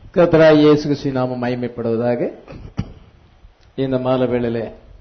கர்த்தராய் இயேசு கிறிஸ்துவின் நாமம் மகிமைப்படுவதாக இந்த மாலை வேளையிலே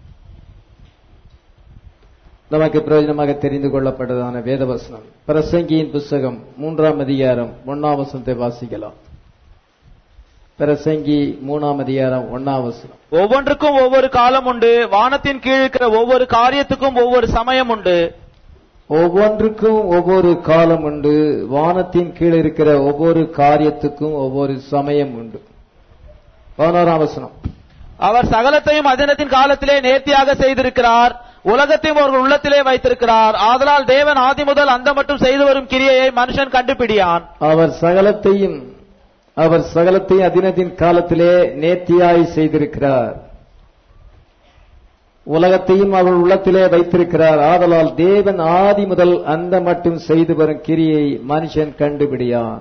நமக்கு பிரயோஜனமாக தெரிந்து கொள்ளப்பட்டதான வேதவசனம் பிரசங்கியின் புஸ்தகம் மூன்றாம் அதிகாரம் ஒன்னாம் வசனத்தை வாசிக்கலாம் பிரசங்கி மூணாம் அதிகாரம் ஒன்னாம் வசனம் ஒவ்வொன்றுக்கும் ஒவ்வொரு காலம் உண்டு வானத்தின் கீழ் இருக்கிற ஒவ்வொரு காரியத்துக்கும் ஒவ்வொரு சமயம் உண்டு ஒவ்வொன்றுக்கும் ஒவ்வொரு காலம் உண்டு வானத்தின் கீழ் இருக்கிற ஒவ்வொரு காரியத்துக்கும் ஒவ்வொரு சமயம் உண்டு பதினோராம் வசனம் அவர் சகலத்தையும் அதினத்தின் காலத்திலே நேர்த்தியாக செய்திருக்கிறார் உலகத்தையும் அவர்கள் உள்ளத்திலே வைத்திருக்கிறார் ஆதலால் தேவன் ஆதி முதல் அந்த மட்டும் செய்து வரும் கிரியையை மனுஷன் கண்டுபிடியான் அவர் சகலத்தையும் அவர் சகலத்தையும் அதினத்தின் காலத்திலே நேர்த்தியாய் செய்திருக்கிறார் உலகத்தையும் அவர் உள்ளத்திலே வைத்திருக்கிறார் ஆதலால் தேவன் ஆதி முதல் அந்த மட்டும் செய்து வரும் கிரியை மனுஷன் கண்டுபிடியான்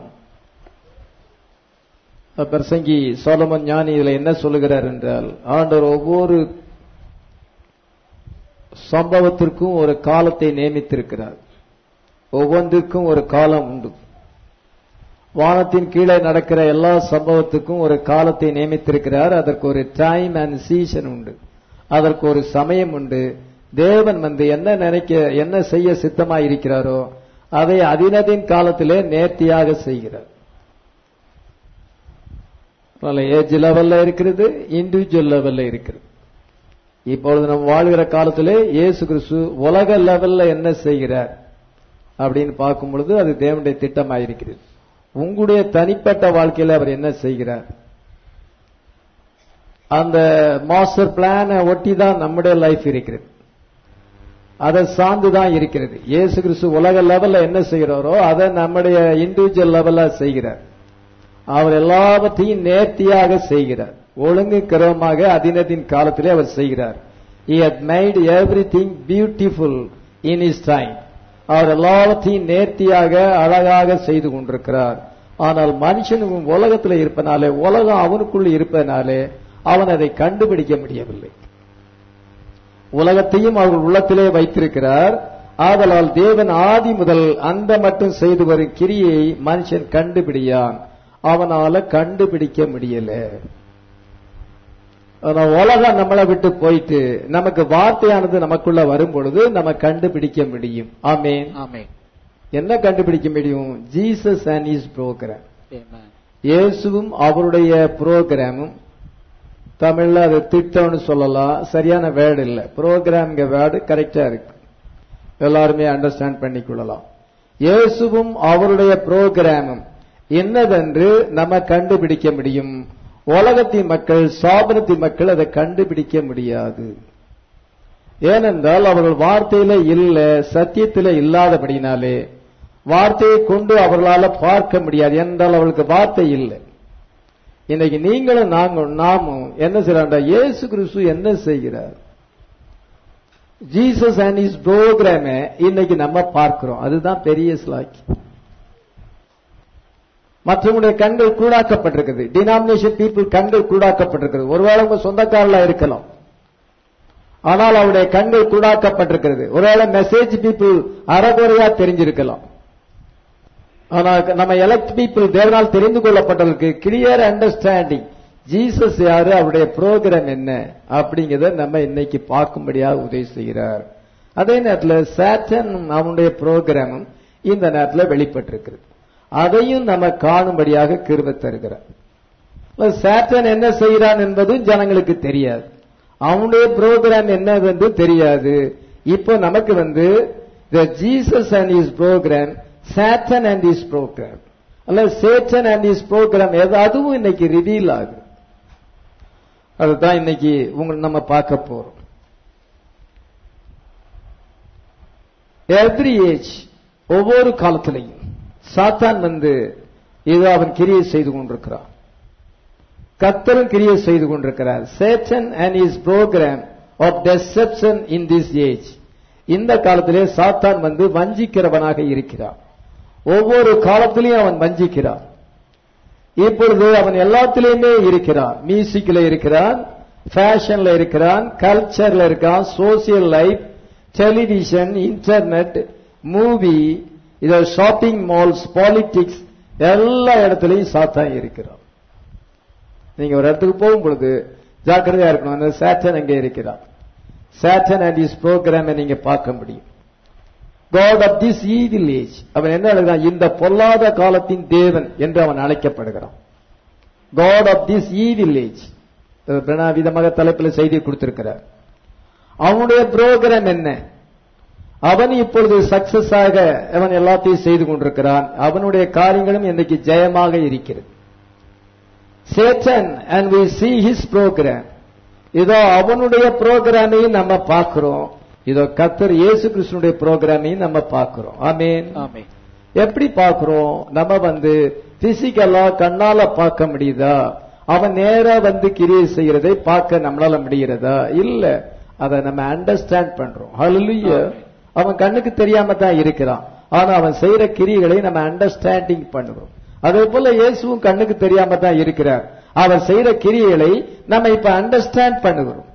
பிரசங்கி சோலமன் ஞானி இதுல என்ன சொல்லுகிறார் என்றால் ஆண்டவர் ஒவ்வொரு சம்பவத்திற்கும் ஒரு காலத்தை நியமித்திருக்கிறார் ஒவ்வொன்றிற்கும் ஒரு காலம் உண்டு வானத்தின் கீழே நடக்கிற எல்லா சம்பவத்துக்கும் ஒரு காலத்தை நியமித்திருக்கிறார் அதற்கு ஒரு டைம் அண்ட் சீசன் உண்டு அதற்கு ஒரு சமயம் உண்டு தேவன் வந்து என்ன நினைக்க என்ன செய்ய சித்தமாக இருக்கிறாரோ அதை அதினதின் காலத்திலே நேர்த்தியாக செய்கிறார் ஏஜ் லெவல்ல இருக்கிறது இண்டிவிஜுவல் லெவல்ல இருக்கிறது இப்பொழுது நம்ம வாழ்கிற காலத்திலே இயேசு கிறிஸ்து உலக லெவல்ல என்ன செய்கிறார் அப்படின்னு பார்க்கும் பொழுது அது தேவனுடைய திட்டமாயிருக்கிறது உங்களுடைய தனிப்பட்ட வாழ்க்கையில அவர் என்ன செய்கிறார் அந்த மாஸ்டர் பிளானை ஒட்டி தான் நம்முடைய லைஃப் இருக்கிறது அதை சார்ந்து தான் இருக்கிறது இயேசு கிறிஸ்து உலக லெவல்ல என்ன செய்கிறாரோ அதை நம்முடைய இண்டிவிஜுவல் லெவல்ல செய்கிறார் அவர் எல்லாவற்றையும் நேர்த்தியாக செய்கிறார் ஒழுங்கு கிரமமாக அதினத்தின் காலத்திலே அவர் செய்கிறார் he had made everything beautiful in his time அவர் எல்லாவற்றையும் நேர்த்தியாக அழகாக செய்து கொண்டிருக்கிறார் ஆனால் மனுஷனும் உலகத்தில் இருப்பனாலே உலகம் அவனுக்குள் இருப்பதனாலே அவன் அதை கண்டுபிடிக்க முடியவில்லை உலகத்தையும் அவர் உள்ளத்திலே வைத்திருக்கிறார் ஆதலால் தேவன் ஆதி முதல் அந்த மட்டும் செய்து வரும் கிரியை மனுஷன் கண்டுபிடியான் அவனால கண்டுபிடிக்க முடியல உலகம் நம்மளை விட்டு போயிட்டு நமக்கு வார்த்தையானது நமக்குள்ள வரும் பொழுது நம்ம கண்டுபிடிக்க முடியும் ஆமேன் ஆமென் என்ன கண்டுபிடிக்க முடியும் Jesus and his program Amen. இயேசுவும் அவருடைய ப்ரோக்ராமும் தமிழ்ல அது திட்டம்னு சொல்லலாம் சரியான வேர்டு இல்ல ப்ரோக்ராம்ங்க வேர்டு கரெக்டா இருக்கு எல்லாருமே அண்டர்ஸ்டாண்ட் பண்ணிக்கொள்ளலாம் இயேசுவும் அவருடைய ப்ரோக்ராமும் என்னதென்று நம்ம கண்டுபிடிக்க முடியும் உலகத்தின் மக்கள் சாபனத்தின் மக்கள் அதை கண்டுபிடிக்க முடியாது ஏனென்றால் அவர்கள் வார்த்தையில இல்ல சத்தியத்தில இல்லாதபடினாலே வார்த்தையை கொண்டு அவர்களால பார்க்க முடியாது என்றால் அவர்களுக்கு வார்த்தை இல்லை இன்னைக்கு நீங்களும் நாங்கள் நாமும் என்ன செய்யறாண்டா இயேசு கிறிஸ்து என்ன செய்கிறார் ஜீசஸ் அண்ட் இஸ் ப்ரோக்ராம இன்னைக்கு நம்ம பார்க்கிறோம் அதுதான் பெரிய ஸ்லாக்கி மற்றவங்களுடைய கண்கள் கூடாக்கப்பட்டிருக்குது டினாமினேஷன் பீப்புள் கண்கள் கூடாக்கப்பட்டிருக்கிறது ஒருவேளை உங்க சொந்தக்காரலா இருக்கலாம் ஆனால் அவருடைய கண்கள் கூடாக்கப்பட்டிருக்கிறது ஒருவேளை மெசேஜ் பீப்புள் அறகுறையா தெரிஞ்சிருக்கலாம் ஆனால் நம்ம எலக்ட் பீப்புள் தேவனால் தெரிந்து கொள்ளப்பட்டவர்களுக்கு கிளியர் அண்டர்ஸ்டாண்டிங் ஜீசஸ் யாரு அவருடைய ப்ரோக்ராம் என்ன அப்படிங்கறத நம்ம இன்னைக்கு பார்க்கும்படியாக உதவி செய்கிறார் அதே நேரத்தில் சாட்டன் அவனுடைய ப்ரோக்ராமும் இந்த நேரத்தில் வெளிப்பட்டிருக்கிறது அதையும் நம்ம காணும்படியாக கிருப தருகிறார் சாட்டன் என்ன செய்கிறான் என்பதும் ஜனங்களுக்கு தெரியாது அவனுடைய ப்ரோக்ராம் என்னவென்று தெரியாது இப்போ நமக்கு வந்து the Jesus and his program Satan and his program அல்ல சேட்டன் அண்ட் இஸ் ப்ரோக்ராம் அதுவும் இன்னைக்கு ரிவீல் ஆகுது அதுதான் இன்னைக்கு உங்க நம்ம பார்க்க போறோம் எவ்ரி ஏஜ் ஒவ்வொரு காலத்திலையும் சாத்தான் வந்து இது அவன் கிரியை செய்து கொண்டிருக்கிறான் கத்தரும் கிரியை செய்து கொண்டிருக்கிறார் Satan and his program of deception in this age இந்த காலத்திலே சாத்தான் வந்து வஞ்சிக்கிறவனாக இருக்கிறான் ஒவ்வொரு காலத்திலையும் அவன் வஞ்சிக்கிறான் இப்பொழுது அவன் எல்லாத்திலையுமே இருக்கிறான் மியூசிக்ல இருக்கிறான் ஃபேஷன்ல இருக்கிறான் கல்ச்சர்ல இருக்கான் social life television internet movie இத ஷாப்பிங் மால்ஸ் பாலிடிக்ஸ் எல்லா இடத்துலையும் சாத்தான் இருக்கிறான் நீங்க ஒரு இடத்துக்கு போகும் பொழுது ஜாக்கிரதையா இருக்கணும் அந்த சேட்டன் அங்கே இருக்கிறார் சேட்டன் அண்ட் இஸ் ப்ரோக்ராமை நீங்க பார்க்க முடியும் God of this evil age அவன் என்ன எழுதுறான் இந்த பொல்லாத காலத்தின் தேவன் என்று அவன் அழைக்கப்படுகிறான் God of this evil age விதமாக தலைப்பில் செய்தி கொடுத்திருக்கிறார் அவனுடைய புரோகிராம் என்ன அவன் இப்பொழுது சக்சஸ் ஆக அவன் எல்லாத்தையும் செய்து கொண்டிருக்கிறான் அவனுடைய காரியங்களும் இன்றைக்கு ஜெயமாக இருக்கிறது Satan and we see his program இதோ அவனுடைய புரோகிராமையும் நம்ம பார்க்கிறோம் இதோ கத்தர் இயேசு கிறிஸ்துனுடைய புரோகிராமையும் நம்ம பார்க்கிறோம் ஆமீன் ஆமென் எப்படி பார்க்கிறோம் நம்ம வந்து பிசிக்கலா கண்ணால பார்க்க முடியுதா அவன் நேரா வந்து கிரியை செய்யறதை பார்க்க நம்மளால முடிகிறதா இல்ல அதை நம்ம அண்டர்ஸ்டாண்ட் பண்றோம் ஹalleluya அவன் கண்ணுக்கு தெரியாம தான் இருக்கிறான் ஆனா அவன் செய்யற கிரியைகளை நம்ம அண்டர்ஸ்டாண்டிங் பண்ணுவோம் அதே போல இயேசுவும் கண்ணுக்கு தெரியாம தான் இருக்கிறார் அவர் செய்யற கிரியைகளை நம்ம இப்ப அண்டர்ஸ்டாண்ட் பண்ணுகிறோம்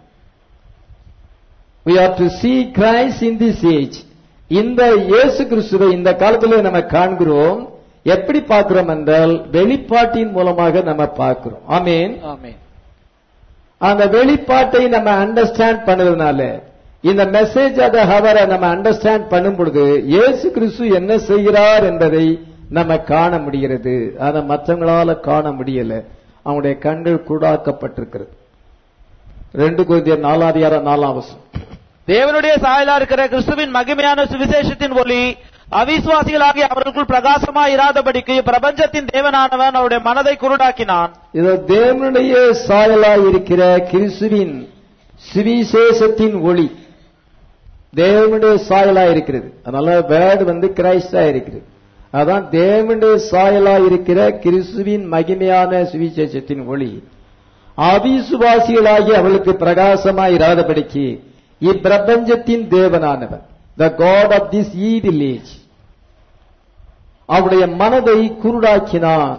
we are to see Christ in this age இந்த இயேசு கிறிஸ்துவை இந்த காலத்திலே நம்ம காண்கிறோம் எப்படி பார்க்கிறோம் என்றால் வெளிப்பாட்டின் மூலமாக நம்ம பார்க்கிறோம் ஆமீன் ஆமென் அந்த வெளிப்பாட்டை நம்ம அண்டர்ஸ்டாண்ட் பண்ணதுனால இந்த மெசேஜ் அத ஹவரை நம்ம அண்டர்ஸ்டாண்ட் பண்ணும் பொழுது இயேசு கிறிஸ்து என்ன செய்கிறார் என்பதை நம்ம காண முடிகிறது அதை மற்றவங்களால காண முடியல அவங்களுடைய கண்கள் கூடாக்கப்பட்டிருக்கிறது ரெண்டு குருதியர் நாலாதியார நாலாம் வசம் தேவனுடைய சாயலா இருக்கிற கிறிஸ்துவின் மகிமையான சுவிசேஷத்தின் ஒளி அவிசுவாசிகளாகிய அவர்களுக்குள் பிரகாசமா இராதபடிக்கு பிரபஞ்சத்தின் தேவனானவன் அவருடைய மனதை குருடாக்கினான் இதோ தேவனுடைய சாயலாய் இருக்கிற கிறிஸ்துவின் சுவிசேஷத்தின் ஒளி தேவனுடைய சாயலா இருக்கிறது அதனால வேர்டு வந்து கிரைஸ்டா இருக்கிறது அதான் தேவனுடைய சாயலா இருக்கிற கிறிஸ்துவின் மகிமையான சுவிசேஷத்தின் ஒளி அவிசுவாசிகளாகி அவளுக்கு பிரகாசமாய் இராதபடிக்கு இப்பிரபஞ்சத்தின் தேவனானவன் the God of this evil age அவருடைய மனதை குருடாக்கினான்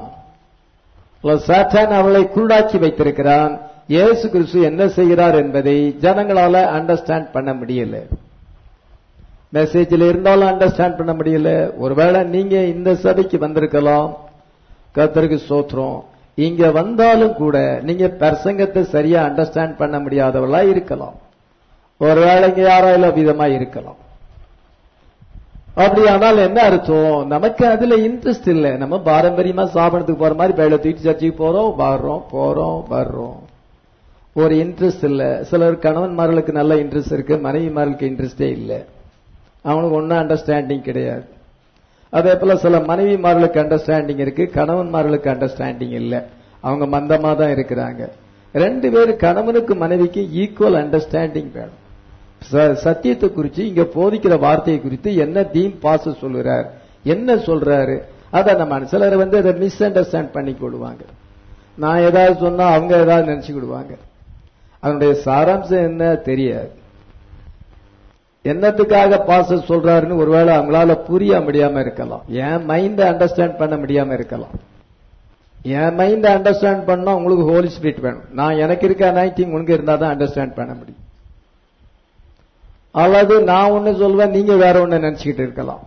சாத்தான் அவளை குருடாக்கி வைத்திருக்கிறான் இயேசு கிறிஸ்து என்ன செய்கிறார் என்பதை ஜனங்களால அண்டர்ஸ்டாண்ட் பண்ண முடியல மெசேஜில் இருந்தாலும் அண்டர்ஸ்டாண்ட் பண்ண முடியல ஒருவேளை நீங்க இந்த சபைக்கு வந்திருக்கலாம் கர்த்தருக்கு சோத்திரம் இங்க வந்தாலும் கூட நீங்க பிரசங்கத்தை சரியா அண்டர்ஸ்டாண்ட் பண்ண முடியாதவளா இருக்கலாம் ஒருவேளை இங்க யாராயிலும் விதமா இருக்கலாம் அப்படியானால் என்ன அர்த்தம் நமக்கு அதுல இன்ட்ரெஸ்ட் இல்ல நம்ம பாரம்பரியமா சாபனத்துக்கு போற மாதிரி பயில தூக்கி சர்ச்சைக்கு போறோம் வர்றோம் போறோம் வர்றோம் ஒரு இன்ட்ரெஸ்ட் இல்ல சிலர் கணவன்மார்களுக்கு நல்ல இன்ட்ரெஸ்ட் இருக்கு மனைவிமார்களுக்கு இன்ட்ரெஸ்டே இல்ல அவனுக்கு ஒன்னும் அண்டர்ஸ்டாண்டிங் கிடையாது அதே போல சில மனைவிமார்களுக்கு அண்டர்ஸ்டாண்டிங் இருக்கு கணவன்மார்களுக்கு அண்டர்ஸ்டாண்டிங் இல்ல அவங்க மந்தமா தான் இருக்கிறாங்க ரெண்டு பேரும் கணவனுக்கு மனைவிக்கு ஈக்குவல் அண்டர்ஸ்டாண்டிங் வேணும் ச- சத்தியத்தை குறித்து இங்க போதிக்கிற வார்த்தையை குறித்து என்ன தீம் பாச சொல்லுறார் என்ன சொல்றாரு அத நம்ம சிலர் வந்து அதை மிஸ் அண்டர்ஸ்டாண்ட் பண்ணி கொள்வாங்க நான் ஏதாவது சொன்னா அவங்க ஏதாவது நினைச்சுக்கிடுவாங்க அதனுடைய சாராம்சம் என்ன தெரியாது என்னத்துக்காக பாச சொல்றாருன்னு ஒருவேளை அவங்களால புரிய முடியாம இருக்கலாம் என் மைண்ட அண்டர்ஸ்டாண்ட் பண்ண முடியாம இருக்கலாம் என் மைண்ட அண்டர்ஸ்டாண்ட் பண்ணா உங்களுக்கு ஹோலி ஸ்பிரிட் வேணும் நான் எனக்கு இருக்க அனாயிட்டிங் உனக்கு இருந்தா தான் அண்டர்ஸ்டாண்ட் பண்ண முடியும் அல்லது நான் ஒண்ணு சொல்வேன் நீங்க வேற ஒண்ணு நினைச்சுக்கிட்டு இருக்கலாம்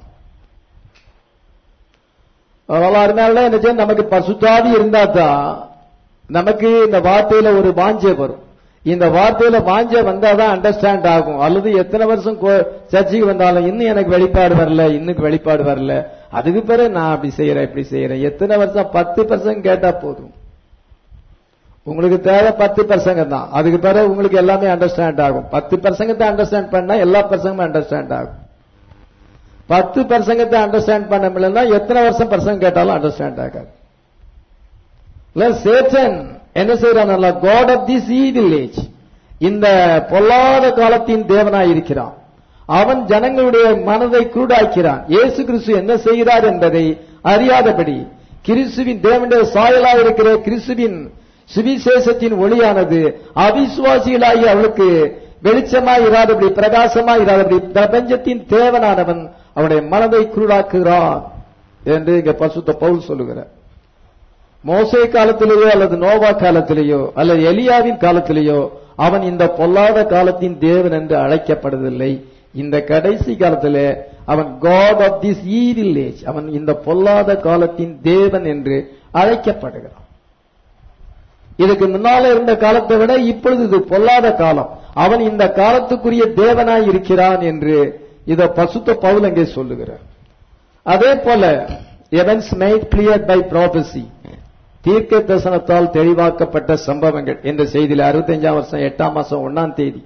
அதனால என்ன செய்யும் நமக்கு பசுத்தாவி இருந்தா தான் நமக்கு இந்த வார்த்தையில ஒரு வாஞ்சை வரும் இந்த வார்த்தையில வாஞ்சை வந்தாதான் அண்டர்ஸ்டாண்ட் ஆகும் அல்லது எத்தனை வருஷம் கோ- சர்ச்சைக்கு வந்தாலும் இன்னும் எனக்கு வெளிப்பாடு வரல இன்னும் வெளிப்பாடு வரல அதுக்கு பிறகு நான் அப்படி செய்யறேன் இப்படி செய்யறேன் எத்தனை வருஷம் பத்து பர்சன்ட் கேட்டா போதும் உங்களுக்கு தேவை பத்து பர்சன்ட் தான் அதுக்கு பிறகு உங்களுக்கு எல்லாமே அண்டர்ஸ்டாண்ட் ஆகும் பத்து பர்சன்ட் அண்டர்ஸ்டாண்ட் பண்ணா எல்லா பர்சன்டும் அண்டர்ஸ்டாண்ட் ஆகும் பத்து பர்சன்ட் அண்டர்ஸ்டாண்ட் பண்ண முடியலன்னா எத்தனை வருஷம் பர்சன்ட் கேட்டாலும் அண்டர்ஸ்டாண்ட் ஆகாது இல்ல சேத்தன் என்ன செய்யறான் God of this evil age இந்த பொல்லாத காலத்தின் தேவனாய் இருக்கிறான் அவன் ஜனங்களுடைய மனதை குருடாக்கிறான் இயேசு கிறிஸ்து என்ன செய்கிறார் என்பதை அறியாதபடி கிறிஸ்துவின் தேவனுடைய சாயலாக இருக்கிற கிறிஸ்துவின் சுவிசேஷத்தின் ஒளியானது அவிசுவாசிகளாகி அவளுக்கு வெளிச்சமாய் இராதபடி பிரகாசமாய் இராதபடி பிரபஞ்சத்தின் தேவனானவன் அவனுடைய மனதை குருடாக்குகிறான் என்று இங்க பசுத்த பவுல் சொல்லுகிறார் மோசே காலத்திலேயோ அல்லது நோவா காலத்திலேயோ அல்லது எலியாவின் காலத்திலேயோ அவன் இந்த பொல்லாத காலத்தின் தேவன் என்று அழைக்கப்படுவதில்லை இந்த கடைசி காலத்திலே அவன் God of this evil age அவன் இந்த பொல்லாத காலத்தின் தேவன் என்று அழைக்கப்படுகிறான் இதுக்கு முன்னால இருந்த காலத்தை விட இப்பொழுது இது பொல்லாத காலம் அவன் இந்த காலத்துக்குரிய தேவனாய் இருக்கிறான் என்று இத பசுத்த பவுல் அங்கே சொல்லுகிறார் அதே போல events made clear by prophecy தீர்க்க தரிசனத்தால் தெளிவாக்கப்பட்ட சம்பவங்கள் என்ற செய்தியில் அறுபத்தஞ்சாம் வருஷம் எட்டாம் மாசம் ஒன்னாம் தேதி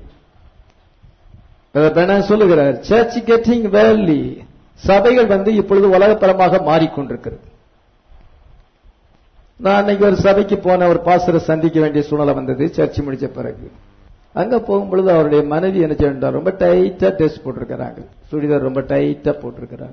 பென சொல்லுகிறார் சர்ச் கெட்டிங் வேர்லி சபைகள் வந்து இப்பொழுது உலகப்பரமாக மாறிக்கொண்டிருக்கிறது நான் அன்னைக்கு ஒரு சபைக்கு போன ஒரு பாசரை சந்திக்க வேண்டிய சூழ்நிலை வந்தது சர்ச் முடிச்ச பிறகு அங்க போகும்பொழுது அவருடைய மனைவி என்ன செய்யணும் ரொம்ப டைட்டா ட்ரெஸ் போட்டிருக்கிறாங்க சுடிதார் ரொம்ப டைட்டா போட்டிருக்கிறாங்க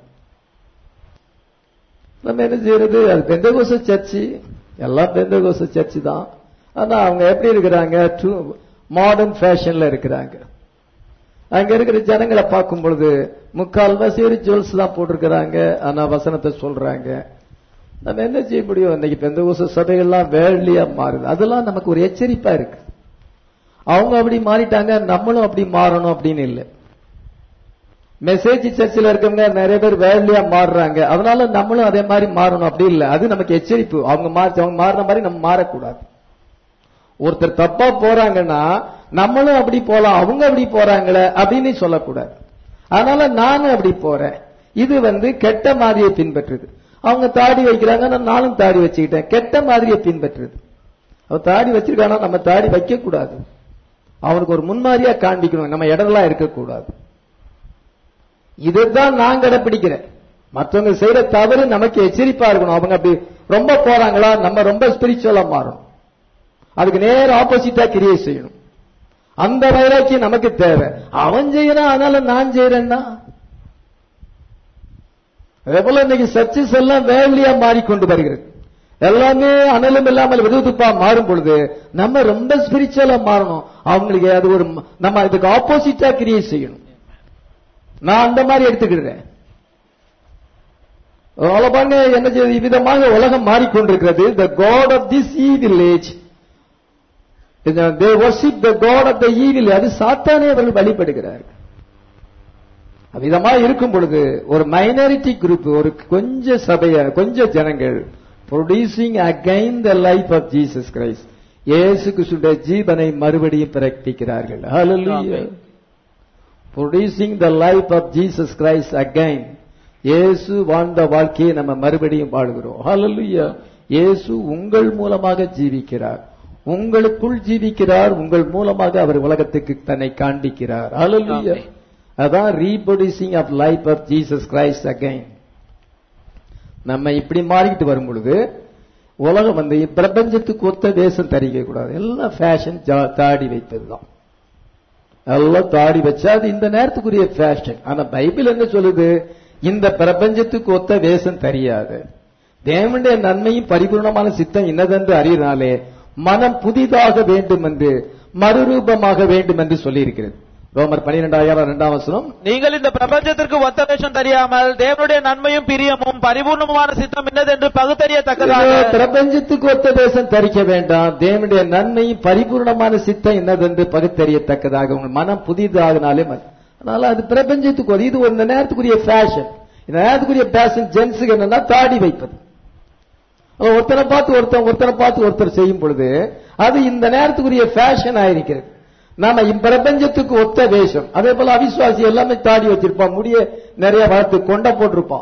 நம்ம என்ன செய்யறது அது பெந்தகோச சர்ச்சு எல்லாம் பெந்தகோச சர்ச்சு தான் ஆனா அவங்க எப்படி இருக்கிறாங்க மாடர்ன் ஃபேஷன்ல இருக்கிறாங்க அங்க இருக்கிற ஜனங்களை பார்க்கும் பொழுது முக்கால்வாசி ஒரு ஜுவல்ஸ் தான் போட்டிருக்கிறாங்க ஆனா வசனத்தை சொல்றாங்க நம்ம என்ன செய்ய முடியும் இன்னைக்கு பெந்த சபைகள்லாம் வேள்லியா மாறுது அதெல்லாம் நமக்கு ஒரு எச்சரிப்பா இருக்கு அவங்க அப்படி மாறிட்டாங்க நம்மளும் அப்படி மாறணும் அப்படின்னு இல்லை மெசேஜ் சர்ச்சில் இருக்கவங்க நிறைய பேர் வேலையா மாறுறாங்க அதனால நம்மளும் அதே மாதிரி மாறணும் அப்படி இல்லை அது நமக்கு எச்சரிப்பு அவங்க மாறி அவங்க மாறின மாதிரி நம்ம மாறக்கூடாது ஒருத்தர் தப்பா போறாங்கன்னா நம்மளும் அப்படி போலாம் அவங்க அப்படி போறாங்களே அப்படின்னு சொல்லக்கூடாது அதனால நானும் அப்படி போறேன் இது வந்து கெட்ட மாதிரியை பின்பற்றுது அவங்க தாடி வைக்கிறாங்க நானும் தாடி வச்சுக்கிட்டேன் கெட்ட மாதிரியை பின்பற்றுது அவ தாடி வச்சிருக்கானா நம்ம தாடி வைக்க கூடாது அவனுக்கு ஒரு முன்மாதிரியா காண்பிக்கணும் நம்ம இடம்லாம் இருக்கக்கூடாது இதைத்தான் நான் கடைப்பிடிக்கிறேன் மற்றவங்க செய்யற தவறு நமக்கு எச்சரிப்பா இருக்கணும் அவங்க அப்படி ரொம்ப போறாங்களா நம்ம ரொம்ப ஸ்பிரிச்சுவலா மாறணும் அதுக்கு நேர ஆப்போசிட்டா கிரியை செய்யணும் அந்த வைராக்கியம் நமக்கு தேவை அவன் செய்யறான் அதனால நான் செய்யறேன்னா அதே போல இன்னைக்கு சர்ச்சஸ் எல்லாம் வேலையா மாறிக்கொண்டு வருகிறது எல்லாமே அனலும் இல்லாமல் விருதுப்பா மாறும் பொழுது நம்ம ரொம்ப ஸ்பிரிச்சுவலா மாறணும் அவங்களுக்கு அது ஒரு நம்ம இதுக்கு ஆப்போசிட்டா கிரியை செய்யணும் நான் அந்த மாதிரி எடுத்துக்கிறேன் பாருங்க என்ன செய்யுது விதமாக உலகம் மாறிக்கொண்டிருக்கிறது the God of this evil age they worship the God of the evil அது சாத்தானே அவர்கள் வழிபடுகிறார்கள் விதமா இருக்கும் பொழுது ஒரு மைனாரிட்டி குரூப் ஒரு கொஞ்ச சபைய கொஞ்ச ஜனங்கள் producing again the life of Jesus Christ இயேசு கிறிஸ்துடைய ஜீவனை மறுபடியும் பிறப்பிக்கிறார்கள் producing the life of Jesus Christ again இயேசு வாழ்ந்த வாழ்க்கையை நம்ம மறுபடியும் வாழ்கிறோம் ஹalleluya இயேசு உங்கள் மூலமாக ஜீவிக்கிறார் உங்களுக்குள் ஜீவிக்கிறார் உங்கள் மூலமாக அவர் உலகத்துக்கு தன்னை காண்பிக்கிறார் ஹalleluya அதான் reproducing of life of Jesus Christ again நம்ம இப்படி மாறிக்கிட்டு வரும் பொழுது உலகம் வந்து பிரபஞ்சத்துக்கு ஒத்த வேஷம் தரிக்க கூடாது எல்லாம் ஃபேஷன் தாடி வைப்பது தான் எல்லாம் தாடி வச்சா அது இந்த நேரத்துக்குரிய ஃபேஷன் ஆனா பைபிள் என்ன சொல்லுது இந்த பிரபஞ்சத்துக்கு ஒத்த வேஷம் தெரியாது தேவனுடைய நன்மையும் பரிபூர்ணமான சித்தம் இன்னதென்று அறியினாலே மனம் புதிதாக வேண்டும் என்று மறுரூபமாக வேண்டும் என்று சொல்லியிருக்கிறது ரோமர் பனிரெண்டாயிரம் இரண்டாம் வசனம் நீங்கள் இந்த பிரபஞ்சத்திற்கு ஒத்த வேஷம் தெரியாமல் தேவனுடைய நன்மையும் பிரியமும் பரிபூர்ணமான சித்தம் என்னதென்று பகுத்தறியத்தக்கதாக பிரபஞ்சத்துக்கு ஒத்த வேஷம் தரிக்க வேண்டாம் தேவனுடைய நன்மையும் பரிபூர்ணமான சித்தம் என்னதென்று பகுத்தறியத்தக்கதாக உங்கள் மனம் புதிதாகினாலே ம- அதனால அது பிரபஞ்சத்துக்கு ஒரு இது ஒரு இந்த நேரத்துக்குரிய ஃபேஷன் இந்த நேரத்துக்குரிய ஃபேஷன் ஜென்ஸுக்கு என்னன்னா தாடி வைப்பது அப்ப ஒருத்தனை பார்த்து ஒருத்தன் ஒருத்தனை பார்த்து ஒருத்தர் செய்யும் பொழுது அது இந்த நேரத்துக்குரிய ஃபேஷன் ஆயிருக்கிறது நாம பிரபஞ்சத்துக்கு ஒத்த வேஷம் அதே போல அவிசுவாசி எல்லாமே தாடி வச்சிருப்பான் முடிய நிறைய வளர்த்து கொண்ட போட்டிருப்பான்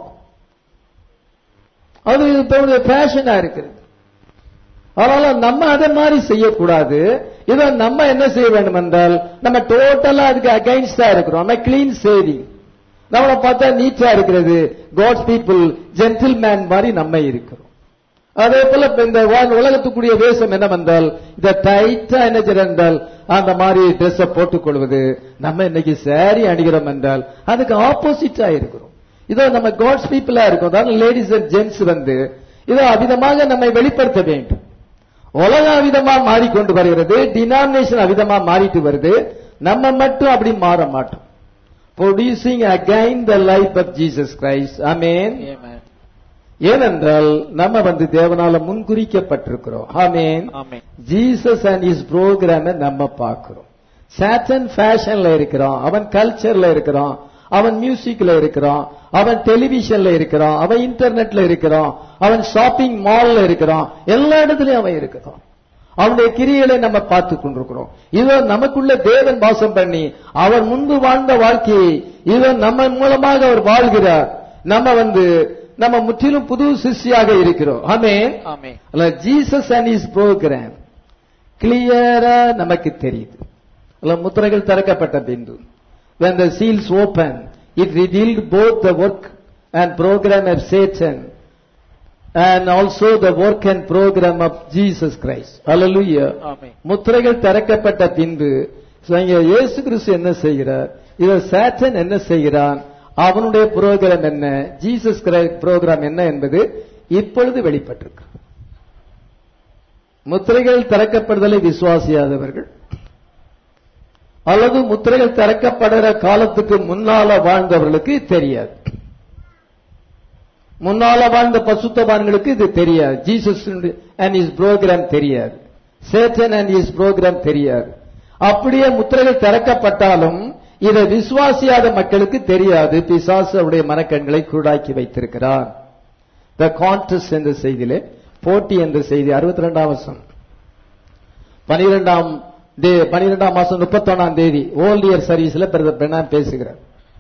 அது தன்னுடைய ஃபேஷனா இருக்குது அதனால நம்ம அதை மாதிரி செய்யக்கூடாது இதை நம்ம என்ன செய்ய வேண்டும் என்றால் நம்ம டோட்டலா அதுக்கு அகைன்ஸ்டா இருக்கிறோம் நம்ம கிளீன் சேவிங் நம்மளை பார்த்தா நீட்டா இருக்கிறது காட்ஸ் பீப்புள் ஜென்டில் மேன் மாதிரி நம்ம இருக்கிறோம் அதே போல இப்ப இந்த வா- உலகத்துக்குரிய வேஷம் என்னவென்றால் இந்த டைட்டா என்ன செய்யறது என்றால் அந்த மாதிரி ட்ரெஸ் போட்டுக் கொள்வது நம்ம இன்னைக்கு சாரி அணிகிறோம் என்றால் அதுக்கு ஆப்போசிட்டா இருக்கிறோம் இதோ நம்ம காட்ஸ் பீப்புளா இருக்கும் அதாவது லேடிஸ் அண்ட் ஜென்ட்ஸ் வந்து இதோ அவிதமாக நம்மை வெளிப்படுத்த வேண்டும் உலகம் அவிதமா மாறிக்கொண்டு வருகிறது டினாமினேஷன் அவிதமா மாறிட்டு வருது நம்ம மட்டும் அப்படி மாற மாட்டோம் producing again the life of Jesus Christ அமேன் ஏனென்றால் நம்ம வந்து தேவனால முன்குறிக்கப்பட்டிருக்கிறோம் ஆமேன் ஆமென். ஜீசஸ் அண்ட் இஸ் ப்ரோக்ராம நம்ம பார்க்கிறோம் சாட்டன் ஃபேஷன்ல இருக்கிறான் அவன் கல்ச்சர்ல இருக்கிறான் அவன் மியூசிக்ல இருக்கிறான் அவன் டெலிவிஷன்ல இருக்கிறான் அவன் இன்டர்நெட்ல இருக்கிறான் அவன் ஷாப்பிங் மால்ல இருக்கிறான் எல்லா இடத்துலயும் அவன் இருக்கிறான் அவனுடைய கிரியைகளை நம்ம பார்த்து கொண்டிருக்கிறோம் இதோ நமக்குள்ள தேவன் வாசம் பண்ணி அவர் முன்பு வாழ்ந்த வாழ்க்கையை இதோ நம்ம மூலமாக அவர் வாழ்கிறார் நம்ம வந்து நம்ம முற்றிலும் புது சிஷ்யாக இருக்கிறோம் ஆமே ஆமென் ஜீசஸ் அண்ட் இஸ் ப்ரோக்ராம் கிளியரா நமக்கு தெரியுது அல்ல முத்திரைகள் திறக்கப்பட்ட பின்பு when the seals open it revealed both the work and program of satan and also the work and program of jesus christ hallelujah ஆமென் முத்திரைகள் திறக்கப்பட்ட பின்பு இங்க இயேசு கிறிஸ்து என்ன செய்கிறார் இத சாட்டன் என்ன செய்கிறான் அவனுடைய புரோகிராம் என்ன ஜீசஸ் புரோகிராம் என்ன என்பது இப்பொழுது வெளிப்பட்டிருக்கு முத்திரைகள் திறக்கப்படுதலை விசுவாசியாதவர்கள் அல்லது முத்திரைகள் திறக்கப்படுற காலத்துக்கு முன்னால வாழ்ந்தவர்களுக்கு தெரியாது முன்னால வாழ்ந்த பசுத்தவான்களுக்கு இது தெரியாது ஜீசஸ் அண்ட் இஸ் புரோகிராம் தெரியாது சேட்டன் அண்ட் இஸ் புரோகிராம் தெரியாது அப்படியே முத்திரைகள் திறக்கப்பட்டாலும் இதை விசுவாசியாத மக்களுக்கு தெரியாது பிசாசு அவருடைய மனக்கண்களை கூடாக்கி வைத்திருக்கிறார் த கான்டெஸ்ட் என்ற செய்தியிலே போட்டி என்ற செய்தி அறுபத்தி ரெண்டாம் வருஷம் பனிரெண்டாம் பனிரெண்டாம் மாசம் முப்பத்தொன்னாம் தேதி ஓல்ட் இயர் சர்வீஸ்ல பிரதர் பிரணாம் பேசுகிறார்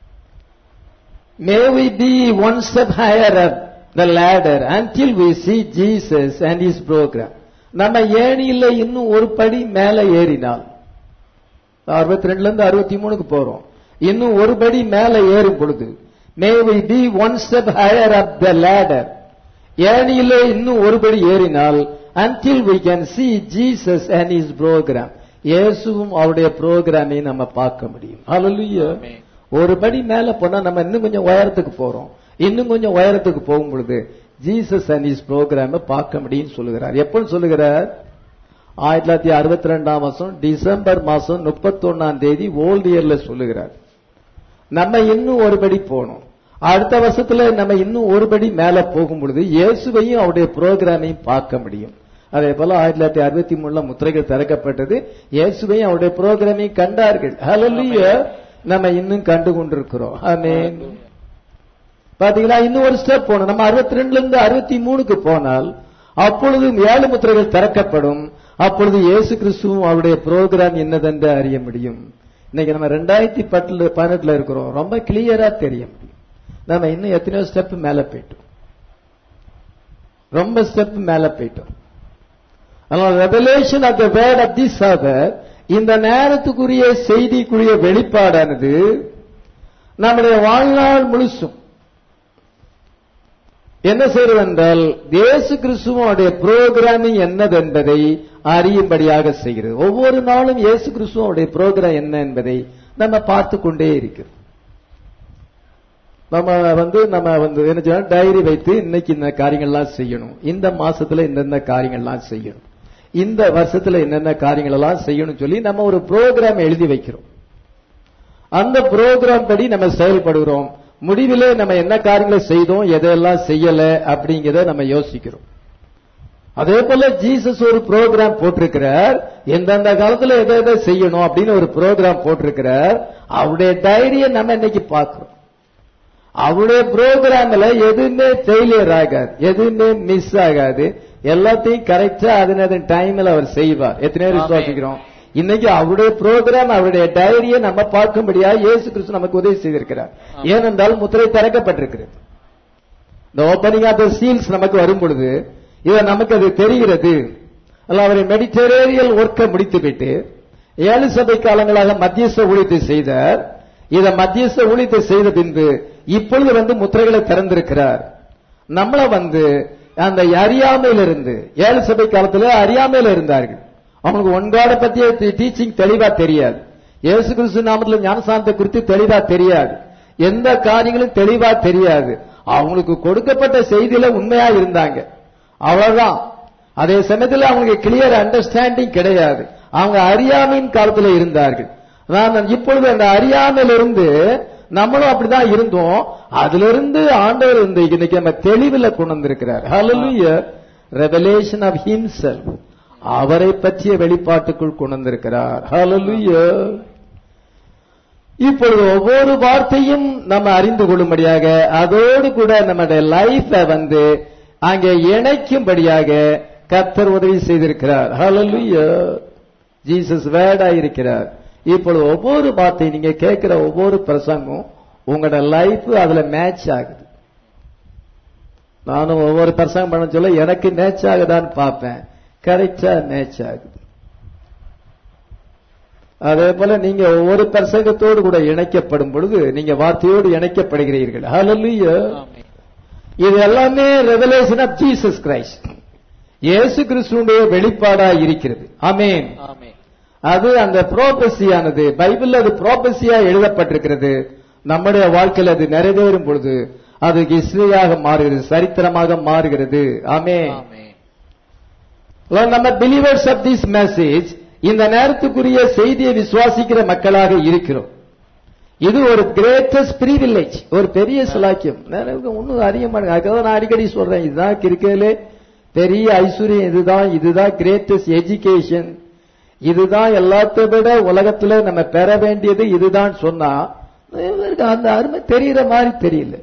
may we be one step higher up the ladder until we see Jesus and his program நம்ம ஏணியில இன்னும் ஒரு படி மேல ஏறினால் அறுபத்தி ரெண்டுல இருந்து அறுபத்தி மூணுக்கு போறோம் இன்னும் ஒரு படி மேல ஏறும் பொழுது may we be one step higher up the ladder ஏணியிலே இன்னும் ஒரு படி ஏறினால் until we can see Jesus and his program இயேசுவும் அவருடைய புரோகிராமை நம்ம பார்க்க முடியும் ஹalleluya ஆமென். ஒரு படி மேல போனா நம்ம இன்னும் கொஞ்சம் உயரத்துக்கு போறோம் இன்னும் கொஞ்சம் உயரத்துக்கு போகும் பொழுது ஜீசஸ் அண்ட் இஸ் ப்ரோக்ராம பார்க்க முடியும்னு சொல்லுகிறார் எப்பன்னு சொல்லுகிறார் ஆயிரத்தி தொள்ளாயிரத்தி அறுபத்தி ரெண்டாம் வருஷம் டிசம்பர் மாசம் முப்பத்தொன்னாம் தேதி ஓல்ட் இயர்ல சொல்லுகிறார் நம்ம இன்னும் ஒரு படி போகணும் அடுத்த வருஷத்துல நம்ம இன்னும் ஒரு படி மேல போகும் பொழுது இயேசுவையும் அவருடைய புரோகிராமையும் பார்க்க முடியும் அதே போல ஆயிரத்தி தொள்ளாயிரத்தி அறுபத்தி மூணுல முத்திரைகள் திறக்கப்பட்டது இயேசுவையும் அவருடைய புரோகிராமையும் கண்டார்கள் ஹalleluya நம்ம இன்னும் கண்டு கொண்டிருக்கிறோம் ஆமென் பாத்தீங்களா இன்னும் ஒரு ஸ்டெப் போகணும் நம்ம அறுபத்தி ரெண்டுல இருந்து அறுபத்தி மூணுக்கு போனால் அப்பொழுது ஏழு முத்திரைகள் திறக்கப்படும் அப்பொழுது இயேசு கிறிஸ்துவும் அவருடைய புரோகிராம் என்னதென்று அறிய முடியும் இன்னைக்கு நம்ம ரெண்டாயிரத்தி பத்துல பதினெட்டுல இருக்கிறோம் ரொம்ப கிளியரா தெரிய முடியும் நம்ம இன்னும் எத்தனையோ ஸ்டெப் மேல போயிட்டோம் ரொம்ப ஸ்டெப் மேல போயிட்டோம் அதனால revelation of the word of this அவர் இந்த நேரத்துக்குரிய செய்திக்குரிய வெளிப்பாடானது நம்முடைய வாழ்நாள் முழுசும் என்ன செய்வது என்றால் இயேசு கிறிஸ்துவோடைய புரோகிராமிங் என்னது என்பதை அறியும்படியாக செய்கிறது ஒவ்வொரு நாளும் இயேசு கிறிஸ்துவோடைய புரோகிராம் என்ன என்பதை நம்ம பார்த்து கொண்டே இருக்கிறோம் நம்ம வந்து நம்ம வந்து என்ன செய்யணும் டைரி வைத்து இன்னைக்கு இந்த காரியங்கள்லாம் செய்யணும் இந்த மாசத்துல இந்தந்த காரியங்கள்லாம் செய்யணும் இந்த வருஷத்துல என்னென்ன காரியங்கள் எல்லாம் செய்யணும் சொல்லி நம்ம ஒரு ப்ரோக்ராம் எழுதி வைக்கிறோம் அந்த ப்ரோக்ராம் படி நம்ம செயல்படுகிறோம் முடிவிலே நம்ம என்ன காரியங்களை செய்தோம் எதையெல்லாம் செய்யல அப்படிங்கறத நம்ம யோசிக்கிறோம் அதே போல ஜீசஸ் ஒரு ப்ரோக்ராம் போட்டிருக்கிறார் எந்தெந்த காலத்துல எதை எதை செய்யணும் அப்படின்னு ஒரு ப்ரோக்ராம் போட்டிருக்கிறார் அவருடைய டைரியை நம்ம இன்னைக்கு பார்க்கிறோம் அவருடைய ப்ரோக்ராம்ல எதுவுமே ஃபெயிலியர் ஆகாது எதுவுமே மிஸ் ஆகாது எல்லாத்தையும் கரெக்டா அதன் டைம்ல அவர் செய்வார் எத்தனை பேர் ஆமென். விசுவாசிக்கிறோம் இன்னைக்கு அவருடைய ப்ரோக்ராம் அவருடைய டைரியை நம்ம பார்க்கும்படியா இயேசு கிறிஸ்து நமக்கு உதவி செய்திருக்கிறார் ஆமென். ஏனென்றால் முத்திரை திறக்கப்பட்டிருக்கிறது இந்த ஓப்பனிங் ஆஃப் த சீல்ஸ் நமக்கு வரும் பொழுது இது நமக்கு அது தெரிகிறது அல்ல அவரை மெடிட்டரேரியல் ஒர்க்கை முடித்துவிட்டு ஏழு சபை காலங்களாக மத்தியஸ்த ஊழியத்தை செய்தார் இத மத்தியஸ்த ஊழியத்தை செய்த பின்பு இப்பொழுது வந்து முத்திரைகளை திறந்திருக்கிறார் நம்மள வந்து அந்த அறியாமையிலிருந்து ஏழு சபை காலத்துல அறியாமையில இருந்தார்கள் அவங்களுக்கு ஒன்றாட பத்திய டீச்சிங் தெளிவா தெரியாது இயேசு கிறிஸ்து நாமத்துல ஞானசானத்தை குறித்து தெளிவா தெரியாது எந்த காரியங்களும் தெளிவா தெரியாது அவங்களுக்கு கொடுக்கப்பட்ட செய்தியில உண்மையா இருந்தாங்க அவ்வளவுதான் அதே சமயத்தில் அவங்களுக்கு கிளியர் அண்டர்ஸ்டாண்டிங் கிடையாது அவங்க அறியாமையின் காலத்துல இருந்தார்கள் நான் இப்பொழுது அந்த அறியாமையிலிருந்து நம்மளும் அப்படிதான் இருந்தோம் அதுல இருந்து ஆண்டவர் இந்த இன்னைக்கு நம்ம தெளிவுல கொண்டு வந்திருக்கிறார் ஹalleluya revelation of himself அவரை பற்றிய வெளிப்பாட்டுக்குள் கொண்டு வந்திருக்கிறார் ஹalleluya இப்பொழுது ஒவ்வொரு வார்த்தையும் நம்ம அறிந்து கொள்ளும்படியாக அதோடு கூட நம்முடைய லைஃப வந்து அங்கே இணைக்கும்படியாக கர்த்தர் உதவி செய்திருக்கிறார் ஹalleluya ஜீசஸ் வேர்டா இருக்கிறார் இப்பொழுது ஒவ்வொரு வார்த்தை நீங்க கேட்கிற ஒவ்வொரு பிரசங்கம் உங்களோட லைஃப் அதுல மேட்ச் ஆகுது நானும் ஒவ்வொரு பிரசங்கம் பண்ண சொல்ல எனக்கு மேட்ச் ஆகுதான்னு பார்ப்பேன் கரெக்டா மேட்ச் ஆகுது அதே போல நீங்க ஒவ்வொரு பிரசங்கத்தோடு கூட இணைக்கப்படும் பொழுது நீங்க வார்த்தையோடு இணைக்கப்படுகிறீர்கள் ஹalleluya ஆமென். இது எல்லாமே ரெவலேஷன் ஆஃப் ஜீசஸ் கிரைஸ்ட் இயேசு கிறிஸ்துடைய வெளிப்பாடா இருக்கிறது ஆமென் ஆமென். அது அந்த ப்ரோபசியானது பைபிள்ல அது ப்ரோபசியா எழுதப்பட்டிருக்கிறது நம்முடைய வாழ்க்கையில் அது நிறைவேறும் பொழுது அது ஹிஸ்டரியாக மாறுகிறது சரித்திரமாக மாறுகிறது ஆமென் ஆமென். Well, நம்ம பிலீவர்ஸ் ஆஃப் திஸ் மெசேஜ் இந்த நேரத்துக்குரிய செய்தியை விசுவாசிக்கிற மக்களாக இருக்கிறோம் இது ஒரு கிரேட்டஸ்ட் ப்ரிவிலேஜ் ஒரு பெரிய சிலாக்கியம் எனக்கு ஒன்றும் அறிய மாட்டேங்க அதுக்காக நான் அடிக்கடி சொல்றேன் இதுதான் கிரிக்கெட்ல பெரிய ஐஸ்வர்யம் இதுதான் இதுதான் கிரேட்டஸ்ட் எஜுகேஷன் இதுதான் எல்லாத்தை விட உலகத்துல நம்ம பெற வேண்டியது இதுதான் சொன்னா இவருக்கு அந்த அருமை தெரியற மாதிரி தெரியல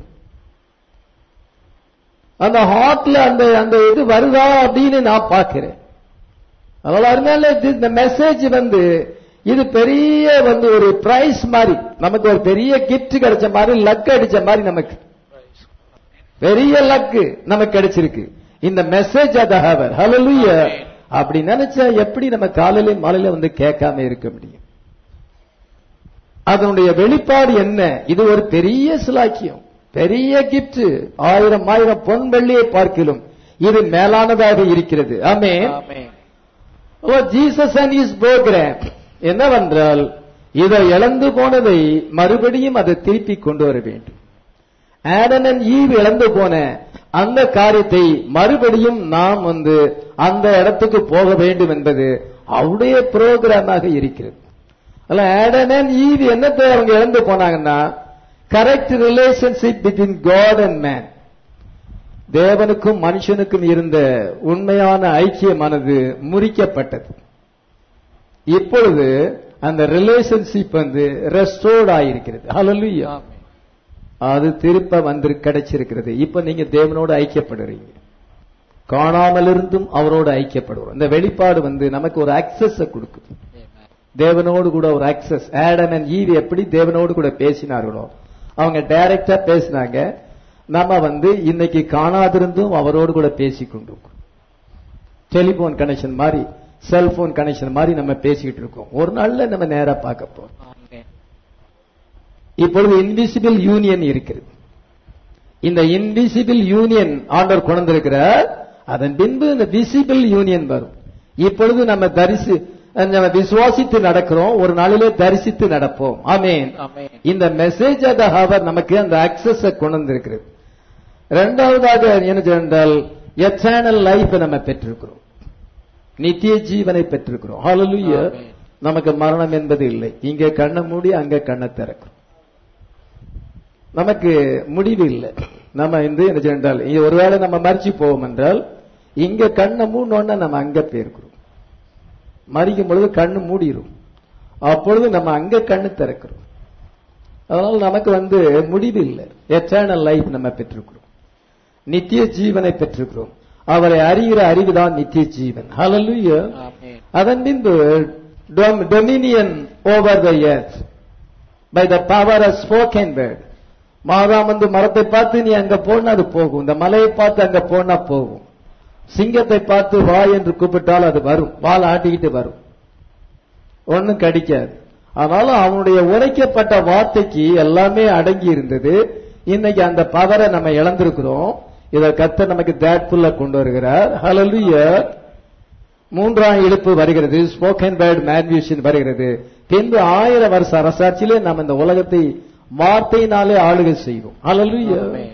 அந்த ஹார்ட்ல அந்த அந்த இது வருதா அப்படின்னு நான் பார்க்கிறேன் அதனால அதனால இது- இந்த மெசேஜ் வந்து இது பெரிய வந்து ஒரு பிரைஸ் மாதிரி நமக்கு ஒரு பெரிய கிஃப்ட் கிடைச்ச மாதிரி லக் அடிச்ச மாதிரி நமக்கு பெரிய லக்கு நமக்கு கிடைச்சிருக்கு இந்த மெசேஜ் அத ஹவர் ஹalleluya அப்படி நினைச்சா எப்படி நம்ம காலையில மாலையில வந்து கேட்காம இருக்க முடியும் அதனுடைய வெளிப்பாடு என்ன இது ஒரு பெரிய சிலாக்கியம் பெரிய கிஃப்ட் ஆயிரம் ஆயிரம் பொன் வெள்ளியை பார்க்கிலும் இது மேலானதாக இருக்கிறது ஆமென் ஆமென். Oh Jesus and his program என்னவென்றால் இதை இழந்து போனதை மறுபடியும் அதை திருப்பி கொண்டு வர வேண்டும் ஆடன் அண்ட் ஈவ் இழந்து போன அந்த காரியத்தை மறுபடியும் நாம் வந்து அந்த இடத்துக்கு போக வேண்டும் என்பது அவருடைய புரோகிராமாக இருக்கிறது அல்ல ஆடன் அண்ட் ஈவ் என்னத்தை அவங்க இழந்து போனாங்கன்னா correct relationship between God and man தேவனுக்கும் மனுஷனுக்கும் இருந்த உண்மையான ஐக்கியமானது முறிக்கப்பட்டது இப்பொழுது அந்த ரிலேஷன்ஷிப் வந்து ரெஸ்டோர்ட் ஆயிருக்கிறது ஹalleluya ஆமென். அது திருப்ப வந்து கிடைச்சிருக்கிறது இப்ப நீங்க தேவனோடு ஐக்கியப்படுறீங்க காணாமல் இருந்தும் அவரோடு ஐக்கியப்படுறோம் இந்த வெளிப்பாடு வந்து நமக்கு ஒரு அக்சஸ் கொடுக்குது ஆமென். தேவனோடு கூட ஒரு அக்சஸ் ஆடம் அண்ட் ஈவ் எப்படி தேவனோடு கூட பேசினார்களோ அவங்க டைரக்டா பேசினாங்க நம்ம வந்து இன்னைக்கு காணாதிருந்தும் அவரோடு கூட பேசிக் கொண்டிருக்கோம் டெலிபோன் கனெக்ஷன் மாதிரி செல்போன் கனெக்ஷன் மாதிரி நம்ம பேசிக்கிட்டு இருக்கோம் ஒரு நாள்ல நம்ம நேரா பார்க்க போறோம் ஆமென். இப்பொழுது இன்விசிபிள் யூனியன் இருக்கிறது இந்த இன்விசிபிள் யூனியன் ஆண்டவர் கொண்டிருக்கிறார் அதன் பின்பு இந்த விசிபிள் யூனியன் வரும் இப்பொழுது நம்ம தரிசி நம்ம விசுவாசித்து நடக்கிறோம் ஒரு நாளிலே தரிசித்து நடப்போம் ஆமென் ஆமென். இந்த மெசேஜ் அத ஹவர் நமக்கு அந்த அக்சஸ் கொண்டு வந்திருக்கிறது இரண்டாவதாக என்ன என்றால் எட்டர்னல் லைஃப் நம்ம பெற்றிருக்கிறோம் நித்திய ஜீவனை பெற்றிருக்கிறோம் ஹalleluya ஆமென். நமக்கு மரணம் என்பது இல்லை இங்கே கண்ணை மூடி அங்க கண்ணை திறக்கிறோம் நமக்கு முடிவு இல்லை நம்ம வந்து என்ன என்றால் இங்க ஒருவேளை நம்ம மறிச்சு போவோம் என்றால் இங்க கண்ணை மூடணும்னா நம்ம அங்க போயிருக்கிறோம் மறிக்கும் பொழுது கண்ணு மூடிரும் அப்பொழுது நம்ம அங்க கண்ணு திறக்கிறோம் அதனால நமக்கு வந்து முடிவு இல்லை எட்டர்னல் லைஃப் நம்ம பெற்றிருக்கிறோம் நித்திய ஜீவனை பெற்றிருக்கிறோம் அவரை அறிகிற அறிவுதான் நித்திய ஜீவன் ஹalleluya ஆமென். அதன் பின்பு dominion over the earth by the power of spoken word மாதாம் வந்து மரத்தை பார்த்து நீ அங்க போனா அது போகும் இந்த மலையை பார்த்து அங்க போனா போகும் சிங்கத்தை பார்த்து வா என்று கூப்பிட்டால் அது வரும் வால் ஆட்டிக்கிட்டு வரும் ஒண்ணும் கடிக்காது ஆனாலும் அவனுடைய உரைக்கப்பட்ட வார்த்தைக்கு எல்லாமே அடங்கி இருந்தது இன்னைக்கு அந்த பவரை நம்ம இழந்திருக்கிறோம் இதை கத்த நமக்கு தேட்புல்ல கொண்டு வருகிறார் ஹalleluya மூன்றாம் இழுப்பு வருகிறது ஸ்போக்கன் வேர்ட் மேன்வியூஷன் வருகிறது பின்பு ஆயிரம் வருஷ அரசாட்சியிலே நாம் இந்த உலகத்தை வார்த்தையினாலே ஆளுகை செய்வோம் ஹalleluya ஆமென்.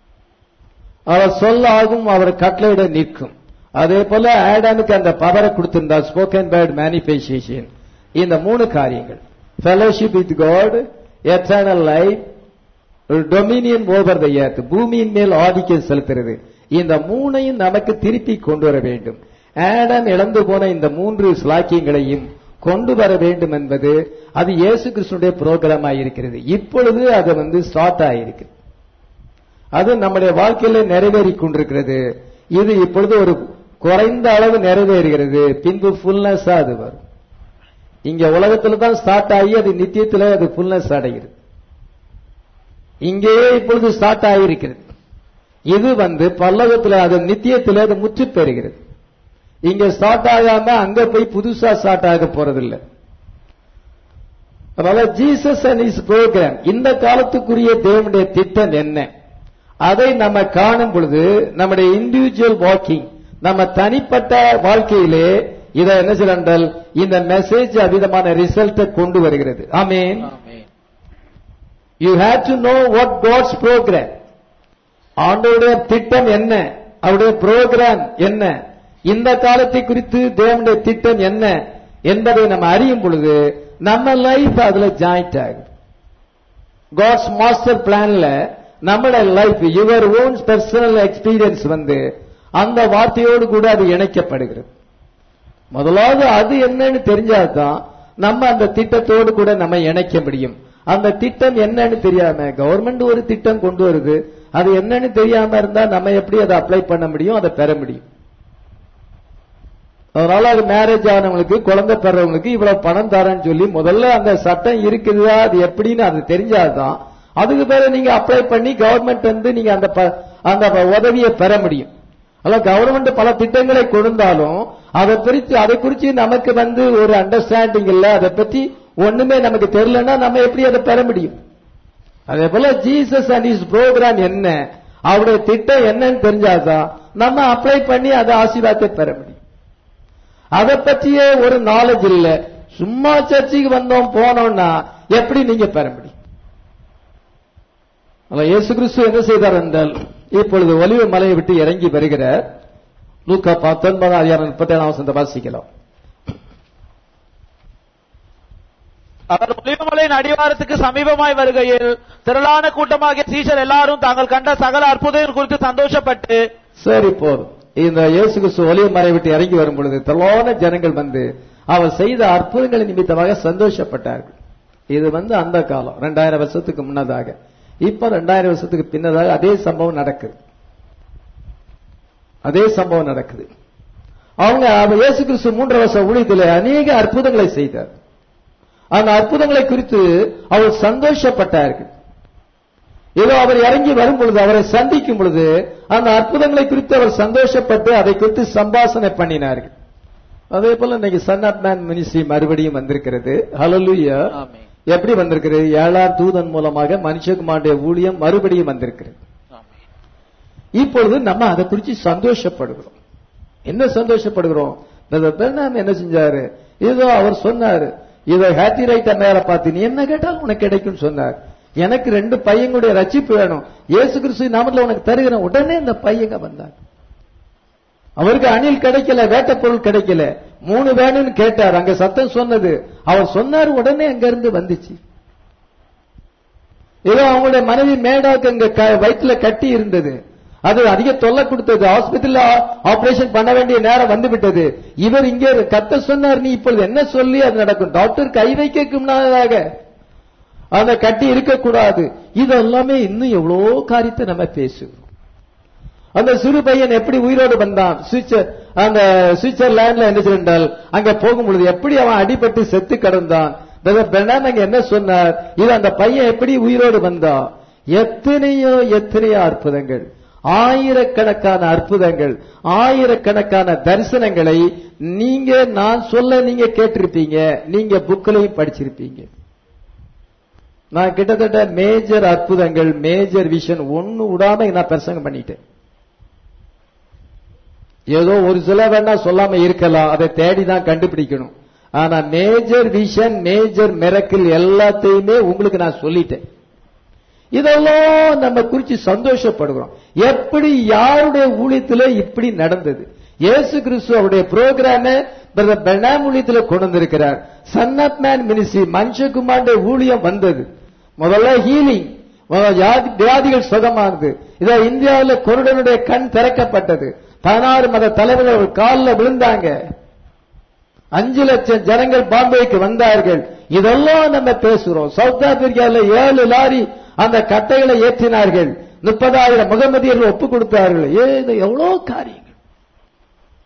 அவர் சொல்லாகும் அவர் கட்டளையிட நிற்கும் அதே போல ஆடானுக்கு அந்த பவரை கொடுத்திருந்தார் ஸ்போக்கன் வேர்ட் மேனிபெஸ்டேஷன் இந்த மூணு காரியங்கள் fellowship with God eternal life dominion over the earth பூமியின் மேல் ஆதிக்கம் செலுத்துறது இந்த மூணையும் நமக்கு திருப்பி கொண்டு வர வேண்டும் ஆடம் இழந்து போன இந்த மூன்று ஸ்லாக்கியங்களையும் கொண்டு வர வேண்டும் என்பது அது இயேசு கிறிஸ்துடைய புரோகிராம் இருக்கிறது இப்பொழுது அது வந்து ஸ்டார்ட் ஆயிருக்கு அது நம்முடைய வாழ்க்கையில நிறைவேறி கொண்டிருக்கிறது இது இப்பொழுது ஒரு குறைந்த அளவு நிறைவேறுகிறது பின்பு ஃபுல்னஸா அது வரும் இங்க உலகத்துல தான் ஸ்டார்ட் ஆகி அது நித்தியத்துல அது ஃபுல்னஸ் அடைகிறது இங்கேயே இப்பொழுது ஸ்டார்ட் ஆகியிருக்கிறது இது வந்து பல்லவத்துல அது நித்தியத்துல அது முற்று பெறுகிறது இங்க ஸ்டார்ட் ஆகாம அங்க போய் புதுசா ஸ்டார்ட் ஆக போறதில்லை அதனால ஜீசஸ் அண்ட் இஸ் ப்ரோக்ராம் இந்த காலத்துக்குரிய தேவனுடைய திட்டம் என்ன அதை நம்ம காணும் பொழுது நம்முடைய இண்டிவிஜுவல் வாக்கிங் நம்ம தனிப்பட்ட வாழ்க்கையிலே இதை என்ன செய்யறால் இந்த மெசேஜ் அவிதமான ரிசல்ட்டை கொண்டு வருகிறது ஆமீன் ஆமென். You have to know what God's program ஆண்டோடைய திட்டம் என்ன அவருடைய ப்ரோக்ராம் என்ன இந்த காலத்தை குறித்து தேவனுடைய திட்டம் என்ன என்பதை நம்ம அறியும் பொழுது நம்ம லைஃப் அதுல ஜாயிண்ட் ஆகுது காட்ஸ் மாஸ்டர் பிளான்ல நம்மளோட life your own personal experience வந்து அந்த வார்த்தையோடு கூட அது இணைக்கப்படுகிறது முதலாவது அது என்னன்னு தெரிஞ்சாதான் நம்ம அந்த திட்டத்தோடு கூட நம்ம இணைக்க முடியும் அந்த திட்டம் என்னன்னு தெரியாம கவர்மெண்ட் ஒரு திட்டம் கொண்டு வருது அது என்னன்னு தெரியாம இருந்தா நம்ம எப்படி அதை அப்ளை பண்ண முடியும் அதை பெற முடியும் அதனால அது மேரேஜ் ஆனவங்களுக்கு குழந்தை பெறவங்களுக்கு இவ்வளவு பணம் தரேன்னு சொல்லி முதல்ல அந்த சட்டம் இருக்குதா அது எப்படின்னு அது தெரிஞ்சாதான் அதுக்கு பிறகு நீங்க அப்ளை பண்ணி கவர்மெண்ட் வந்து நீங்க அந்த ப- அந்த உதவியை பெற முடியும் அதான் கவர்மெண்ட் பல திட்டங்களை கொடுத்தாலும் அதை குறித்து அதை குறித்து நமக்கு வந்து ஒரு அண்டர்ஸ்டாண்டிங் இல்ல அதை பத்தி ஒண்ணுமே நமக்கு தெரியலன்னா நம்ம எப்படி அதை பெற முடியும் அதே போல ஜீசஸ் அண்ட் இஸ் ப்ரோக்ராம் என்ன அவருடைய திட்டம் என்னன்னு தெரிஞ்சாதான் நம்ம அப்ளை பண்ணி அதை ஆசீர்வாதத்தை பெற முடியும் அதை பற்றியே ஒரு நாலேஜ் இல்ல சும்மா சர்ச்சுக்கு வந்தோம் போனோம்னா எப்படி நீங்க பெற முடியும் அதனால இயேசு கிறிஸ்து என்ன செய்தார் என்றால் இப்பொழுது ஒலிவ மலையை விட்டு இறங்கி வருகிறார் லூக்கா பத்தொன்பதாம் அதிகாரம் முப்பத்தி ஏழாம் வசந்த வாசிக்கலாம் அவர் ஒலிவமலையின் அடிவாரத்துக்கு சமீபமாய் வருகையில் திரளான கூட்டமாகிய சீஷர் எல்லாரும் தாங்கள் கண்ட சகல அற்புதங்கள் குறித்து சந்தோஷப்பட்டு சரி போதும் இந்த இயேசு கிறிஸ்து ஒலிவ மலை விட்டு இறங்கி வரும் பொழுது திரளான ஜனங்கள் வந்து அவர் செய்த அற்புதங்கள் நிமித்தமாக சந்தோஷப்பட்டார்கள் இது வந்து அந்த காலம் ரெண்டாயிரம் வருஷத்துக்கு முன்னதாக இப்ப ரெண்டாயிரம் வருஷத்துக்கு பின்னதாக அதே சம்பவம் நடக்குது அதே சம்பவம் நடக்குது அவங்க அவர் இயேசு கிறிஸ்து மூன்று வருஷம் ஊழியத்தில் அநேக அற்புதங்களை செய்தார் அந்த அற்புதங்களை குறித்து அவர் சந்தோஷப்பட்டார்கள் ஏதோ அவர் இறங்கி வரும் பொழுது அவரை சந்திக்கும் பொழுது அந்த அற்புதங்களை குறித்து அவர் சந்தோஷப்பட்டு அதை குறித்து சம்பாஷணை பண்ணினார்கள் அதே போல இன்னைக்கு சன் ஆப் மேன் மினிஸ்ட்ரி மறுபடியும் வந்திருக்கிறது ஹalleluya ஆமென். எப்படி வந்திருக்கிறது ஏழாம் தூதன் மூலமாக மனுஷகுமாருடைய ஊழியம் மறுபடியும் வந்திருக்கிறது ஆமென். இப்பொழுது நம்ம அதை குறித்து சந்தோஷப்படுகிறோம் என்ன சந்தோஷப்படுகிறோம் பிரதர் பெர்னாம் என்ன செஞ்சாரு ஏதோ அவர் சொன்னாரு இதை ஹாப்பி ரைட்ட மேல பார்த்து நீ என்ன கேட்டாலும் உனக்கு கிடைக்கும் சொன்னார் எனக்கு ரெண்டு பையங்களுடைய ரட்சிப்பு வேணும் இயேசு கிறிஸ்து நாமத்துல உனக்கு தருகிறேன் உடனே இந்த பையங்க வந்தாங்க அவருக்கு அணில் கிடைக்கல வேட்டை பொருள் கிடைக்கல மூணு வேணும்னு கேட்டார் அங்க சத்தம் சொன்னது அவர் சொன்னார் உடனே அங்க இருந்து வந்துச்சு ஏதோ அவங்களுடைய மனைவி மேடாக்கு அங்க க- வயித்துல கட்டி இருந்தது அது அதிக தொல்லை கொடுத்தது ஹாஸ்பிட்டல்ல ஆபரேஷன் பண்ண வேண்டிய நேரம் வந்து விட்டது இவர் இங்கே கத்த சொன்னார் நீ இப்பொழுது என்ன சொல்லி அது நடக்கும் டாக்டர் கை வைக்க முன்னதாக அந்த கட்டி இருக்கக்கூடாது இது எல்லாமே இன்னும் எவ்வளோ காரியத்தை நம்ம பேசுகிறோம் அந்த சிறு பையன் எப்படி உயிரோடு வந்தான் சுவிட்சர் அந்த சுவிட்சர்லாந்துல என்ன செய்தால் அங்க போகும் பொழுது எப்படி அவன் அடிபட்டு செத்து கிடந்தான் பிரதர் பெர்னான் அங்க என்ன சொன்னார் இது அந்த பையன் எப்படி உயிரோடு வந்தான் எத்தனையோ எத்தனையோ அற்புதங்கள் ஆயிரக்கணக்கான அற்புதங்கள் ஆயிரக்கணக்கான தரிசனங்களை நீங்க நான் சொல்ல நீங்க கேட்டிருப்பீங்க நீங்க புக்கிலையும் படிச்சிருப்பீங்க நான் கிட்டத்தட்ட மேஜர் அற்புதங்கள் மேஜர் விஷன் ஒன்னு விடாம நான் பிரசங்கம் பண்ணிட்டேன் ஏதோ ஒரு சில வேணா சொல்லாம இருக்கலாம் அதை தேடி தான் கண்டுபிடிக்கணும் ஆனா மேஜர் விஷன் மேஜர் மிரக்கிள் எல்லாத்தையுமே உங்களுக்கு நான் சொல்லிட்டேன் இதெல்லாம் நம்ம குறிச்சு சந்தோஷப்படுகிறோம் எப்படி யாருடைய ஊழியத்துல இப்படி நடந்தது இயேசு கிறிஸ்து அவருடைய புரோகிராம பிரதர் பெர்னாம் ஊழியத்துல கொண்டு வந்திருக்கிறார் சன் ஆப் மேன் மினிஸ்ட்ரி மனுஷகுமாருடைய ஊழியம் வந்தது முதல்ல ஹீலிங் வியாதிகள் சுகமானது இதை இந்தியாவில் குருடனுடைய கண் திறக்கப்பட்டது பதினாறு மத தலைவர்கள் ஒரு காலில் விழுந்தாங்க அஞ்சு லட்சம் ஜனங்கள் பாம்பேக்கு வந்தார்கள் இதெல்லாம் நம்ம பேசுறோம் சவுத் ஆப்பிரிக்காவில் ஏழு லாரி அந்த கட்டைகளை ஏற்றினார்கள் முப்பதாயிரம் முகமதியர்கள் ஒப்பு கொடுத்தார்கள் ஏ இது எவ்வளவு காரியங்கள்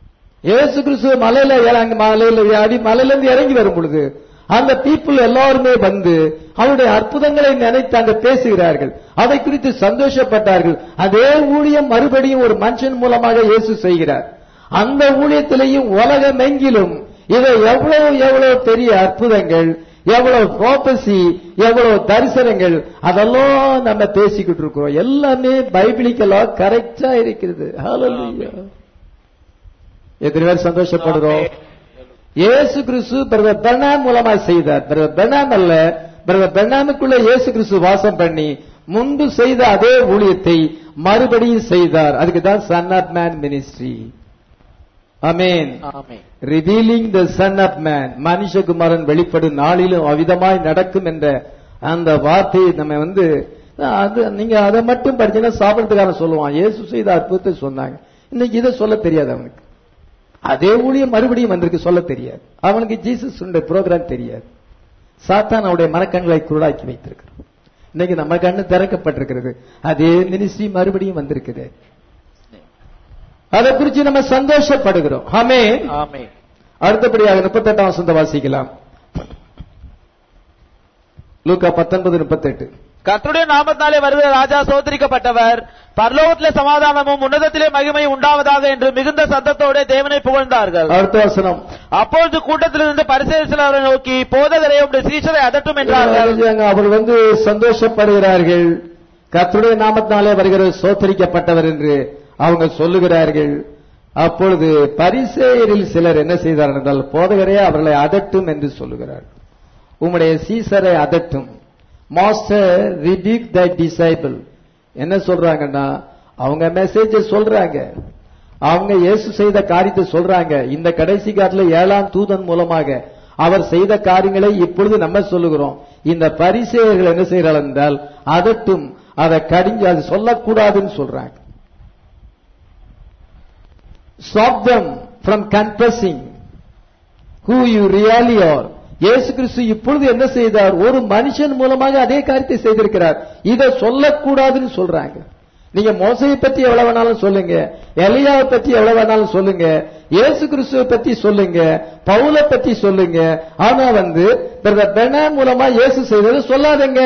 இயேசு கிறிஸ்து மலையில இறங்கி மலையில அடி மலையில இருந்து இறங்கி வரும் பொழுது அந்த பீப்புள் எல்லாருமே வந்து அவருடைய அற்புதங்களை நினைத்து அங்க பேசுகிறார்கள் அதை குறித்து சந்தோஷப்பட்டார்கள் அதே ஊழியம் மறுபடியும் ஒரு மனுஷன் மூலமாக இயேசு செய்கிறார் அந்த ஊழியத்திலேயும் உலகமெங்கிலும் இதை எவ்வளவு எவ்வளவு பெரிய அற்புதங்கள் எவ்வளவு ப்ராபசி எவ்வளவு தரிசனங்கள் அதெல்லாம் நம்ம பேசிக்கிட்டு இருக்கிறோம் எல்லாமே பைபிளிக்கலா கரெக்டா இருக்கிறது Hallelujah. எத்தனை பேர் சந்தோஷப்படுறோம் இயேசு கிறிஸ்து பிரதர் பெர்னாம் மூலமா செய்தார் பிரதர் பெர்னாம் அல்ல பிரதர் பெர்னாமுக்குள்ள இயேசு கிறிஸ்து வாசம் பண்ணி முன்பு செய்த அதே ஊழியத்தை மறுபடியும் செய்தார் அதுக்கு தான் சன் ஆஃப் மேன் மினிஸ்ட்ரி அமேன் ஆமென் revealing the son of man மனுஷகுமாரன் வெளிப்படும் நாளிலும் அவ்விதமாய் நடக்கும் என்ற அந்த வார்த்தையை நம்ம வந்து அது நீங்க அதை மட்டும் படிச்சீங்கன்னா சாப்பிடறதுக்கான சொல்லுவான் இயேசு செய்த அற்புதத்தை சொன்னாங்க இன்னைக்கு இதை சொல்ல தெரியாது அவனுக்கு அதே ஊழியம் மறுபடியும் வந்திருக்கு சொல்ல தெரியாது அவனுக்கு ஜீசஸ் ப்ரோக்ராம் தெரியாது சாத்தான் அவருடைய மனக்கண்களை குருடாக்கி வைத்திருக்கிறான் இன்னைக்கு நம்ம கண்ணு திறக்கப்பட்டிருக்கிறது அதே மினிஸ்ட்ரி மறுபடியும் வந்திருக்குது அதை குறித்து நம்ம சந்தோஷப்படுகிறோம் ஆமே ஆமென் அடுத்தபடியாக முப்பத்தெட்டாம் வசந்த வாசிக்கலாம் லூக்கா பத்தொன்பது முப்பத்தெட்டு கர்த்தருடைய நாமத்தினாலே வருகிற ராஜா சோதரிக்கப்பட்டவர் பரலோகத்திலே சமாதானமும் உன்னதத்திலே மகிமை உண்டாவதாக என்று மிகுந்த சத்தத்தோட தேவனை புகழ்ந்தார்கள் அடுத்த வசனம் அப்பொழுது கூட்டத்திலிருந்து பரிசேசில் அவரை நோக்கி போதகரே உடைய சீஷரை அதட்டும் என்றார்கள் அறிஞ்சாங்க, அவர் வந்து சந்தோஷப்படுகிறார்கள் கர்த்தருடைய நாமத்தினாலே வருகிற சோத்தரிக்கப்பட்டவர் என்று அவங்க சொல்லுகிறார்கள் அப்பொழுது பரிசேயரில் சிலர் என்ன செய்தார்கள் என்றால் போதகரே அவர்களை அதட்டும் என்று சொல்லுகிறார்கள் உம்முடைய சீசரை அதட்டும் மாஸ்டர் ரிபிக் த டிசைபிள் என்ன சொல்றாங்கன்னா அவங்க மெசேஜ் சொல்றாங்க அவங்க இயேசு செய்த காரியத்தை சொல்றாங்க இந்த கடைசி காலத்துல ஏழாம் தூதன் மூலமாக அவர் செய்த காரியங்களை இப்பொழுது நம்ம சொல்லுகிறோம் இந்த பரிசேயர்கள் என்ன செய்கிறார்கள் என்றால் அதட்டும் அதை கடிஞ்சு அது சொல்லக்கூடாதுன்னு சொல்றாங்க stop them from confessing who you really are இயேசு கிறிஸ்து இப்பொழுது என்ன செய்தார் ஒரு மனுஷன் மூலமாக அதே காரியத்தை செய்திருக்கிறார் இதை சொல்லக்கூடாதுன்னு சொல்றாங்க நீங்க மோசையை பத்தி எவ்வளவு வேணாலும் சொல்லுங்க எலியாவை பத்தி எவ்வளவு வேணாலும் சொல்லுங்க இயேசு கிறிஸ்துவை பத்தி சொல்லுங்க பவுலை பத்தி சொல்லுங்க ஆனா வந்து பிரதர் பெனான் மூலமா இயேசு செய்ததை சொல்லாதீங்க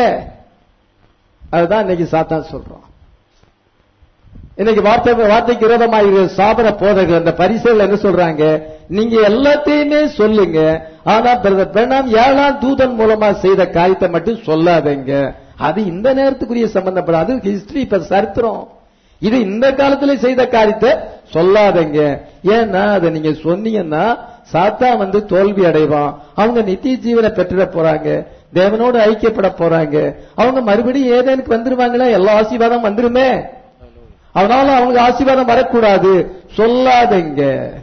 அதுதான் இன்னைக்கு சாத்தான் சொல்றோம் இன்னைக்கு வார்த்தை வார்த்தைக்கு விரோதமாக சாபன போதகர் அந்த பரிசைகள் என்ன சொல்றாங்க நீங்க எல்லாத்தையுமே சொல்லுங்க ஆனா பிரதர் பிரணாம் ஏழாம் தூதன் மூலமா செய்த காரியத்தை மட்டும் சொல்லாதீங்க அது இந்த நேரத்துக்குரிய சம்பந்தப்பட அது ஹிஸ்டரி இப்ப சரித்திரம் இது இந்த காலத்துல செய்த காரியத்தை சொல்லாதீங்க ஏன்னா அதை நீங்க சொன்னீங்கன்னா சாத்தா வந்து தோல்வி அடைவான் அவங்க நித்திய ஜீவனை பெற்றுட போறாங்க தேவனோடு ஐக்கியப்பட போறாங்க அவங்க மறுபடியும் ஏதேனுக்கு வந்துருவாங்களா எல்லா ஆசீர்வாதம் வந்துருமே அதனால அவங்களுக்கு ஆசீர்வாதம் வரக்கூடாது சொல்லாதீங்க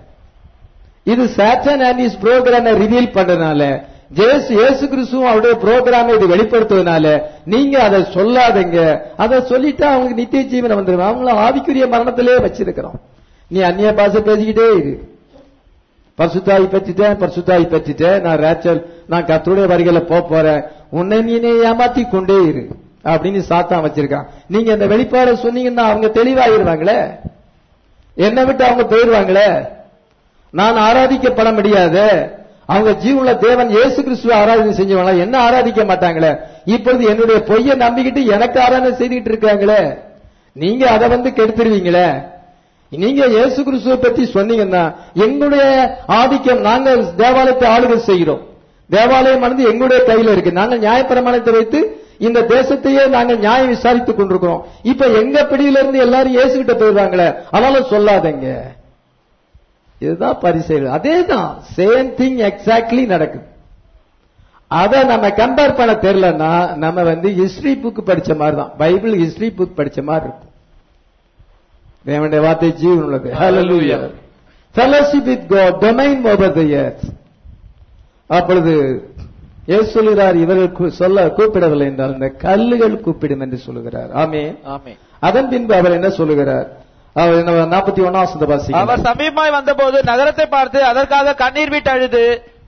இது சாட்டன் அண்ட் இஸ் ப்ரோக்ராமை ரிவீல் பண்றதுனால ஜேசு இயேசு கிறிஸ்துவும் அவருடைய ப்ரோக்ராமை இது வெளிப்படுத்துவதனால நீங்க அதை சொல்லாதீங்க அதை சொல்லிட்டா அவங்களுக்கு நித்திய ஜீவனை வந்துடும் அவங்கள ஆவிக்குரிய மரணத்திலே வச்சிருக்கிறோம் நீ அந்நிய பாஷை பேசிக்கிட்டே இரு பரிசுத்தாய் பெற்றுட்டேன் பரிசுத்தாய் பெற்றுட்டேன் நான் ரேச்சல் நான் கத்தருடைய வரிகளை போக போறேன் உன்னை நீனே ஏமாத்தி கொண்டே இரு அப்படின்னு சாத்தான் வச்சிருக்கான் நீங்க இந்த வெளிப்பாட சொன்னீங்கன்னா அவங்க தெளிவாயிருவாங்களே என்னை விட்டு அவங்க போயிருவாங்களே நான் ஆராதிக்கப்பட முடியாது அவங்க ஜீவுள்ள தேவன் இயேசு கிறிஸ்துவ ஆராதனை செஞ்சவங்களா என்ன ஆராதிக்க மாட்டாங்களே இப்பொழுது என்னுடைய பொய்யை நம்பிக்கிட்டு எனக்கு ஆராதனை செய்துட்டு இருக்காங்களே நீங்க அதை வந்து கெடுத்துருவீங்களே நீங்க இயேசு கிறிஸ்துவை பத்தி சொன்னீங்கன்னா எங்களுடைய ஆதிக்கம் நாங்கள் தேவாலயத்தை ஆளுகை செய்கிறோம் தேவாலயம் வந்து எங்களுடைய கையில இருக்கு நாங்கள் நியாயப்பிரமாணத்தை வைத்து இந்த தேசத்தையே நாங்கள் நியாயம் விசாரித்துக் கொண்டிருக்கிறோம் இப்ப எங்க பிடியில இருந்து எல்லாரும் இயேசு கிட்ட போயிருவாங்களே அதனால சொல்லாதீங்க இதுதான் பரிசெயல் அதே தான் சேம் திங் எக்ஸாக்ட்லி நடக்குது அதை நம்ம கம்பேர் பண்ண தெரியலன்னா நம்ம வந்து ஹிஸ்டரி புக் படிச்ச மாதிரி தான் பைபிள் ஹிஸ்டரி புக் படிச்ச மாதிரி இருக்கும் தேவனுடைய வார்த்தை ஜீவன் உள்ளது ஹalleluya fellowship with god domain over the earth அப்பொழுது இயேசு சொல்கிறார் இவர்கள் கூ- சொல்ல கூப்பிடவில்லை என்றால் இந்த கல்லுகள் கூப்பிடும் என்று சொல்லுகிறார் ஆமே ஆமென் அதன் பின்பு அவர் என்ன சொல்லுகிறார் அவர் என்ன நாற்பத்தி ஒன்னாம் வசந்த வாசி அவர் சமீபமாய் வந்தபோது நகரத்தை பார்த்து அதற்காக கண்ணீர் விட்டு அழுது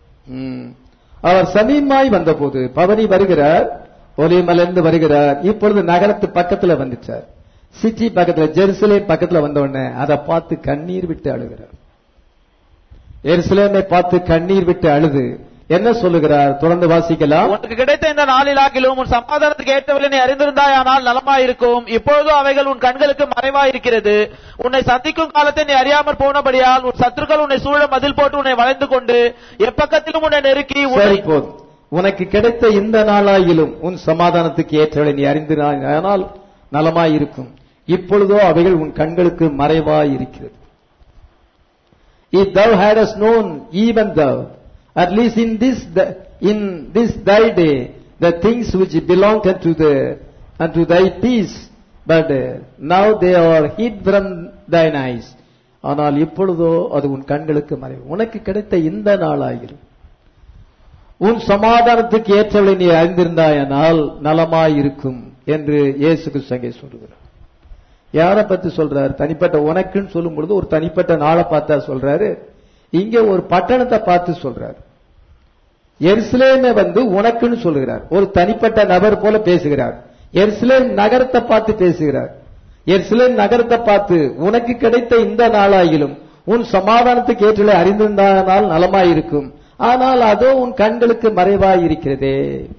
அவர் சமீமாய் வந்தபோது பவனி வருகிறார் ஒலிமலிருந்து வருகிறார் இப்பொழுது நகரத்து பக்கத்துல வந்துச்சார் சிட்டி பக்கத்துல ஜெருசலேம் பக்கத்துல வந்த உடனே அதை பார்த்து கண்ணீர் விட்டு அழுகிறார் எருசலேமை பார்த்து கண்ணீர் விட்டு அழுது என்ன சொல்லுகிறார் தொடர்ந்து வாசிக்கலாம் உனக்கு கிடைத்த இந்த நாளிலாகிலும் உன் சமாதானத்துக்கு ஏற்றவில்லை நீ அறிந்திருந்தாயானால் நலமாயிருக்கும் இப்பொழுதோ அவைகள் உன் கண்களுக்கு மறைவாயிருக்கிறது உன்னை சந்திக்கும் காலத்தை நீ அறியாமற் போனபடியால் உன் சத்துருக்கள் உன்னை சூழ மதில் போட்டு உன்னை வளைந்து கொண்டு எப்பக்கத்திலும் உன்னை நெருக்கி உன்னை சரி போதும் உனக்கு கிடைத்த இந்த நாளாயிலும் உன் சமாதானத்துக்கு ஏற்றவளை நீ அறிந்தினால் நலமாயிருக்கும் இப்பொழுதோ அவைகள் உன் கண்களுக்கு மறைவாய் இருக்கிறது If thou hadst known, even thou, at least in this, the- in this thy day, the things which belong unto the, unto thy peace, but uh, now they are hid from thine eyes. ஆனால் இப்பொழுதோ அது உன் கண்களுக்கு மறைவு உனக்கு கிடைத்த இந்த நாளாயிரும் உன் சமாதானத்துக்கு ஏற்றவளை நீ அறிந்திருந்தாயனால் நலமாயிருக்கும் என்று இயேசு கிறிஸ்து அங்கே சொல்லுகிறார் யாரை பத்தி சொல்றாரு தனிப்பட்ட உனக்குன்னு சொல்லும் பொழுது ஒரு தனிப்பட்ட நாளை பார்த்தா சொல்றாரு இங்க ஒரு பட்டணத்தை பார்த்து சொல்றாரு எருசலேமை வந்து உனக்குன்னு சொல்லுகிறார் ஒரு தனிப்பட்ட நபர் போல பேசுகிறார் எருசலேம் நகரத்தை பார்த்து பேசுகிறார் எருசலேம் நகரத்தை பார்த்து உனக்கு கிடைத்த இந்த நாளாயிலும் உன் சமாதானத்துக்கு ஏற்றலை அறிந்திருந்தானால் நலமாயிருக்கும் ஆனால் அதோ உன் கண்களுக்கு மறைவாய் இருக்கிறதே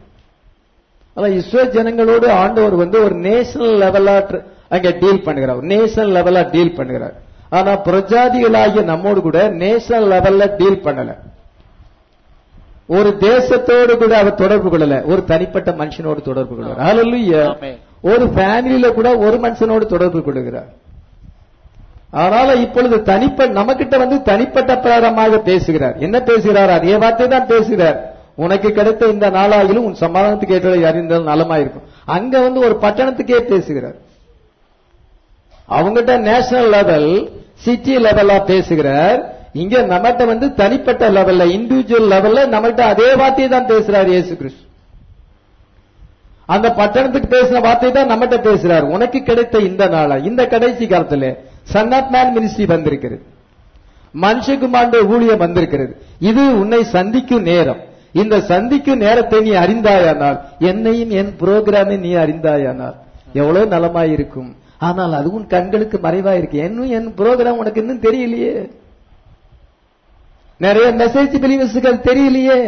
அதான் இஸ்ரேல் ஜனங்களோடு ஆண்டவர் வந்து ஒரு நேஷனல் லெவலா ட்ர- அங்க டீல் பண்ணுகிறார் நேஷனல் லெவலா டீல் பண்ணுகிறார் ஆனா பிரஜாதிகளாகிய நம்மோடு கூட நேஷனல் லெவல்ல டீல் பண்ணல ஒரு தேசத்தோடு கூட அவர் தொடர்பு கொள்ளல ஒரு தனிப்பட்ட மனுஷனோடு தொடர்பு கொள்கிறார் ஹalleluya ஆமென். ஒரு ஃபேமிலியில கூட ஒரு மனுஷனோடு தொடர்பு கொள்கிறார் ஆனால இப்பொழுது தனிப்பட்ட நம்மகிட்ட வந்து தனிப்பட்ட பிரகாரமாக பேசுகிறார் என்ன பேசுகிறார் அதே வார்த்தை தான் பேசுகிறார் உனக்கு கிடைத்த இந்த நாளாகிலும் உன் சமாதானத்துக்கு ஏற்றதை அறிந்தால் நலமாயிருக்கும் அங்க வந்து ஒரு பட்டணத்துக்கே பேசுகிறார் அவங்ககிட்ட நேஷனல் லெவல் சிட்டி லெவலா பேசுகிறார் இங்க நம்மகிட்ட வந்து தனிப்பட்ட லெவல்ல இண்டிவிஜுவல் லெவல்ல நம்மகிட்ட அதே வார்த்தையை தான் பேசுறார் இயேசு கிறிஸ்து அந்த பட்டணத்துக்கு பேசின வார்த்தை தான் நம்மகிட்ட பேசுறார் உனக்கு கிடைத்த இந்த நாளா இந்த கடைசி காலத்துல சன் ஆப் மேன் மினிஸ்ட்ரி வந்திருக்கிறது மனுஷகுமாண்ட ஊழியம் வந்திருக்கிறது இது உன்னை சந்திக்கும் நேரம் இந்த சந்திக்கும் நேரத்தை நீ அறிந்தாயானால் என்னையும் என் புரோகிராமை நீ அறிந்தாயானால் எவ்வளவு நலமாயிருக்கும் ஆனால் அது உன் கண்களுக்கு மறைவா இருக்கு இன்னும் என் புரோகிராம் உனக்கு இன்னும் தெரியலையே நிறைய மெசேஜ் பிலிவர்ஸுக்கு அது தெரியலையே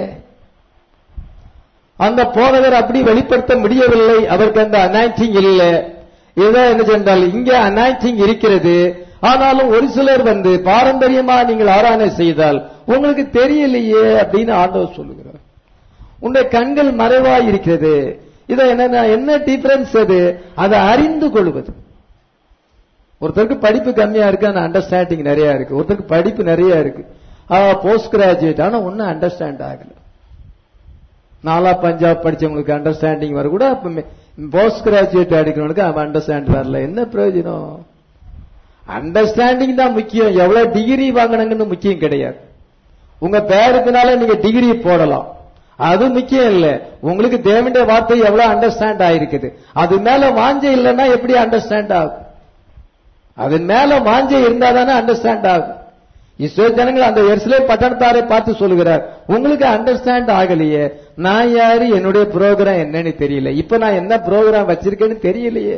அந்த போதகர் அப்படி வெளிப்படுத்த முடியவில்லை அவருக்கு அந்த அனாய்டிங் இல்லை இதுதான் என்ன சொன்னால் இங்க அனாய்டிங் இருக்கிறது ஆனாலும் ஒரு சிலர் வந்து பாரம்பரியமா நீங்கள் ஆராதனை செய்தால் உங்களுக்கு தெரியலையே அப்படின்னு ஆண்டவர் சொல்லுகிறார் உன்னுடைய கண்கள் மறைவாய் இருக்கிறது இதை என்ன என்ன டிஃபரன்ஸ் அது அதை அறிந்து கொள்வது ஒருத்தருக்கு படிப்பு கம்மியா இருக்கு ஆனா அண்டர்ஸ்டாண்டிங் நிறைய இருக்கு ஒருத்தருக்கு படிப்பு நிறைய இருக்கு போஸ்ட் கிராஜுவேட் ஆனா ஒன்னும் அண்டர்ஸ்டாண்ட் ஆகல நாலா பஞ்சாப் படிச்சவங்களுக்கு அண்டர்ஸ்டாண்டிங் வர கூட போஸ்ட் கிராஜுவேட் அடிக்கிறவனுக்கு அவன் அண்டர்ஸ்டாண்ட் வரல என்ன பிரயோஜனம் அண்டர்ஸ்டாண்டிங் தான் முக்கியம் எவ்வளவு டிகிரி வாங்கினங்கன்னு முக்கியம் கிடையாது உங்க பேருக்குனால நீங்க டிகிரி போடலாம் அது முக்கியம் இல்ல உங்களுக்கு தேவனுடைய வார்த்தை எவ்வளவு அண்டர்ஸ்டாண்ட் ஆயிருக்குது அது மேல வாஞ்சை இல்லைன்னா எப்படி அண்டர்ஸ்டாண்ட் ஆகும் அதன் மேல வாஞ்சை இருந்தா தானே அண்டர்ஸ்டாண்ட் ஆகும் இஸ்ரோ ஜனங்கள் அந்த எருசலே பட்டணத்தாரை பார்த்து சொல்லுகிறார் உங்களுக்கு அண்டர்ஸ்டாண்ட் ஆகலையே நான் யாரு என்னுடைய ப்ரோக்ராம் என்னன்னு தெரியல இப்ப நான் என்ன ப்ரோக்ராம் வச்சிருக்கேன்னு தெரியலையே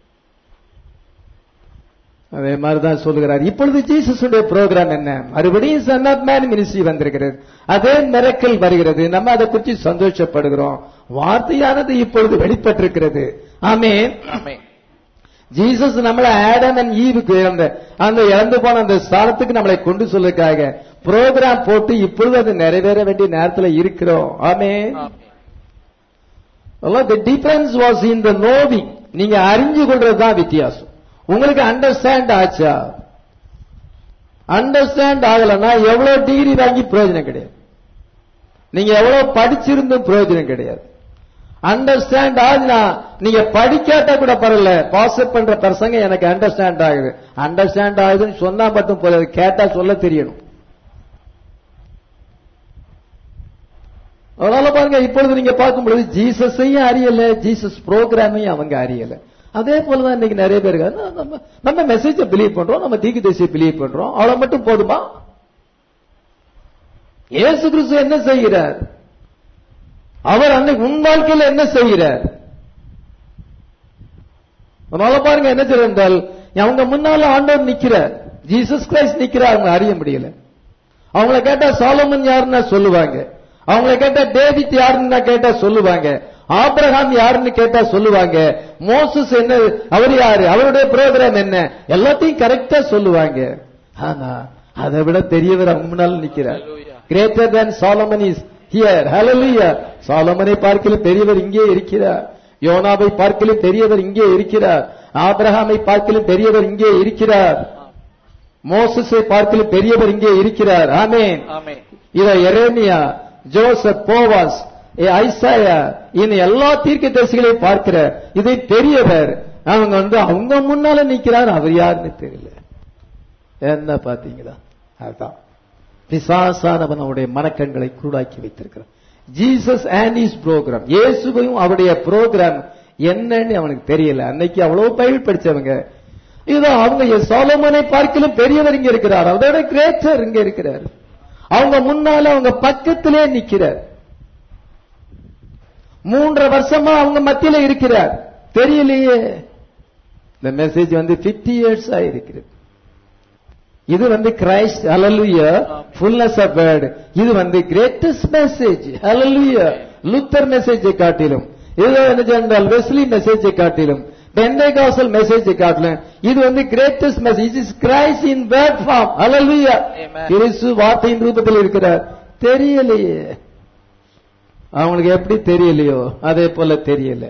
அதே மாதிரிதான் சொல்லுகிறார் இப்பொழுது ஜீசஸுடைய ப்ரோக்ராம் என்ன மறுபடியும் சன் ஆஃப் மேன் மினிஸ்ட்ரி வந்திருக்கிறது அதே மிரக்கல் வருகிறது நம்ம அதை குறித்து சந்தோஷப்படுகிறோம் வார்த்தையானது இப்பொழுது வெளிப்பட்டிருக்கிறது ஆமே ஆமென். ஜீசஸ் நம்மளை ஆடம் அண்ட் ஈவுக்கு அந்த அந்த இழந்து போன அந்த ஸ்தானத்துக்கு நம்மளை கொண்டு சொல்றதுக்காக ப்ரோக்ராம் போட்டு இப்பொழுது அது நிறைவேற வேண்டிய நேரத்தில் இருக்கிறோம் ஆமே ஆமென். The difference was in the knowing நீங்க அறிஞ்சு கொள்றது தான் வித்தியாசம் உங்களுக்கு அண்டர்ஸ்டாண்ட் ஆச்சா அண்டர்ஸ்டாண்ட் ஆகலன்னா எவ்வளவு டிகிரி வாங்கி பிரயோஜனம் கிடையாது நீங்க எவ்வளவு படிச்சிருந்தும் பிரயோஜனம் கிடையாது அண்டர்ஸ்டாண்ட் ஆகுதுன்னா நீங்க படிக்காட்டா கூட பரவாயில்ல பாஸ் பண்ற பசங்க எனக்கு அண்டர்ஸ்டாண்ட் ஆகுது அண்டர்ஸ்டாண்ட் ஆகுதுன்னு சொன்னா மட்டும் போதாது கேட்டா சொல்ல தெரியணும் அதனால பாருங்க இப்பொழுது நீங்க பார்க்கும் பொழுது ஜீசஸையும் அறியல ஜீசஸ் ப்ரோக்ராமையும் அவங்க அறியல அதே போலதான் இன்னைக்கு நிறைய பேர் இருக்காங்க. நா- நம்ம நம்ம மெசேஜ பிலீவ் பண்றோம் நம்ம தீக்கு தேசிய பிலீவ் பண்றோம் அவ்வளவு மட்டும் போதுமா இயேசு கிறிஸ்து என்ன செய்கிறார் அவர் அன்னைக்கு உன் வாழ்க்கையில என்ன செய்கிறார் அதனால பாருங்க என்ன தெரிந்தால் அவங்க முன்னால ஆண்டவர் நிக்கிறார் ஜீசஸ் கிரைஸ்ட் நிக்கிறார் அவங்க அறிய முடியல அவங்கள கேட்டா சாலமன் யாருன்னா சொல்லுவாங்க அவங்கள கேட்டா டேவிட் யாருன்னா கேட்டா சொல்லுவாங்க ஆபிரகாம் யாருன்னு கேட்டா சொல்லுவாங்க மோசஸ் என்ன அவர் யாரு அவருடைய ப்ரோக்ராம் என்ன எல்லாத்தையும் கரெக்டா சொல்லுவாங்க ஆனா அதை விட பெரியவர் அவங்க முன்னால நிக்கிறார் greater than Solomon is here ஹalleluya சாலமனை பார்க்கலும் பெரியவர் இங்கே இருக்கிறார் யோனாவை பார்க்கலும் பெரியவர் இங்கே இருக்கிறார் ஆபிரகாமை பார்க்கலும் பெரியவர் இங்கே இருக்கிறார் மோசஸை பார்க்கலும் பெரியவர் இங்கே இருக்கிறார் ஆமென் ஆமென் இத எரேமியா ஜோசப் போவாஸ் ஏ, ஐசாயா இன்னும் எல்லா தீர்க்க பார்க்கிற இதை பெரியவர் அவங்க வந்து அவங்க முன்னால நிக்கிறார் அவர் யாருன்னு தெரியல என்ன பாத்தீங்களா அதுதான் பிசாசானவன் அவருடைய மனக்கண்களை குருடாக்கி வைத்திருக்கிறான் ஜீசஸ் அண்ட் இஸ் ப்ரோக்ராம் இயேசுவையும் அவருடைய ப்ரோக்ராம் என்னன்னு அவனுக்கு தெரியல அன்னைக்கு அவ்வளவு பைபிள் படிச்சவங்க இதோ அவங்க சோலமனை பார்க்கலும் பெரியவர் இங்க இருக்கிறார் அதோட கிரேட்டர் இங்க இருக்கிறார் அவங்க முன்னால அவங்க பக்கத்திலே நிக்கிறார் மூன்றரை வருஷமா அவங்க மத்தியில இருக்கிறார் தெரியலையே இந்த மெசேஜ் வந்து 50 இயர்ஸ் ஆயிருக்கிறது இது வந்து கிரைஸ்ட் ஹalleluya ஃபுல்னஸ் ஆஃப் வேர்ட் இது வந்து கிரேட்டஸ்ட் மெசேஜ் ஹalleluya லூத்தர் மெசேஜை காட்டிலும் இது என்ன சொன்னால் வெஸ்லி மெசேஜை காட்டிலும் பெந்தேகாசல் மெசேஜை காட்டிலும் இது வந்து greatest message is Christ in word form ஹalleluya Amen. கிறிஸ்து வார்த்தையின் ரூபத்தில் இருக்கிறார் தெரியலையே அவங்களுக்கு எப்படி தெரியலையோ அதே போல தெரியல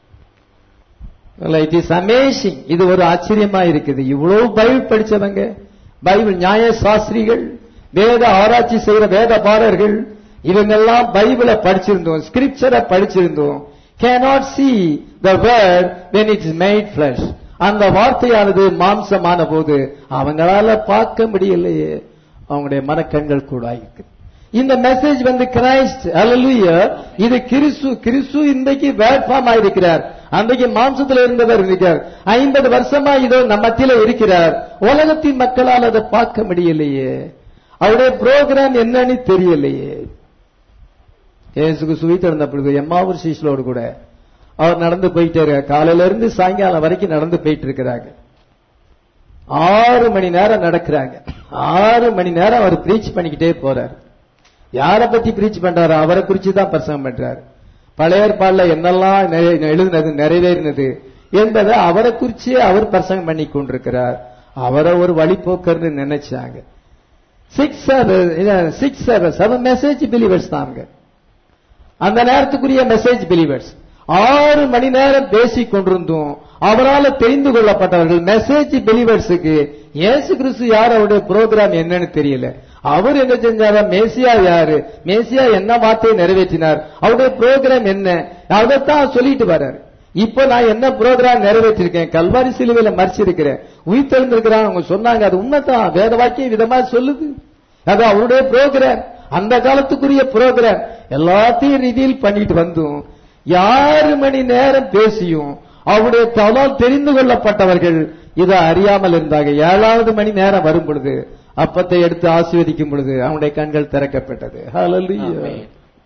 இட் இஸ் அமேசிங் இது ஒரு ஆச்சரியமா இருக்குது இவ்வளவு பைபிள் படிச்சவங்க பைபிள் நியாய சாஸ்திரிகள் வேத ஆராய்ச்சி செய்யற வேத பாரர்கள் இவங்கெல்லாம் பைபிளை படிச்சிருந்தோம் ஸ்கிரிப்சரை படிச்சிருந்தோம் cannot see the word when it is made flesh அந்த வார்த்தையானது மாம்சமான போது அவங்களால பார்க்க முடியலையே அவங்களுடைய மனக்கண்கள் கூட இருக்குது இந்த மெசேஜ் வந்து கிரைஸ்ட் அல்லலுயா இது கிறிஸ்து கிறிஸ்து இன்றைக்கு வேர்ட் ஃபார்ம் ஆயிருக்கிறார் அன்றைக்கு மாம்சத்தில் இருந்தவர் இருக்கிறார் ஐம்பது வருஷமா இதோ நம்ம மத்தியில இருக்கிறார் உலகத்தின் மக்களால் அதை பார்க்க முடியலையே அவருடைய ப்ரோக்ராம் என்னன்னு தெரியலையே இயேசுக்கு சுவித்து நடந்த பொழுது எம்மாவூர் சீஸ்லோடு கூட அவர் நடந்து போயிட்டே இருக்கார் காலையில இருந்து சாயங்காலம் வரைக்கும் நடந்து போயிட்டு இருக்கிறாங்க ஆறு மணி நேரம் நடக்கிறாங்க ஆறு மணி நேரம் அவர் பிரீச் பண்ணிக்கிட்டே போறார் யாரை பத்தி பிரீச் பண்றாரு அவரை குறிச்சு தான் பிரசங்கம் பண்றாரு பழைய ஏற்பாடுல என்னெல்லாம் நிறை- எழுதினது நிறைவேறினது என்பதை அவரை குறிச்சே அவர் பிரசங்கம் பண்ணி கொண்டிருக்கிறார் அவரை ஒரு வழிபோக்கர்னு நினைச்சாங்க six six seven message believers தாங்க அந்த நேரத்துக்குரிய மெசேஜ் பிலீவர்ஸ் ஆறு மணி நேரம் பேசிக் கொண்டிருந்தோம் அவரால் தெரிந்து கொள்ளப்பட்டவர்கள் மெசேஜ் பிலீவர்ஸுக்கு இயேசு கிறிஸ்து யார் அவருடைய ப்ரோக்ராம் என்னன்னு தெரியல அவர் என்ன செஞ்சாரா மேசியா யாரு மேசியா என்ன வார்த்தையை நிறைவேற்றினார் அவருடைய ப்ரோக்ராம் என்ன அதைத்தான் சொல்லிட்டு வர்றாரு இப்போ நான் என்ன ப்ரோக்ராம் நிறைவேற்றிருக்கேன் கல்வாரி சிலுவையில மறிச்சிருக்கிறேன் உயிர் தெளிந்திருக்கிறான் அவங்க சொன்னாங்க அது உண்மைதான் வேத வாக்கியம் விதமா சொல்லுது அது அவருடைய ப்ரோக்ராம் அந்த காலத்துக்குரிய ப்ரோக்ராம் எல்லாத்தையும் ரிவீல் பண்ணிட்டு வந்தும் ஆறு மணி நேரம் பேசியும் அவருடைய தலால் தெரிந்து கொள்ளப்பட்டவர்கள் இதை அறியாமல் இருந்தாங்க ஏழாவது மணி நேரம் வரும் பொழுது அப்பத்தை எடுத்து ஆசீர்வதிக்கும் பொழுது அவனுடைய கண்கள் திறக்கப்பட்டது ஹalleluya ஆமென்.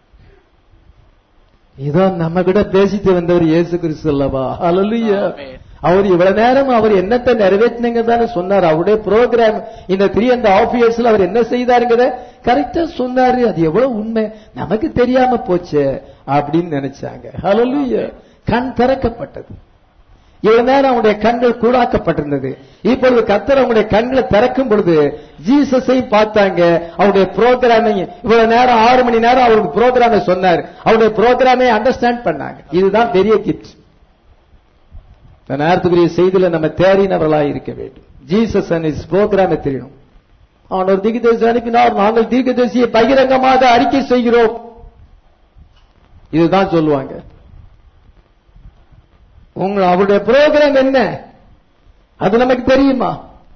இதோ நம்ம கிட்ட பேசிட்டு வந்தவர் இயேசு கிறிஸ்து அல்லவா ஹalleluya ஆமென். அவர் இவ்வளவு நேரம் அவர் என்னத்தை நிறைவேற்றினங்க தானே சொன்னார் அவருடைய ப்ரோக்ராம் இந்த த்ரீ அண்ட் ஹாஃப் இயர்ஸ்ல அவர் என்ன செய்தாருங்கிறத கரெக்டா சொன்னாரு அது எவ்வளவு உண்மை நமக்கு தெரியாம போச்சு அப்படின்னு நினைச்சாங்க ஹalleluya கண் திறக்கப்பட்டது இவ்வளவு நேரம் அவனுடைய கண்கள் கூடாக்கப்பட்டிருந்தது இப்பொழுது கத்தர் அவங்களுடைய கண்களை திறக்கும் பொழுது ஜீசஸையும் பார்த்தாங்க அவருடைய ப்ரோக்ராமையும் இவ்வளவு நேரம் ஆறு மணி நேரம் அவருக்கு ப்ரோக்ராமை சொன்னார் அவருடைய ப்ரோக்ராமை அண்டர்ஸ்டாண்ட் பண்ணாங்க இதுதான் பெரிய கிஃப்ட் இந்த நேரத்துக்குரிய செய்தியில நம்ம தேறினவர்களாக இருக்க வேண்டும் ஜீசஸ் அண்ட் இஸ் ப்ரோக்ராமை தெரியணும் அவன் ஒரு தீர்க்கதரிசி அனுப்பினார் நாங்கள் தீர்க்கதரிசியை பகிரங்கமாக அறிக்கை செய்கிறோம் இதுதான் சொல்லுவாங்க உங்க அவருடைய ப்ரோக்ராம் என்ன அது நமக்கு தெரியுமா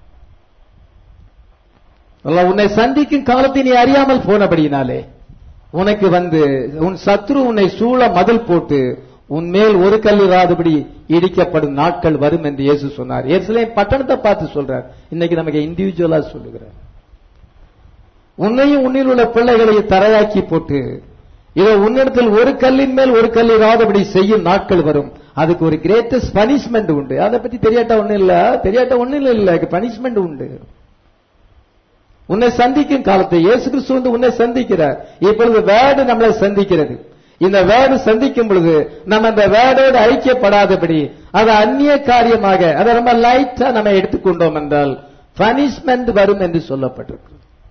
அல்லாஹ் உன்னை சந்திக்கும் காலத்தை நீ அறியாமல் போனபடியினாலே உனக்கு வந்து உன் சத்ரு உன்னை சூழ மதில் போட்டு உன் மேல் ஒரு கல் இராதபடி இடிக்கப்படும் நாட்கள் வரும் என்று இயேசு சொன்னார் எருசலேம் பட்டணத்தை பார்த்து சொல்றார் இன்னைக்கு நமக்கு இண்டிவிஜுவலா சொல்லுகிறார் உன்னையும் உன்னில் உள்ள பிள்ளைகளை தரையாக்கி போட்டு இதோ உன்னிடத்தில் ஒரு கல்லின் மேல் ஒரு கல் இராதபடி செய்யும் நாட்கள் வரும் அதுக்கு ஒரு கிரேட்டஸ்ட் பனிஷ்மெண்ட் உண்டு அதை பத்தி தெரியாட்டா ஒண்ணு இல்ல தெரியாட்டா ஒண்ணு இல்ல இல்ல பனிஷ்மெண்ட் உண்டு உன்னை சந்திக்கும் காலத்தை இயேசு கிறிஸ்து வந்து உன்னை சந்திக்கிறார் இப்பொழுது வேர்டு நம்மளை சந்திக்கிறது இந்த வேர்டு சந்திக்கும் பொழுது நம்ம அந்த வேர்டோடு ஐக்கியப்படாதபடி அது அந்நிய காரியமாக அதை ரொம்ப லைட்டா நம்ம எடுத்துக்கொண்டோம் என்றால் பனிஷ்மெண்ட் வரும் என்று சொல்லப்பட்டிருக்கு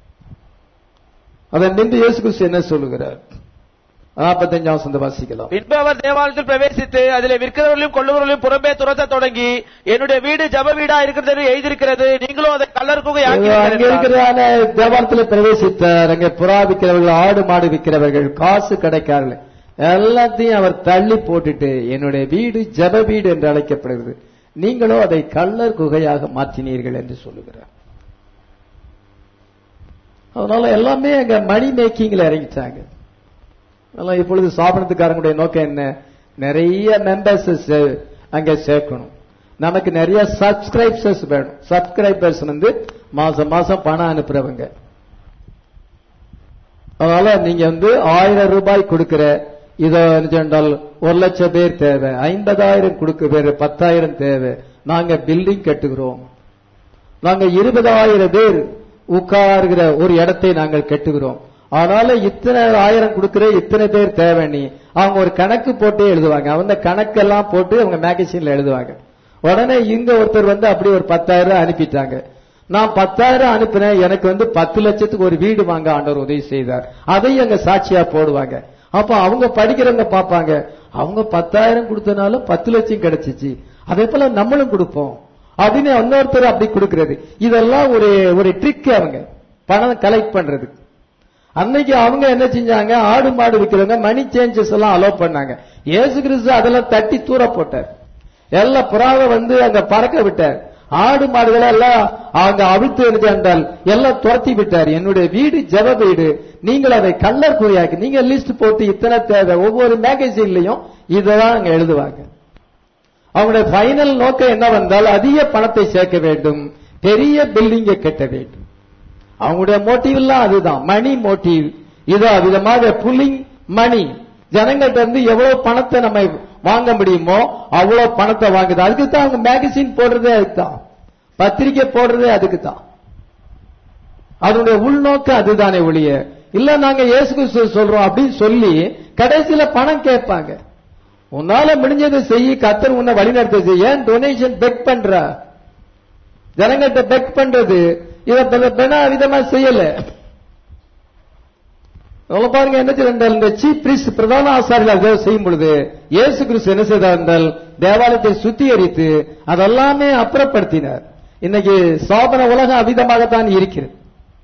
அதை நின்று இயேசு கிறிஸ்து என்ன சொல்லுகிறார் நாற்பத்தஞ்சாம் சந்த வாசிக்கலாம் பின்பு அவர் தேவாலயத்தில் பிரவேசித்து அதிலே விற்கிறவர்களையும் கொள்ளுவர்களையும் புறம்பே துரத்த தொடங்கி என்னுடைய வீடு ஜப வீடா இருக்கிறது என்று எழுதியிருக்கிறது நீங்களும் அதை கல்லர் குகை அங்க இருக்கிறான தேவாலயத்தில் பிரவேசித்தார் அங்கே புறா விற்கிறவர்கள் ஆடு மாடு விற்கிறவர்கள் காசு கிடைக்கார்கள் எல்லாத்தையும் அவர் தள்ளி போட்டுட்டு என்னுடைய வீடு ஜப வீடு என்று அழைக்கப்படுகிறது நீங்களோ அதை கள்ளர் குகையாக மாற்றினீர்கள் என்று சொல்லுகிறார் அதனால எல்லாமே அங்க மணி மேக்கிங்ல இறங்கிட்டாங்க அதனால இப்பொழுது ஸ்தாபனத்துக்காரங்களுடைய நோக்கம் என்ன நிறைய மெம்பர்ஸ் அங்க சேர்க்கணும் நமக்கு நிறைய சப்ஸ்கிரைபர்ஸ் வேணும் சப்ஸ்கிரைபர்ஸ் வந்து மாசம் மாசம் பணம் அனுப்புறவங்க அதனால நீங்க வந்து ஆயிரம் ரூபாய் கொடுக்கிற இதோ என்றால் ஒரு லட்சம் பேர் தேவை ஐம்பதாயிரம் கொடுக்க பேர் பத்தாயிரம் தேவை நாங்க பில்டிங் கட்டுகிறோம் நாங்க இருபதாயிரம் பேர் உட்காருகிற ஒரு இடத்தை நாங்கள் கட்டுகிறோம் அதனால இத்தனை ஆயிரம் கொடுக்கிற இத்தனை பேர் தேவை நீ அவங்க ஒரு கணக்கு போட்டே எழுதுவாங்க அவங்க கணக்கெல்லாம் போட்டு அவங்க மேகசின்ல எழுதுவாங்க உடனே இங்க ஒருத்தர் வந்து அப்படி ஒரு பத்தாயிரம் ரூபாய் அனுப்பிட்டாங்க நான் பத்தாயிரம் அனுப்பினேன் எனக்கு வந்து பத்து லட்சத்துக்கு ஒரு வீடு வாங்க ஆண்டவர் உதவி செய்தார் அதையும் அங்க சாட்சியா போடுவாங்க அப்ப அவங்க படிக்கிறவங்க பார்ப்பாங்க அவங்க பத்தாயிரம் கொடுத்தனால பத்து லட்சம் கிடைச்சிச்சு அதே போல நம்மளும் கொடுப்போம் அப்படின்னு இன்னொருத்தர் அப்படி கொடுக்கிறது இதெல்லாம் ஒரு ஒரு ட்ரிக் அவங்க பணம் கலெக்ட் பண்றது அன்னைக்கு அவங்க என்ன செஞ்சாங்க ஆடு மாடு விற்கிறவங்க மணி சேஞ்சஸ் எல்லாம் அலோவ் பண்ணாங்க இயேசு கிறிஸ்து அதெல்லாம் தட்டி தூர போட்டார் எல்லா புறாவை வந்து அங்க பறக்க விட்டார் ஆடு மாடுகளை எல்லாம் அவங்க அவிழ்த்து எழுதி என்றால் எல்லாம் துரத்தி விட்டார் என்னுடைய வீடு ஜெப வீடு நீங்கள் அதை கள்ளர் குறியாக்கி நீங்க லிஸ்ட் போட்டு இத்தனை தேவை ஒவ்வொரு மேகசின்லயும் இதெல்லாம் அங்க எழுதுவாங்க அவங்களுடைய ஃபைனல் நோக்கம் என்ன வந்தால் அதிக பணத்தை சேர்க்க வேண்டும் பெரிய பில்டிங்கை கட்ட வேண்டும் அவங்களுடைய மோட்டிவ் எல்லாம் அதுதான் மணி மோட்டிவ் இதோ விதமாக புல்லிங் மணி ஜனங்கள்ட்ட இருந்து எவ்வளவு பணத்தை நம்ம வாங்க முடியுமோ அவ்வளவு பணத்தை வாங்குது அதுக்கு தான் அவங்க மேகசின் போடுறதே அதுக்கு தான் பத்திரிக்கை போடுறதே அதுக்கு தான் அதனுடைய உள்நோக்கம் அதுதானே ஒழிய இல்ல நாங்க இயேசு கிறிஸ்து சொல்றோம் அப்படின்னு சொல்லி கடைசியில பணம் கேட்பாங்க உன்னால முடிஞ்சதை செய்ய கத்தர் உன்னை வழிநடத்த செய்ய ஏன் டொனேஷன் பெக் பண்ற ஜனங்கள்ட்ட பெக் பண்றது இத பெணா விதமா செய்யல சொல்ல பாருங்க என்ன செய்தால் இந்த சீப் பிரிஸ்ட் பிரதான ஆசாரிகள் அதை செய்யும் பொழுது இயேசு கிறிஸ்து என்ன செய்தார் என்றால் தேவாலயத்தை சுத்திகரித்து அதெல்லாமே அப்புறப்படுத்தினார் இன்னைக்கு சாபன உலகம் அவிதமாகத்தான் இருக்கிறது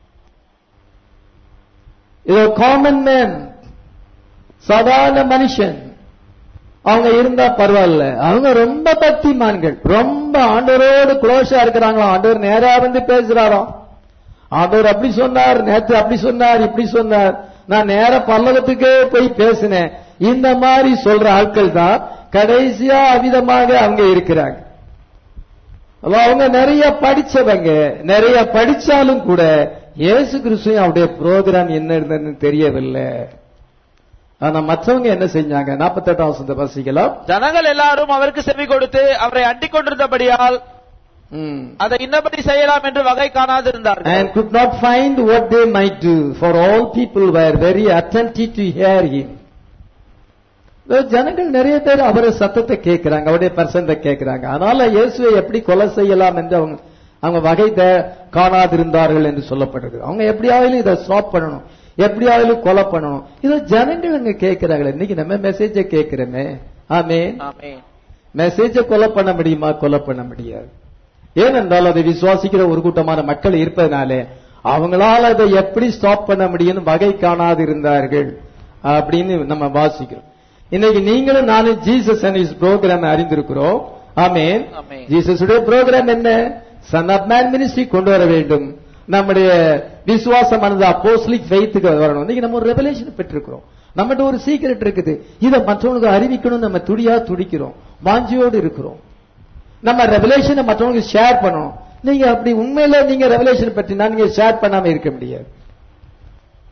இது காமன் மேன் சாதாரண மனுஷன் அவங்க இருந்தா பரவாயில்ல அவங்க ரொம்ப பக்திமான்கள் ரொம்ப ஆண்டவரோடு குளோஸா இருக்கிறாங்களா ஆண்டவர் நேரா வந்து பேசுறாராம் ஆண்டவர் அப்படி சொன்னார் நேற்று அப்படி சொன்னார் இப்படி சொன்னார் நான் நேர பல்லவத்துக்கே போய் பேசினேன் இந்த மாதிரி சொல்ற ஆட்கள் தான் கடைசியா அவிதமாக அவங்க இருக்கிறாங்க அவங்க நிறைய படிச்சவங்க நிறைய படிச்சாலும் கூட இயேசு கிறிஸ்துவும் அவருடைய ப்ரோக்ராம் என்ன இருந்ததுன்னு தெரியவில்லை ஆனா மற்றவங்க என்ன செஞ்சாங்க நாற்பத்தெட்டாம் வசந்த வாசிக்கலாம் ஜனங்கள் எல்லாரும் அவருக்கு செவி கொடுத்து அவரை அண்டிக் கொண்டிருந்தபடியால் அதை இன்னபடி செய்யலாம் என்று வகை காணாதிருந்தார்கள் and could not find what they might do for all people were very attentive to hear him ஜனங்கள் நிறைய பேர் அவரை சத்தத்தை கேட்கிறாங்க அவருடைய பர்சன்ட கேட்கிறாங்க அதனால இயேசுவை எப்படி கொலை செய்யலாம் என்று அவங்க அவங்க வகை காணாதிருந்தார்கள் என்று சொல்லப்படுறது அவங்க எப்படியாவது இதை ஸ்டாப் பண்ணணும் எப்படியாவது கொலை பண்ணணும் இதை ஜனங்கள் அங்க கேட்கிறாங்களே இன்னைக்கு நம்ம மெசேஜ கேட்கிறோமே ஆமே ஆமென். மெசேஜ கொலை பண்ண முடியுமா கொலை பண்ண முடியாது ஏனென்றால் அதை விசுவாசிக்கிற ஒரு கூட்டமான மக்கள் இருப்பதனாலே அவங்களால அதை எப்படி ஸ்டாப் பண்ண முடியும்னு வகை காணாது இருந்தார்கள் அப்படின்னு நம்ம வாசிக்கிறோம் இன்னைக்கு நீங்களும் நானும் ஜீசஸ் அண்ட் இஸ் ப்ரோக்ராம் அறிந்திருக்கிறோம் ஆமேன் ஆமென். ஜீசஸ் உடைய ப்ரோக்ராம் என்ன சன் ஆஃப் மேன் மினிஸ்ட்ரி கொண்டு வர வேண்டும் நம்முடைய விசுவாசமானது அப்போஸ்லிக் ஃபெய்த்துக்கு வரணும் இன்னைக்கு நம்ம ஒரு ரெவலேஷன் பெற்றிருக்கிறோம் நம்மகிட்ட ஒரு சீக்கிரட் இருக்குது இதை மற்றவங்களுக்கு அறிவிக்கணும் நம்ம துடியா துடிக்கிறோம் வாஞ்சியோடு இருக்கிறோம் நம்ம ரெவலேஷனை மற்றவங்களுக்கு ஷேர் பண்ணணும் நீங்க அப்படி உண்மையில நீங்க ரெவலேஷன் பற்றினா நீங்க ஷேர் பண்ணாம இருக்க முடியாது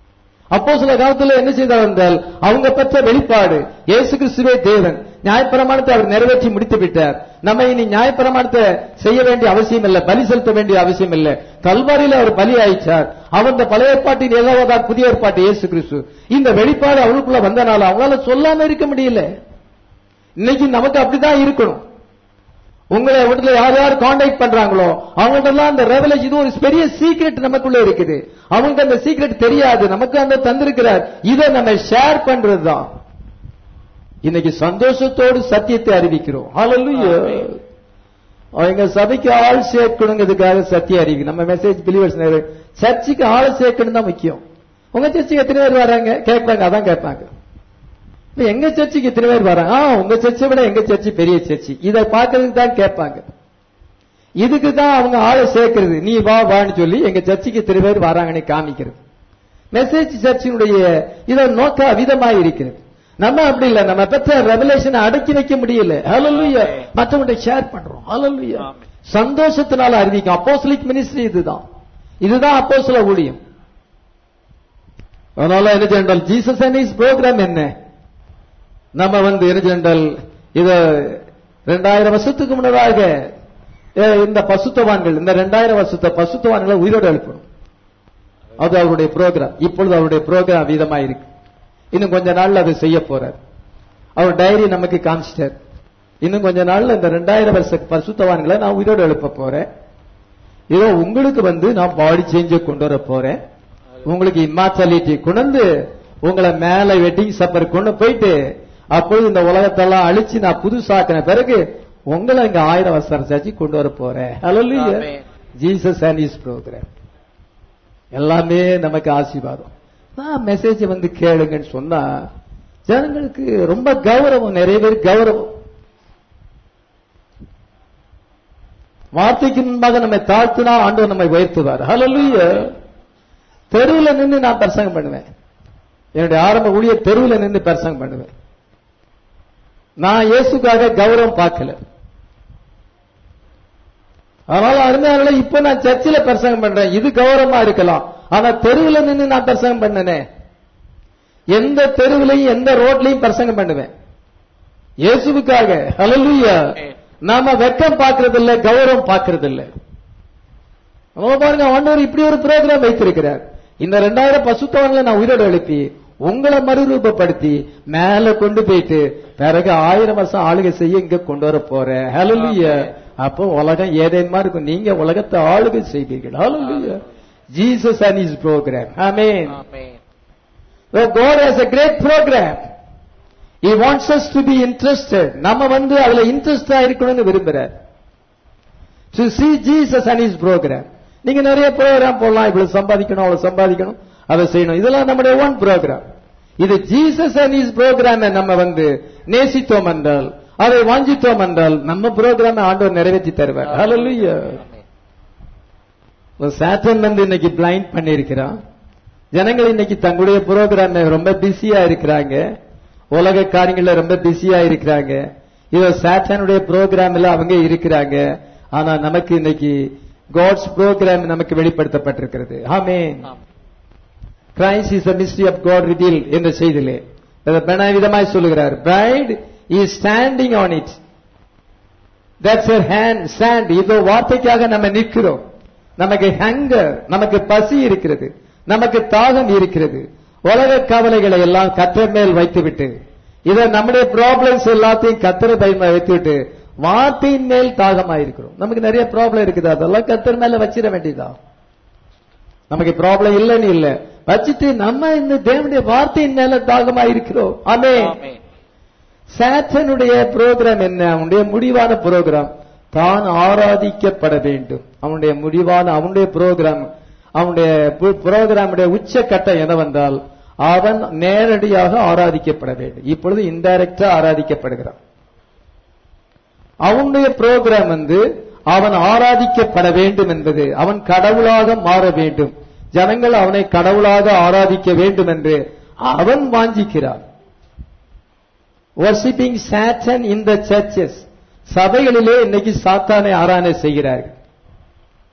அப்போ சில காலத்துல என்ன செய்தார் என்றால் அவங்க பெற்ற வெளிப்பாடு இயேசு கிறிஸ்துவே தேவன் நியாயப்பிரமாணத்தை அவர் நிறைவேற்றி முடித்து விட்டார் நம்ம இனி நியாயப்பிரமாணத்தை செய்ய வேண்டிய அவசியம் இல்லை பலி செலுத்த வேண்டிய அவசியம் இல்லை கல்வாரியில அவர் பலி ஆயிச்சார் அவர் இந்த பழைய ஏற்பாட்டின் ஏதாவது புதிய ஏற்பாட்டு இயேசு கிறிஸ்து இந்த வெளிப்பாடு அவளுக்குள்ள வந்தனால அவங்களால சொல்லாம இருக்க முடியல இன்னைக்கு நமக்கு அப்படிதான் இருக்கணும் உங்களை வீட்டுல யார் யார் காண்டாக்ட் பண்றாங்களோ அவங்கள்ட்ட எல்லாம் அந்த ரெவலேஷன் இது ஒரு பெரிய சீக்ரெட் நமக்குள்ள இருக்குது அவங்களுக்கு அந்த சீக்ரெட் தெரியாது நமக்கு அந்த தந்திருக்கிறார் இதை நம்ம ஷேர் பண்றதுதான் இன்னைக்கு சந்தோஷத்தோடு சத்தியத்தை அறிவிக்கிறோம் ஹalleluya எங்க சபைக்கு ஆள் சேர்க்கணுங்கிறதுக்காக சத்தியம் அறிவிக்கும் நம்ம மெசேஜ் பிலிவர்ஸ் சர்ச்சுக்கு ஆள் சேர்க்கணும் தான் முக்கியம் உங்க சர்ச்சுக்கு எத்தனை பேர் வராங்க கேட்பாங்க அதான் கேட்பாங்க இப்ப எங்க சர்ச்சுக்கு இத்தனை பேர் வராங்க ஆ உங்க சர்ச்சை விட எங்க சர்ச்சு பெரிய சர்ச்சு இதை பார்க்கறதுக்கு தான் கேட்பாங்க இதுக்கு தான் அவங்க ஆளை சேர்க்கிறது நீ வா வான்னு சொல்லி எங்க சர்ச்சுக்கு இத்தனை பேர் வராங்கன்னு காமிக்கிறது மெசேஜ் சர்ச்சினுடைய இதை நோக்க விதமா இருக்கிறது நம்ம அப்படி இல்ல நம்ம பெற்ற ரெவலேஷனை அடக்கி வைக்க முடியல ஹalleluya மற்றவங்க ஷேர் பண்றோம் ஹalleluya ஆமென். சந்தோஷத்தினால அறிவிக்கும் அப்போஸ்தலிக் மினிஸ்ட்ரி இதுதான் இதுதான் அப்போஸ்தல ஊழியம் அதனால என்ன general Jesus and his program என்ன நம்ம வந்து என்ன ஜெனரல் இத ரெண்டாயிரம் வருஷத்துக்கு முன்னதாக அஹ், இந்த பசுத்தவான்கள் இந்த ரெண்டாயிரம் வருஷத்த பசுத்தவான்களை உயிரோடு எழுப்பணும் அது அவருடைய ப்ரோக்ராம் இப்பொழுது அவருடைய ப்ரோக்ராம் விதமா இருக்கு இன்னும் கொஞ்ச நாள்ல அதை செய்ய போறார் அவர் டைரி நமக்கு காமிச்சிட்டார் இன்னும் கொஞ்ச நாள்ல இந்த ரெண்டாயிரம் வருஷ பரிசுத்தவான்களை நான் உயிரோடு எழுப்ப போறேன் இதோ உங்களுக்கு வந்து நான் பாடி சேஞ்ச கொண்டு வர போறேன் உங்களுக்கு இம்மார்டாலிட்டி கொண்டு உங்களை மேல வெட்டிங் சப்பர் கொண்டு போயிட்டு அப்பொழுது இந்த உலகத்தெல்லாம் அழிச்சு நான் புதுசாக்கின பிறகு உங்களை இங்க ஆயிரம் வருஷம் சாட்சி கொண்டு வர போறேன் ஹalleluya ஆமென். ஜீசஸ் அண்ட் இஸ் ப்ரோக்ராம் எல்லாமே நமக்கு ஆசீர்வாதம் நான் மெசேஜ் வந்து கேளுங்கன்னு சொன்னா ஜனங்களுக்கு ரொம்ப கௌரவம் நிறைய பேர் கௌரவம் வார்த்தைக்கு முன்பாக நம்மை தாழ்த்தினா ஆண்டவர் நம்மை உயர்த்துவார் ஹalleluya தெருவுல நின்னு நான் பிரசங்கம் பண்ணுவேன் என்னுடைய ஆரம்ப ஊழிய தெருவுல நின்னு பிரசங்கம் பண்ணுவேன் நான் இயேசுக்காக கௌரவம் பார்க்கல அதனால அருமையானல இப்ப நான் சர்ச்சில் பிரசங்கம் பண்றேன் இது கௌரவமா இருக்கலாம் ஆனா தெருவுல நின்னு நான் பிரசங்கம் பண்ணனே எந்த தெருவுலையும் எந்த ரோட்லயும் பிரசங்கம் பண்ணுவேன் இயேசுவுக்காக ஹalleluya நாம வெக்கம் பார்க்கறது இல்ல கௌரவம் பார்க்கறது இல்ல நம்ம பாருங்க ஆண்டவர் இப்படி ஒரு ப்ரோக்ராம் வைத்திருக்கிறார் இந்த ரெண்டாயிரம் பசுத்தவன்களை நான் உயிரோடு எழுப்பி உங்களை மறுரூபப்படுத்தி மேல கொண்டு போயிட்டு பிறகு ஆயிரம் வருஷம் ஆளுகை செய்ய இங்க கொண்டு வர போறேன் ஹalleluya அப்போ உலகம் ஏதேமா இருக்கும் நீங்க உலகத்தை ஆளுகை செய்வீர்கள் ஹalleluya ஜீசஸ் அண்ட் இஸ் ப்ரோக்ராம் ஆமென் ஆமென் So God has a great program. He wants us to be interested. நம்ம வந்து அதுல இன்ட்ரெஸ்டா இருக்கணும்னு விரும்புறார் To see Jesus and his program. நீங்க நிறைய ப்ரோக்ராம் போடலாம் இவ்வளவு சம்பாதிக்கணும் அவ்வளவு சம்பாதிக்கணும் அதை செய்யணும் இதெல்லாம் நம்முடைய ஒன் ப்ரோக்ராம் இது ஜீசஸ் அண்ட் இஸ் ப்ரோக்ராம் நம்ம வந்து நேசித்தோம் என்றால் அதை வாஞ்சித்தோம் என்றால் நம்ம ப்ரோக்ராம் ஆண்டவர் நிறைவேற்றி தருவார் Hallelujah. சாத்தன் வந்து இன்னைக்கு பிளைண்ட் பண்ணியிருக்கிறான் ஜனங்கள் இன்னைக்கு தங்களுடைய ப்ரோக்ராம் ரொம்ப பிஸியா இருக்கிறாங்க உலக காரியங்கள்ல ரொம்ப பிஸியா இருக்கிறாங்க இதோ சாத்தானுடைய ப்ரோக்ராம்ல அவங்க இருக்கிறாங்க ஆனா நமக்கு இன்னைக்கு காட்ஸ் ப்ரோக்ராம் நமக்கு வெளிப்படுத்தப்பட்டிருக்கிறது ஆமென் ஆமென். Christ is a mystery of God revealed என்ற செய்தியிலே பெண விதமாய் சொல்லுகிறார் bride is standing on it that's her hand stand இதோ வார்த்தைக்காக நம்ம நிற்கிறோம் நமக்கு ஹங்கர் நமக்கு பசி இருக்கிறது நமக்கு தாகம் இருக்கிறது உலக கவலைகளை எல்லாம் கத்தர் மேல் வைத்துவிட்டு இதை நம்முடைய ப்ராப்ளம்ஸ் எல்லாத்தையும் கத்தர் பயமா வைத்துவிட்டு வார்த்தையின் மேல் தாகமாயிருக்கிறோம் நமக்கு நிறைய ப்ராப்ளம் இருக்குது அதெல்லாம் கத்தர் மேல வச்சிட வேண்டியதா நமக்கு ப்ராப்ளம் இல்லைன்னு இல்ல வச்சுட்டு நம்ம இந்த தேவனுடைய வார்த்தையின் மேல தாகமா இருக்கிறோம் ஆமே ஆமென் சாத்தனுடைய ப்ரோக்ராம் என்ன அவனுடைய முடிவான ப்ரோக்ராம் தான் ஆராதிக்கப்பட வேண்டும் அவனுடைய முடிவான அவனுடைய ப்ரோக்ராம் அவனுடைய ப்ரோக்ராமுடைய உச்சக்கட்டம் என்னவென்றால் அவன் நேரடியாக ஆராதிக்கப்பட வேண்டும் இப்பொழுது இன்டைரக்டா ஆராதிக்கப்படுகிறான் அவனுடைய ப்ரோக்ராம் வந்து அவன் ஆராதிக்கப்பட வேண்டும் என்பது அவன் கடவுளாக மாற வேண்டும் ஜனங்கள் அவனை கடவுளாக ஆராதிக்க வேண்டும் என்று அவன் வாஞ்சிக்கிறான் worshipping Satan in the churches சபைகளிலே இன்னைக்கு சாத்தானை ஆராதனை செய்கிறார்கள்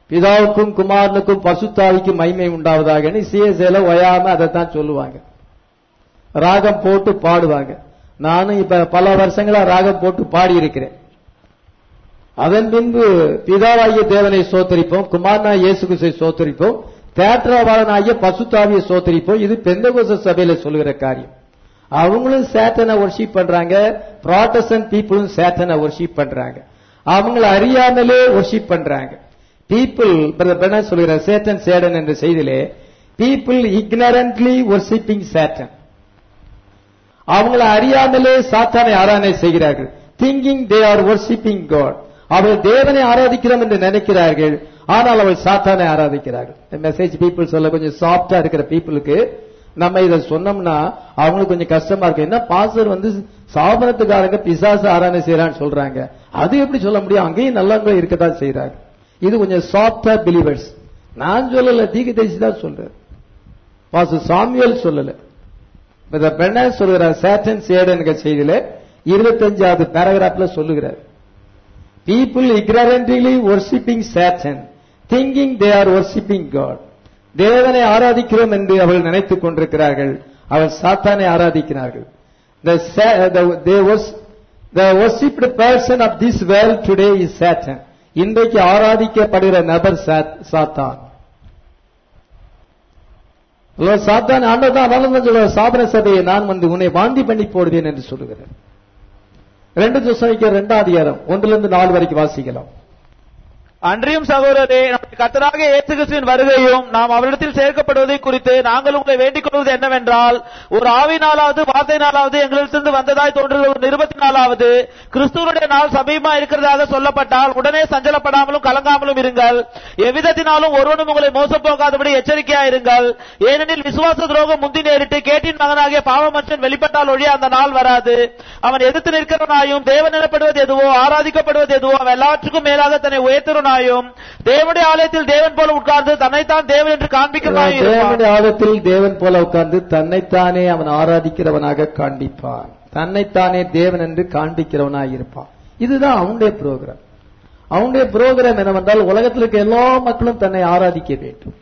பிதாவுக்கும் குமாரனுக்கும் பசுத்தாவிக்கும் மகிமை உண்டாவதாக சிஎஸ்ஏல ஒயாம அதைத்தான் சொல்லுவாங்க ராகம் போட்டு பாடுவாங்க நானும் இப்ப பல வருஷங்களா ராகம் போட்டு பாடி இருக்கிறேன் அதன் பின்பு பிதாவாகிய தேவனை சோத்தரிப்போம் குமாரனா இயேசு கிறிஸ்துவை சோத்தரிப்போம் தேற்றவாளனாகிய பசுத்தாவியை சோத்தரிப்போம் இது பெந்தகோச சபையில சொல்லுகிற காரியம் அவங்களும் சேட்டனை ஒர்ஷிப் பண்றாங்க ப்ராட்டஸ்டன்ட் பீப்புளும் சேட்டனை ஒர்ஷிப் பண்றாங்க அவங்கள அறியாமலே ஒர்ஷிப் பண்றாங்க பீப்புள் என்ன சொல்கிற சேட்டன் சேடன் என்ற செய்தியிலே பீப்புள் இக்னரண்ட்லி ஒர்ஷிப்பிங் சேட்டன் அவங்கள அறியாமலே சாத்தானை ஆராதனை செய்கிறார்கள் thinking they are worshipping God அவர்கள் தேவனை ஆராதிக்கிறோம் என்று நினைக்கிறார்கள் ஆனால் அவள் சாத்தானை ஆராதிக்கிறார்கள் மெசேஜ் பீப்புள் சொல்ல கொஞ்சம் சாஃப்டா இருக்கிற பீப்புளுக்கு நம்ம இதை சொன்னோம்னா அவங்களுக்கு கொஞ்சம் கஷ்டமா இருக்கு என்ன பாஸ்டர் வந்து சாபனத்துக்காரங்க பிசாசு ஆராதனை செய்யறான்னு சொல்றாங்க அது எப்படி சொல்ல முடியும் அங்கேயும் நல்லவங்களும் இருக்கத்தான் செய்யறாங்க இது கொஞ்சம் சாஃப்டா பிலீவர்ஸ் நான் சொல்லல தீக்கு தேசி தான் சொல்றேன் பாஸ்டர் சாமியல் சொல்லல இந்த பெண்ண சொல்கிறார் சேட்டன் சேடன் செய்தியில இருபத்தஞ்சாவது பேராகிராஃப்ல சொல்லுகிறார் people ignorantly worshipping Satan thinking they are worshipping God தேவனை ஆராதிக்கிறோம் என்று அவர்கள் நினைத்துக் கொண்டிருக்கிறார்கள் அவள் சாத்தானை ஆராதிக்கிறார்கள் the, sa- the, they was, the worshipped person of this world today is Satan இன்றைக்கு ஆராதிக்கப்படுகிற நபர் சாத்- சாத்தான் அல்ல, சாத்தான் ஆண்டதான் அதனால சொல்ற சாதன சபையை நான் வந்து உன்னை வாந்தி பண்ணி போடுவேன் என்று சொல்லுகிறேன் ரெண்டு துசனிக்க ரெண்டாம் அதிகாரம் ஒன்றுல இருந்து நாலு வரைக்கும் வாசிக்கலாம் அன்றியும் சகோதரரே நம்முடைய கர்த்தராக இயேசு கிறிஸ்துவின் வருகையும் நாம் அவரிடத்தில் சேர்க்கப்படுவதை குறித்து நாங்கள் உங்களை வேண்டிக் கொள்வது என்னவென்றால் ஒரு ஆவினாலாவது வார்த்தையினாலாவது எங்களிடத்திலிருந்து வந்ததாய் தோன்றுகிற ஒரு நிருபத்தினாலாவது கிறிஸ்துவனுடைய நாள் சமீபமா இருக்கிறதாக சொல்லப்பட்டால் உடனே சஞ்சலப்படாமலும் கலங்காமலும் இருங்கள் எவ்விதத்தினாலும் ஒருவனும் உங்களை மோசம் போகாதபடி எச்சரிக்கையா இருங்கள் ஏனெனில் விசுவாச துரோகம் முந்தி நேரிட்டு கேட்டின் மகனாகிய பாவமச்சன் வெளிப்பட்டால் ஒழிய அந்த நாள் வராது அவன் எதிர்த்து நிற்கிறவனாயும் தேவன் எனப்படுவது எதுவோ ஆராதிக்கப்படுவது எதுவோ அவன் எல்லாவற்றுக்கும் மேலாக தன்னை உயர்த்துறனாயும் தேவனுடைய ஆலயத்தில் தேவன் போல உட்கார்ந்து தன்னைத்தான் தேவன் என்று காண்பிக்கிறவனாயும் இருப்பான். தேவனுடைய ஆழத்தில் தேவன் போல உட்கார்ந்து தன்னைத்தானே அவன் ஆராதிக்கிறவனாக காண்பிப்பான் தன்னைத்தானே தேவன் என்று காண்பிக்கிறவனாக இருப்பான் இதுதான் அவனுடைய ப்ரோக்ராம் அவனுடைய ப்ரோக்ராம் என்னவென்றால் உலகத்தில் இருக்க எல்லா மக்களும் தன்னை ஆராதிக்க வேண்டும்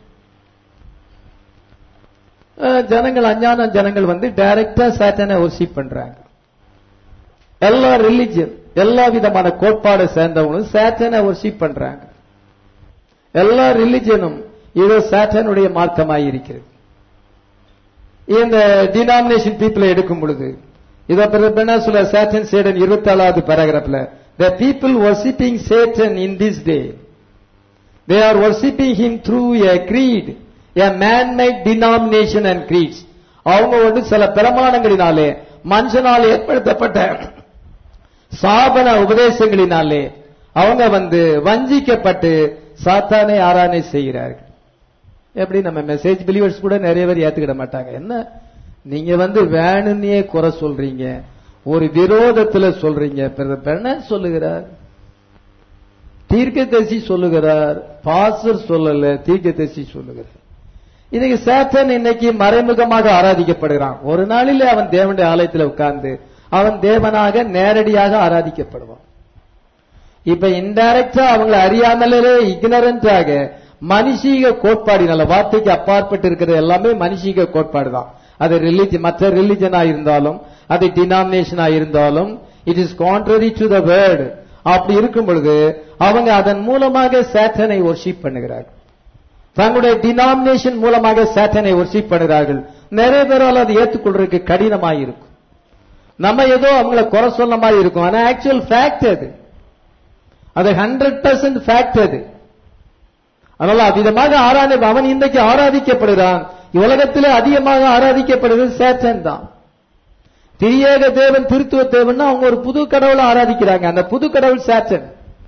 அஹ், ஜனங்கள் அஞ்ஞான ஜனங்கள் வந்து டைரக்டா சாட்டனை ஒர்ஷிப் பண்றாங்க எல்லா ரிலிஜியன் எல்லா விதமான கோட்பாடை சேர்ந்தவங்களும் சாட்டனை ஒர்ஷிப் பண்றாங்க எல்லா ரிலிஜனும் இது சாட்டனுடைய மார்க்கமாய் இருக்கிறது இந்த டினாமினேஷன் பீப்புளை எடுக்கும் பொழுது இதை என்ன சொல்ல சாட்டன் சேடன் இருபத்தி ஏழாவது பேராகிராஃப்ல the people worshipping Satan in this day they are worshipping him through a creed a man made denomination and creeds அவங்க வந்து சில பிரமாணங்களினாலே மனுஷனால் ஏற்படுத்தப்பட்ட சாபன உபதேசங்களினாலே அவங்க வந்து வஞ்சிக்கப்பட்டு சாத்தானை ஆராதனை செய்கிறார்கள் எப்படி நம்ம மெசேஜ் பிலீவர்ஸ் கூட நிறைய பேர் ஏத்துக்கிட மாட்டாங்க என்ன நீங்க வந்து வேணும்னே குறை சொல்றீங்க ஒரு விரோதத்துல சொல்றீங்க பிறகு என்ன சொல்லுகிறார் தீர்க்கதரிசி சொல்லுகிறார் பாசர் சொல்லல தீர்க்கதரிசி சொல்லுகிறார் இன்னைக்கு சேத்தன் இன்னைக்கு மறைமுகமாக ஆராதிக்கப்படுகிறான் ஒரு நாளிலே அவன் தேவனுடைய ஆலயத்தில் உட்கார்ந்து அவன் தேவனாக நேரடியாக ஆராதிக்கப்படுவான் இப்ப இன்டைரக்டா அவங்களை அறியாமலே இக்னரண்டாக மனுஷீக கோட்பாடினால வார்த்தைக்கு அப்பாற்பட்டு இருக்கிறது எல்லாமே மனுஷீக கோட்பாடு தான் அது ரிலிஜன் மற்ற ரிலிஜனா இருந்தாலும் அது டினாமினேஷனா இருந்தாலும் it is contrary to the word அப்படி இருக்கும் பொழுது அவங்க அதன் மூலமாக சேட்டனை ஒர்ஷிப் பண்ணுகிறார்கள் தங்களுடைய டினாமினேஷன் மூலமாக சேட்டனை ஒர்ஷிப் பண்ணுகிறார்கள் நிறைய பேரால் அதை ஏற்றுக்கொள்றதுக்கு கடினமாக இருக்கும் நம்ம ஏதோ அவங்கள குறை சொன்ன மாதிரி இருக்கும் ஆனா ஆக்சுவல் ஃபேக்ட் அது அது ஹண்ட்ரட் பர்சன்ட் ஃபேக்ட் அது அதனால அவ்விதமாக ஆராதி அவன் இன்றைக்கு ஆராதிக்கப்படுகிறான் உலகத்திலே அதிகமாக ஆராதிக்கப்படுகிறது சேட்டன் தான் திரியேக தேவன் திருத்துவ தேவன் அவங்க ஒரு புது கடவுளை ஆராதிக்கிறாங்க அந்த புது கடவுள் சேட்டன்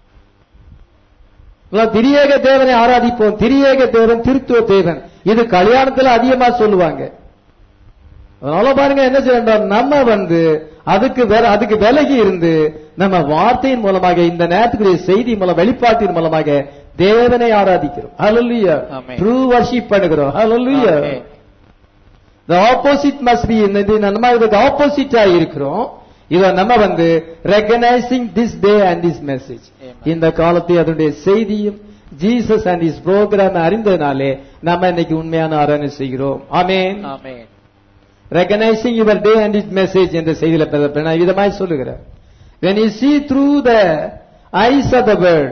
திரியேக தேவனை ஆராதிப்போம் திரியேக தேவன் திருத்துவ தேவன் இது கல்யாணத்துல அதிகமா சொல்லுவாங்க அதனால பாருங்க என்ன செய்யணும் நம்ம வந்து அதுக்கு வேற அதுக்கு விலகி இருந்து நம்ம வார்த்தையின் மூலமாக இந்த நேரத்துக்குரிய செய்தி மூலம் வெளிப்பாட்டின் மூலமாக தேவனை ஆராதிக்கிறோம் ஹalleluya Amen. ட்ரூ வர்ஷிப் பண்ணுகிறோம் ஹalleluya Amen. the opposite must be இது நம்ம இதுக்கு ஆப்போசிட்டா இருக்கிறோம் இத நம்ம வந்து recognizing this day and this message Amen. இந்த காலத்தை அதனுடைய செய்தியும் ஜீசஸ் அண்ட் இஸ் ப்ரோக்ராம் அறிந்ததுனாலே நம்ம இன்னைக்கு உண்மையான ஆராதனை செய்கிறோம் ஆமென் ஆமென் recognizing your day and it message என்ற செய்தியில பெற நான் விதமாய் சொல்லுகிறேன் when you see through the eyes of the word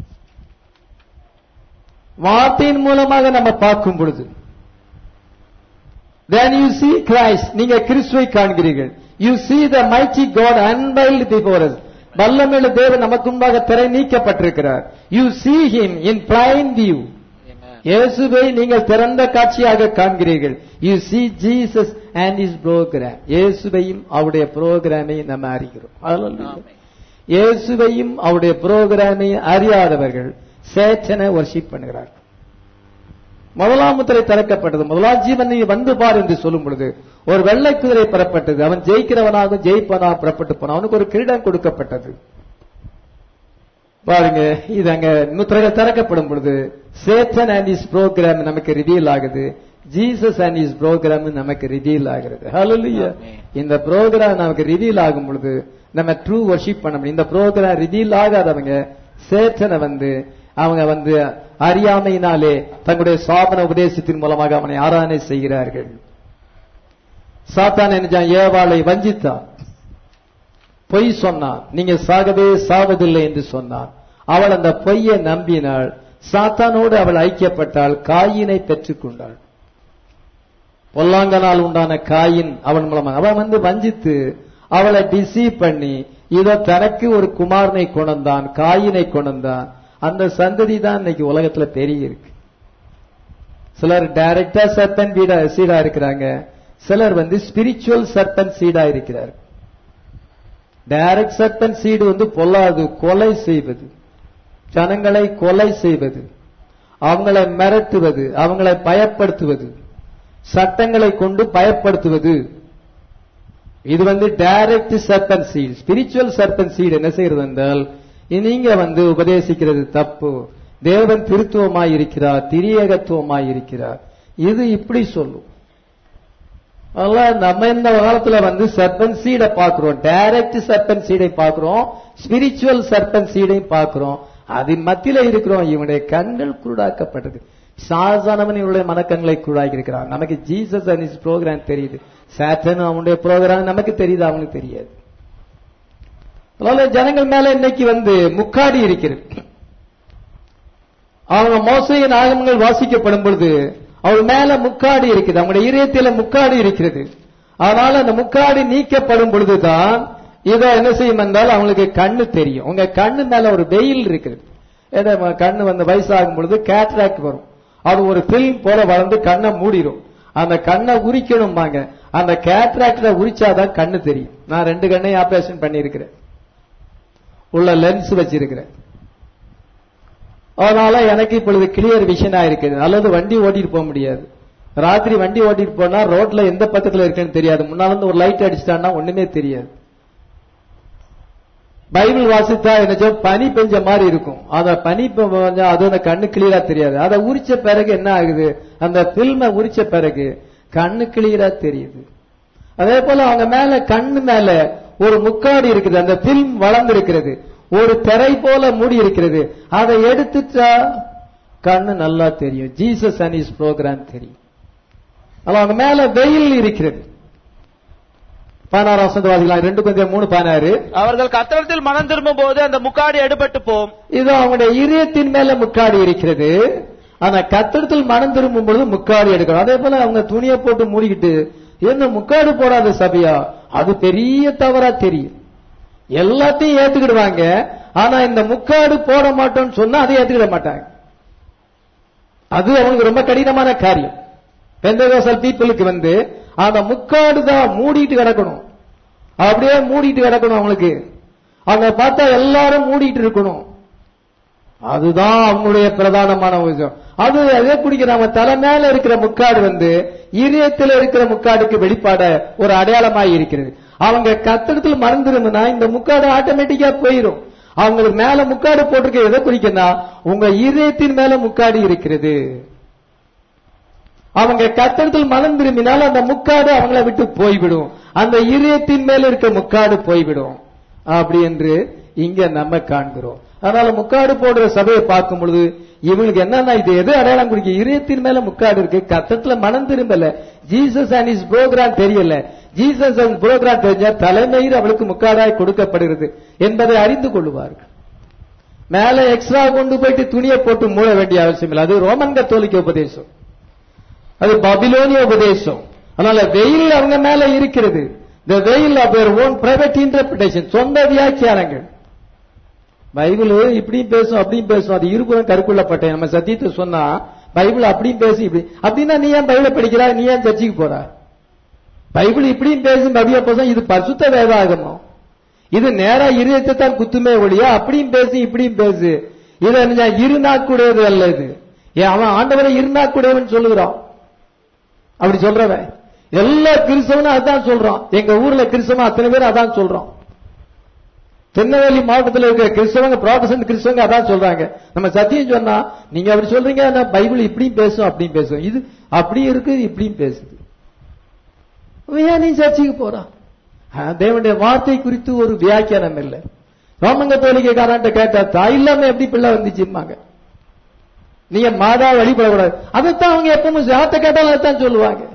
வார்த்தையின் மூலமாக நம்ம பார்க்கும் பொழுது then you see Christ நீங்க கிறிஸ்துவை காண்கிறீர்கள் you see the mighty God unveiled before us வல்லமையுள்ள தேவன் நமக்கு முன்பாக திரை நீக்கப்பட்டிருக்கிறார் you see him in plain view Amen. இயேசுவை நீங்கள் திறந்த காட்சியாக காண்கிறீர்கள் you see Jesus and his program இயேசுவையும் அவருடைய புரோகிராமையும் நம்ம அறிகிறோம் Hallelujah. ஆமென். இயேசுவையும் அவருடைய புரோகிராமையும் அறியாதவர்கள் சேச்சனை வர்ஷிப் பண்ணுகிறார்கள் முதலாம் முத்திரை திறக்கப்பட்டது முதலாம் ஜீவன் நீ வந்து பார் என்று சொல்லும் பொழுது ஒரு வெள்ளை குதிரை பெறப்பட்டது அவன் ஜெயிக்கிறவனாக ஜெயிப்பனாக புறப்பட்டு போனான் அவனுக்கு ஒரு கிரீடம் கொடுக்கப்பட்டது பாருங்க இது அங்க முத்திரைகள் திறக்கப்படும் பொழுது சேத்தன் அண்ட் இஸ் ப்ரோக்ராம் நமக்கு ரிவீல் ஆகுது ஜீசஸ் அண்ட் இஸ் ப்ரோக்ராம் நமக்கு ரிவீல் ஆகிறது ஹalleluya Amen. இந்த ப்ரோக்ராம் நமக்கு ரிவீல் ஆகும் பொழுது நம்ம ட்ரூ வர்ஷிப் பண்ண முடியும் இந்த ப்ரோக்ராம் ரிவீல் ஆகாதவங்க சேத்தனை வந்து அவங்க வந்து அறியாமையினாலே தங்களுடைய சாபன உபதேசத்தின் மூலமாக அவனை ஆராதனை செய்கிறார்கள் சாத்தான் என்ன ஏவாளை வஞ்சித்தான் பொய் சொன்னான் நீங்க சாகவே சாவதில்லை என்று சொன்னான் அவள் அந்த பொய்யை நம்பினாள் சாத்தானோடு அவள் ஐக்கியப்பட்டாள் காயினை பெற்றுக்கொண்டாள் பொல்லாங்கனால் உண்டான காயின் அவன் மூலமாக அவன் வந்து வஞ்சித்து அவளை டிசீவ் பண்ணி இதோ தனக்கு ஒரு குமாரனை கொண்டான் காயினை கொண்டான் அந்த சந்ததி தான் இன்னைக்கு உலகத்துல பெரிய இருக்கு சிலர் டைரக்டா சர்பன் வீடா சீடா இருக்கிறாங்க சிலர் வந்து ஸ்பிரிச்சுவல் சர்பன் சீடா இருக்கிறார் டைரக்ட் சர்பன் சீடு வந்து பொல்லாது கொலை செய்வது ஜனங்களை கொலை செய்வது அவங்களை மிரட்டுவது அவங்களை பயப்படுத்துவது சட்டங்களை கொண்டு பயப்படுத்துவது இது வந்து direct serpent seed spiritual serpent seed என்ன செய்யறது என்றால் நீங்க வந்து உபதேசிக்கிறது தப்பு தேவன் திருத்துவமாய் இருக்கிறார் திரியகத்துவமாய் இருக்கிறார் இது இப்படி சொல்லும் அதெல்லாம் நம்ம இந்த காலத்துல வந்து சர்பன் சீடை பார்க்கிறோம் டைரக்ட் சர்பன் சீடை பார்க்கிறோம் ஸ்பிரிச்சுவல் சர்பன் சீடை பார்க்கிறோம் அதன் மத்தியில இருக்கிறோம் இவனுடைய கண்கள் குருடாக்கப்பட்டது சாதாரணவன் இவனுடைய மனக்கண்களை குருடாக்கி இருக்கிறான் நமக்கு ஜீசஸ் அண்ட் இஸ் ப்ரோக்ராம் தெரியுது சாத்தன் அவனுடைய ப்ரோக்ராம் நமக்கு தெரியுது அவனுக்கு தெரியாது அதனால ஜனங்கள் மேல இன்னைக்கு வந்து முக்காடி இருக்கிறது அவங்க மோசையின் ஆகமங்கள் வாசிக்கப்படும் பொழுது அவங்க மேல முக்காடி இருக்குது அவங்களுடைய இதயத்தில முக்காடி இருக்கிறது அதனால அந்த முக்காடி நீக்கப்படும் பொழுதுதான் இதை என்ன செய்யும் என்றால் அவங்களுக்கு கண்ணு தெரியும் உங்க கண்ணு மேல ஒரு வெயில் இருக்குது ஏதோ ம- கண்ணு வந்து வயசாகும் பொழுது கேட்ராக்ட் வரும் அது ஒரு பிலிம் போல வளர்ந்து கண்ணை மூடிடும் அந்த கண்ணை உரிக்கணும்பாங்க அந்த கேட்ராக்ட்ல உரிச்சாதான் கண்ணு தெரியும் நான் ரெண்டு கண்ணையும் ஆபரேஷன் பண்ணியிருக்கிறேன் உள்ள லென்ஸ் வச்சிருக்கிறேன் அதனால எனக்கு இப்பொழுது கிளியர் விஷனா இருக்குது அல்லது வண்டி ஓட்டிட்டு போக முடியாது ராத்திரி வண்டி ஓட்டிட்டு போனா ரோட்ல எந்த பக்கத்துல இருக்குன்னு தெரியாது முன்னால இருந்து ஒரு லைட் அடிச்சிட்டான்னா ஒண்ணுமே தெரியாது பைபிள் வாசித்தா என்ன பனி பெஞ்ச மாதிரி இருக்கும் அத பனி பெ- பெஞ்சா அது அந்த கண்ணு கிளியரா தெரியாது அதை உரிச்ச பிறகு என்ன ஆகுது அந்த பில்ம உரிச்ச பிறகு கண்ணு கிளியரா தெரியுது அதே போல அவங்க மேல கண்ணு மேல ஒரு முக்காடி இருக்குது அந்த பில்ம் வளர்ந்து இருக்கிறது ஒரு திரை போல மூடி இருக்கிறது அதை எடுத்துட்டா கண்ணு நல்லா தெரியும் ஜீசஸ் அண்ட் இஸ் ப்ரோக்ராம் தெரியும் ஆனா அவங்க மேல வெயில் இருக்கிறது பதினாறாம் வசந்த வாசிக்கலாம் ரெண்டு கொஞ்சம் மூணு பதினாறு அவர்கள் கத்தரத்தில் மனம் திரும்பும் போது அந்த முக்காடி எடுபட்டு போம் இது அவங்களுடைய இதயத்தின் மேல முக்காடி இருக்கிறது ஆனா கத்திரத்தில் மனம் திரும்பும் பொழுது முக்காடி எடுக்கணும் அதே போல அவங்க துணியை போட்டு மூடிக்கிட்டு என்ன முக்காடு போடாத சபையா அது பெரிய தவறா தெரியும் எல்லாத்தையும் ஏத்துக்கிடுவாங்க ஆனா இந்த முக்காடு போட மாட்டோம்னு சொன்னா அதை ஏத்துக்கிட மாட்டாங்க அது அவங்களுக்கு ரொம்ப கடினமான காரியம் பெந்தகோசல் பீப்புளுக்கு வந்து அந்த முக்காடு தான் மூடிட்டு கிடக்கணும் அப்படியே மூடிட்டு கிடக்கணும் அவங்களுக்கு அவங்க பார்த்தா எல்லாரும் மூடிட்டு இருக்கணும் அதுதான் அவங்களுடைய பிரதானமான விஷயம் அது அதே குடிக்கிற நம்ம தலை மேல இருக்கிற முக்காடு வந்து இதயத்தில் இருக்கிற முக்காடுக்கு வெளிப்பாட ஒரு அடையாளமாய் இருக்கிறது அவங்க கத்தடத்தில் மறந்துருந்தா இந்த முக்காடு ஆட்டோமேட்டிக்கா போயிடும் அவங்களுக்கு மேல முக்காடு போட்டிருக்க எதை குறிக்கனா உங்க இதயத்தின் மேல முக்காடு இருக்கிறது அவங்க கத்தடத்தில் மனம் திரும்பினால் அந்த முக்காடு அவங்கள விட்டு போய்விடும் அந்த இதயத்தின் மேல இருக்க முக்காடு போய்விடும் அப்படி என்று இங்க நம்ம காண்கிறோம் அதனால முக்காடு போடுற சபையை பார்க்கும் பொழுது இவங்களுக்கு என்னன்னா இது எது அடையாளம் குறிக்க இதயத்தின் மேல முக்காடு இருக்கு கத்தத்துல மனம் திரும்பல ஜீசஸ் அண்ட் இஸ் புரோகிராம் தெரியல ஜீசஸ் அண்ட் புரோகிராம் தெரிஞ்சா தலைமையில் அவளுக்கு முக்காடாய் கொடுக்கப்படுகிறது என்பதை அறிந்து கொள்வார்கள் மேல எக்ஸ்ட்ரா கொண்டு போயிட்டு துணியை போட்டு மூட வேண்டிய அவசியம் இல்லை அது ரோமன் கத்தோலிக்க உபதேசம் அது பபிலோனிய உபதேசம் அதனால வெயில் அவங்க மேல இருக்கிறது இந்த veil of their own private interpretation சொந்த வியாக்கியானங்கள் பைபிள் இப்படியும் பேசும் அப்படியும் பேசும் அது இருபுறம் கருக்குள்ளப்பட்டேன் நம்ம சத்தியத்தை சொன்னா பைபிள் அப்படியும் பேசி இப்படி அப்படின்னா நீ ஏன் பைபிளை படிக்கிறா நீ ஏன் சர்ச்சைக்கு போற பைபிள் இப்படியும் பேசும் அப்படியே பேசும் இது பரிசுத்த வேதாகமம் இது நேரா இருதயத்தை தான் குத்துமே ஒழியா அப்படியும் பேசி இப்படியும் பேசு இது என்ன இருநாக்குடையது அல்ல இது ஏன் அவன் ஆண்டவரை இருநாக்குடையவன் சொல்லுகிறான் அப்படி சொல்றவன் எல்லா கிறிஸ்தவனும் அதான் சொல்றான் எங்க ஊர்ல கிறிஸ்தவன் அத்தனை பேர் அதான் சொல்றான் திருநெல்வேலி மாவட்டத்தில் இருக்கிற கிறிஸ்தவங்க ப்ராட்டஸ்டன்ட் கிறிஸ்தவங்க அதான் சொல்றாங்க நம்ம சத்தியம் சொன்னா நீங்க அப்படி சொல்றீங்க ஆனா பைபிள் இப்படியும் பேசும் அப்படியும் பேசும் இது அப்படியும் இருக்கு இப்படியும் பேசுது ஏன் நீ சர்ச்சைக்கு போறான் தேவனுடைய வார்த்தை குறித்து ஒரு வியாக்கியானம் இல்லை ரோமங்க தோழிக்கைக்காரன்ட்ட கேட்டா தாய் இல்லாம எப்படி பிள்ளை வந்துச்சும்பாங்க நீங்க மாதா வழிபடக்கூடாது அதைத்தான் அவங்க எப்பவும் யார்த்த கேட்டாலும் அதைத்தான் சொல்லுவாங்க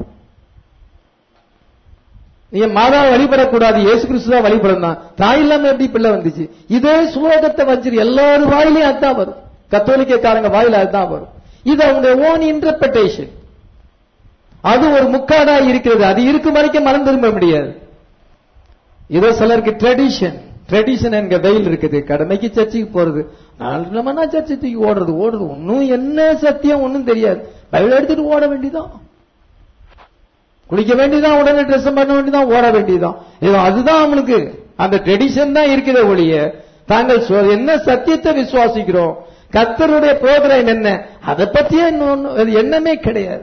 நீங்க மாதா வழிபடக்கூடாது இயேசு கிறிஸ்து தான் வழிபடணும் தாய் இல்லாம எப்படி பிள்ளை வந்துச்சு இதே சுலோகத்தை வச்சிரு எல்லாரும் வாயிலையும் அதுதான் வரும் கத்தோலிக்கக்காரங்க வாயில அதுதான் வரும் இது அவங்க ஓன் இன்டர்பிரேஷன் அது ஒரு முக்காடா இருக்கிறது அது இருக்கும் வரைக்கும் மனம் திரும்ப முடியாது இதோ சிலருக்கு ட்ரெடிஷன் ட்ரெடிஷன் என்க வெயில் இருக்குது கடமைக்கு சர்ச்சுக்கு போறது நாலு நம்ம சர்ச்சை தூக்கி ஓடுறது ஓடுறது ஒன்னும் என்ன சத்தியம் ஒன்னும் தெரியாது பைபிள் எடுத்துட்டு ஓட வேண்டியதான் குளிக்க வேண்டியதான் உடனே ட்ரெஸ் பண்ண வேண்டியதான் ஓட வேண்டியதான் இது அதுதான் அவனுக்கு அந்த ட்ரெடிஷன் தான் இருக்கிற ஒழிய தாங்கள் சொ- என்ன சத்தியத்தை விசுவாசிக்கிறோம் கர்த்தருடைய ப்ரோக்ராம் என்ன அதை பத்தியே இன்னொன்னு- அது எண்ணமே கிடையாது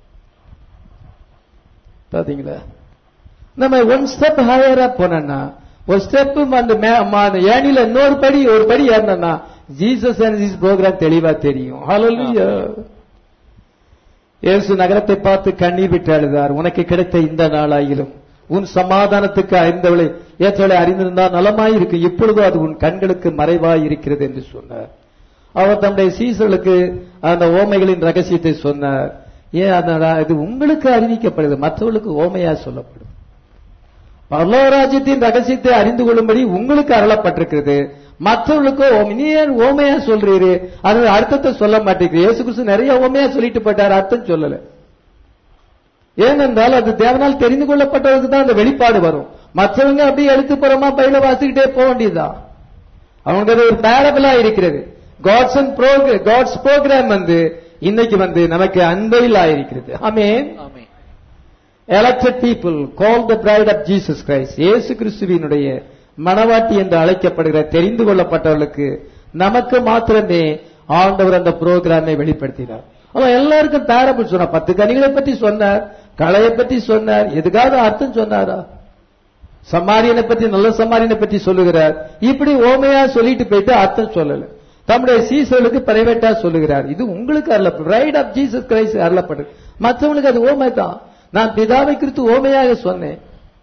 பாத்தீங்களா நம்ம ஒன் ஸ்டெப் ஹையரா போனோம்னா ஒரு ஸ்டெப் அந்த மே- ம- அந்த ஏணில இன்னொரு படி ஒரு படி ஏறினா ஜீசஸ் அண்ட் ஜீஸ் ப்ரோக்ராம் தெளிவா தெரியும் ஹalleluya இயேசு நகரத்தை பார்த்து கண்ணீர் விட்டு அழுதார் உனக்கு கிடைத்த இந்த நாளாயிலும் உன் சமாதானத்துக்கு அறிந்தவளை ஏற்றவளை அறிந்திருந்தால் நலமாயிருக்கு இப்பொழுது அது உன் கண்களுக்கு மறைவாய் இருக்கிறது என்று சொன்னார் அவர் தம்முடைய சீசர்களுக்கு அந்த ஓமைகளின் ரகசியத்தை சொன்னார் ஏன் அந்த இது உங்களுக்கு அறிவிக்கப்படுது மற்றவர்களுக்கு ஓமையா சொல்லப்படும் பரலோராஜ்யத்தின் ரகசியத்தை அறிந்து கொள்ளும்படி உங்களுக்கு அருளப்பட்டிருக்கிறது மற்றவர்களுக்கோ ஓமை- நீ ஏன் ஓமையா சொல்றீரு அது அர்த்தத்தை சொல்ல மாட்டேங்கிறீங்க இயேசு கிறிஸ்து நிறைய ஓமையா சொல்லிட்டு போயிட்டார் அர்த்தம் சொல்லல ஏனென்றால் அது தேவனால் தெரிந்து கொள்ளப்பட்டவருக்கு தான் அந்த வெளிப்பாடு வரும் மற்றவங்க அப்படியே எழுத்துப்புறமா பையில வாசிக்கிட்டே போக வேண்டியதுதான் அவங்களுக்கு அது ஒரு பேரபிளா இருக்கிறது காட்ஸ் அண்ட் காட்ஸ் ப்ரோக்ராம் வந்து இன்னைக்கு வந்து நமக்கு அன்பையில் ஆயிருக்கிறது ஆமென் ஆமென் elected people called the bride of Jesus Christ இயேசு கிறிஸ்துவினுடைய மணவாட்டி என்று அழைக்கப்படுகிற தெரிந்து கொள்ளப்பட்டவர்களுக்கு நமக்கு மாத்திரமே ஆண்டவர் அந்த புரோகிராமை வெளிப்படுத்தினார் அவன் எல்லாருக்கும் பேரபிள் சொன்னார் பத்து கனிகளை பத்தி சொன்னார் களையை பத்தி சொன்னார் எதுக்காவது அர்த்தம் சொன்னாரா சமாரியனை பத்தி நல்ல சமாரியனை பத்தி சொல்லுகிறார் இப்படி ஓமையா சொல்லிட்டு போயிட்டு அர்த்தம் சொல்லல தம்முடைய சீசர்களுக்கு பிரைவேட்டா சொல்லுகிறார் இது உங்களுக்கு அருள பிரைட் ஆஃப் ஜீசஸ் கிரைஸ்ட் அருளப்படு மற்றவங்களுக்கு அது ஓமை தான் நான் பிதாவை குறித்து ஓமையாக சொன்னேன்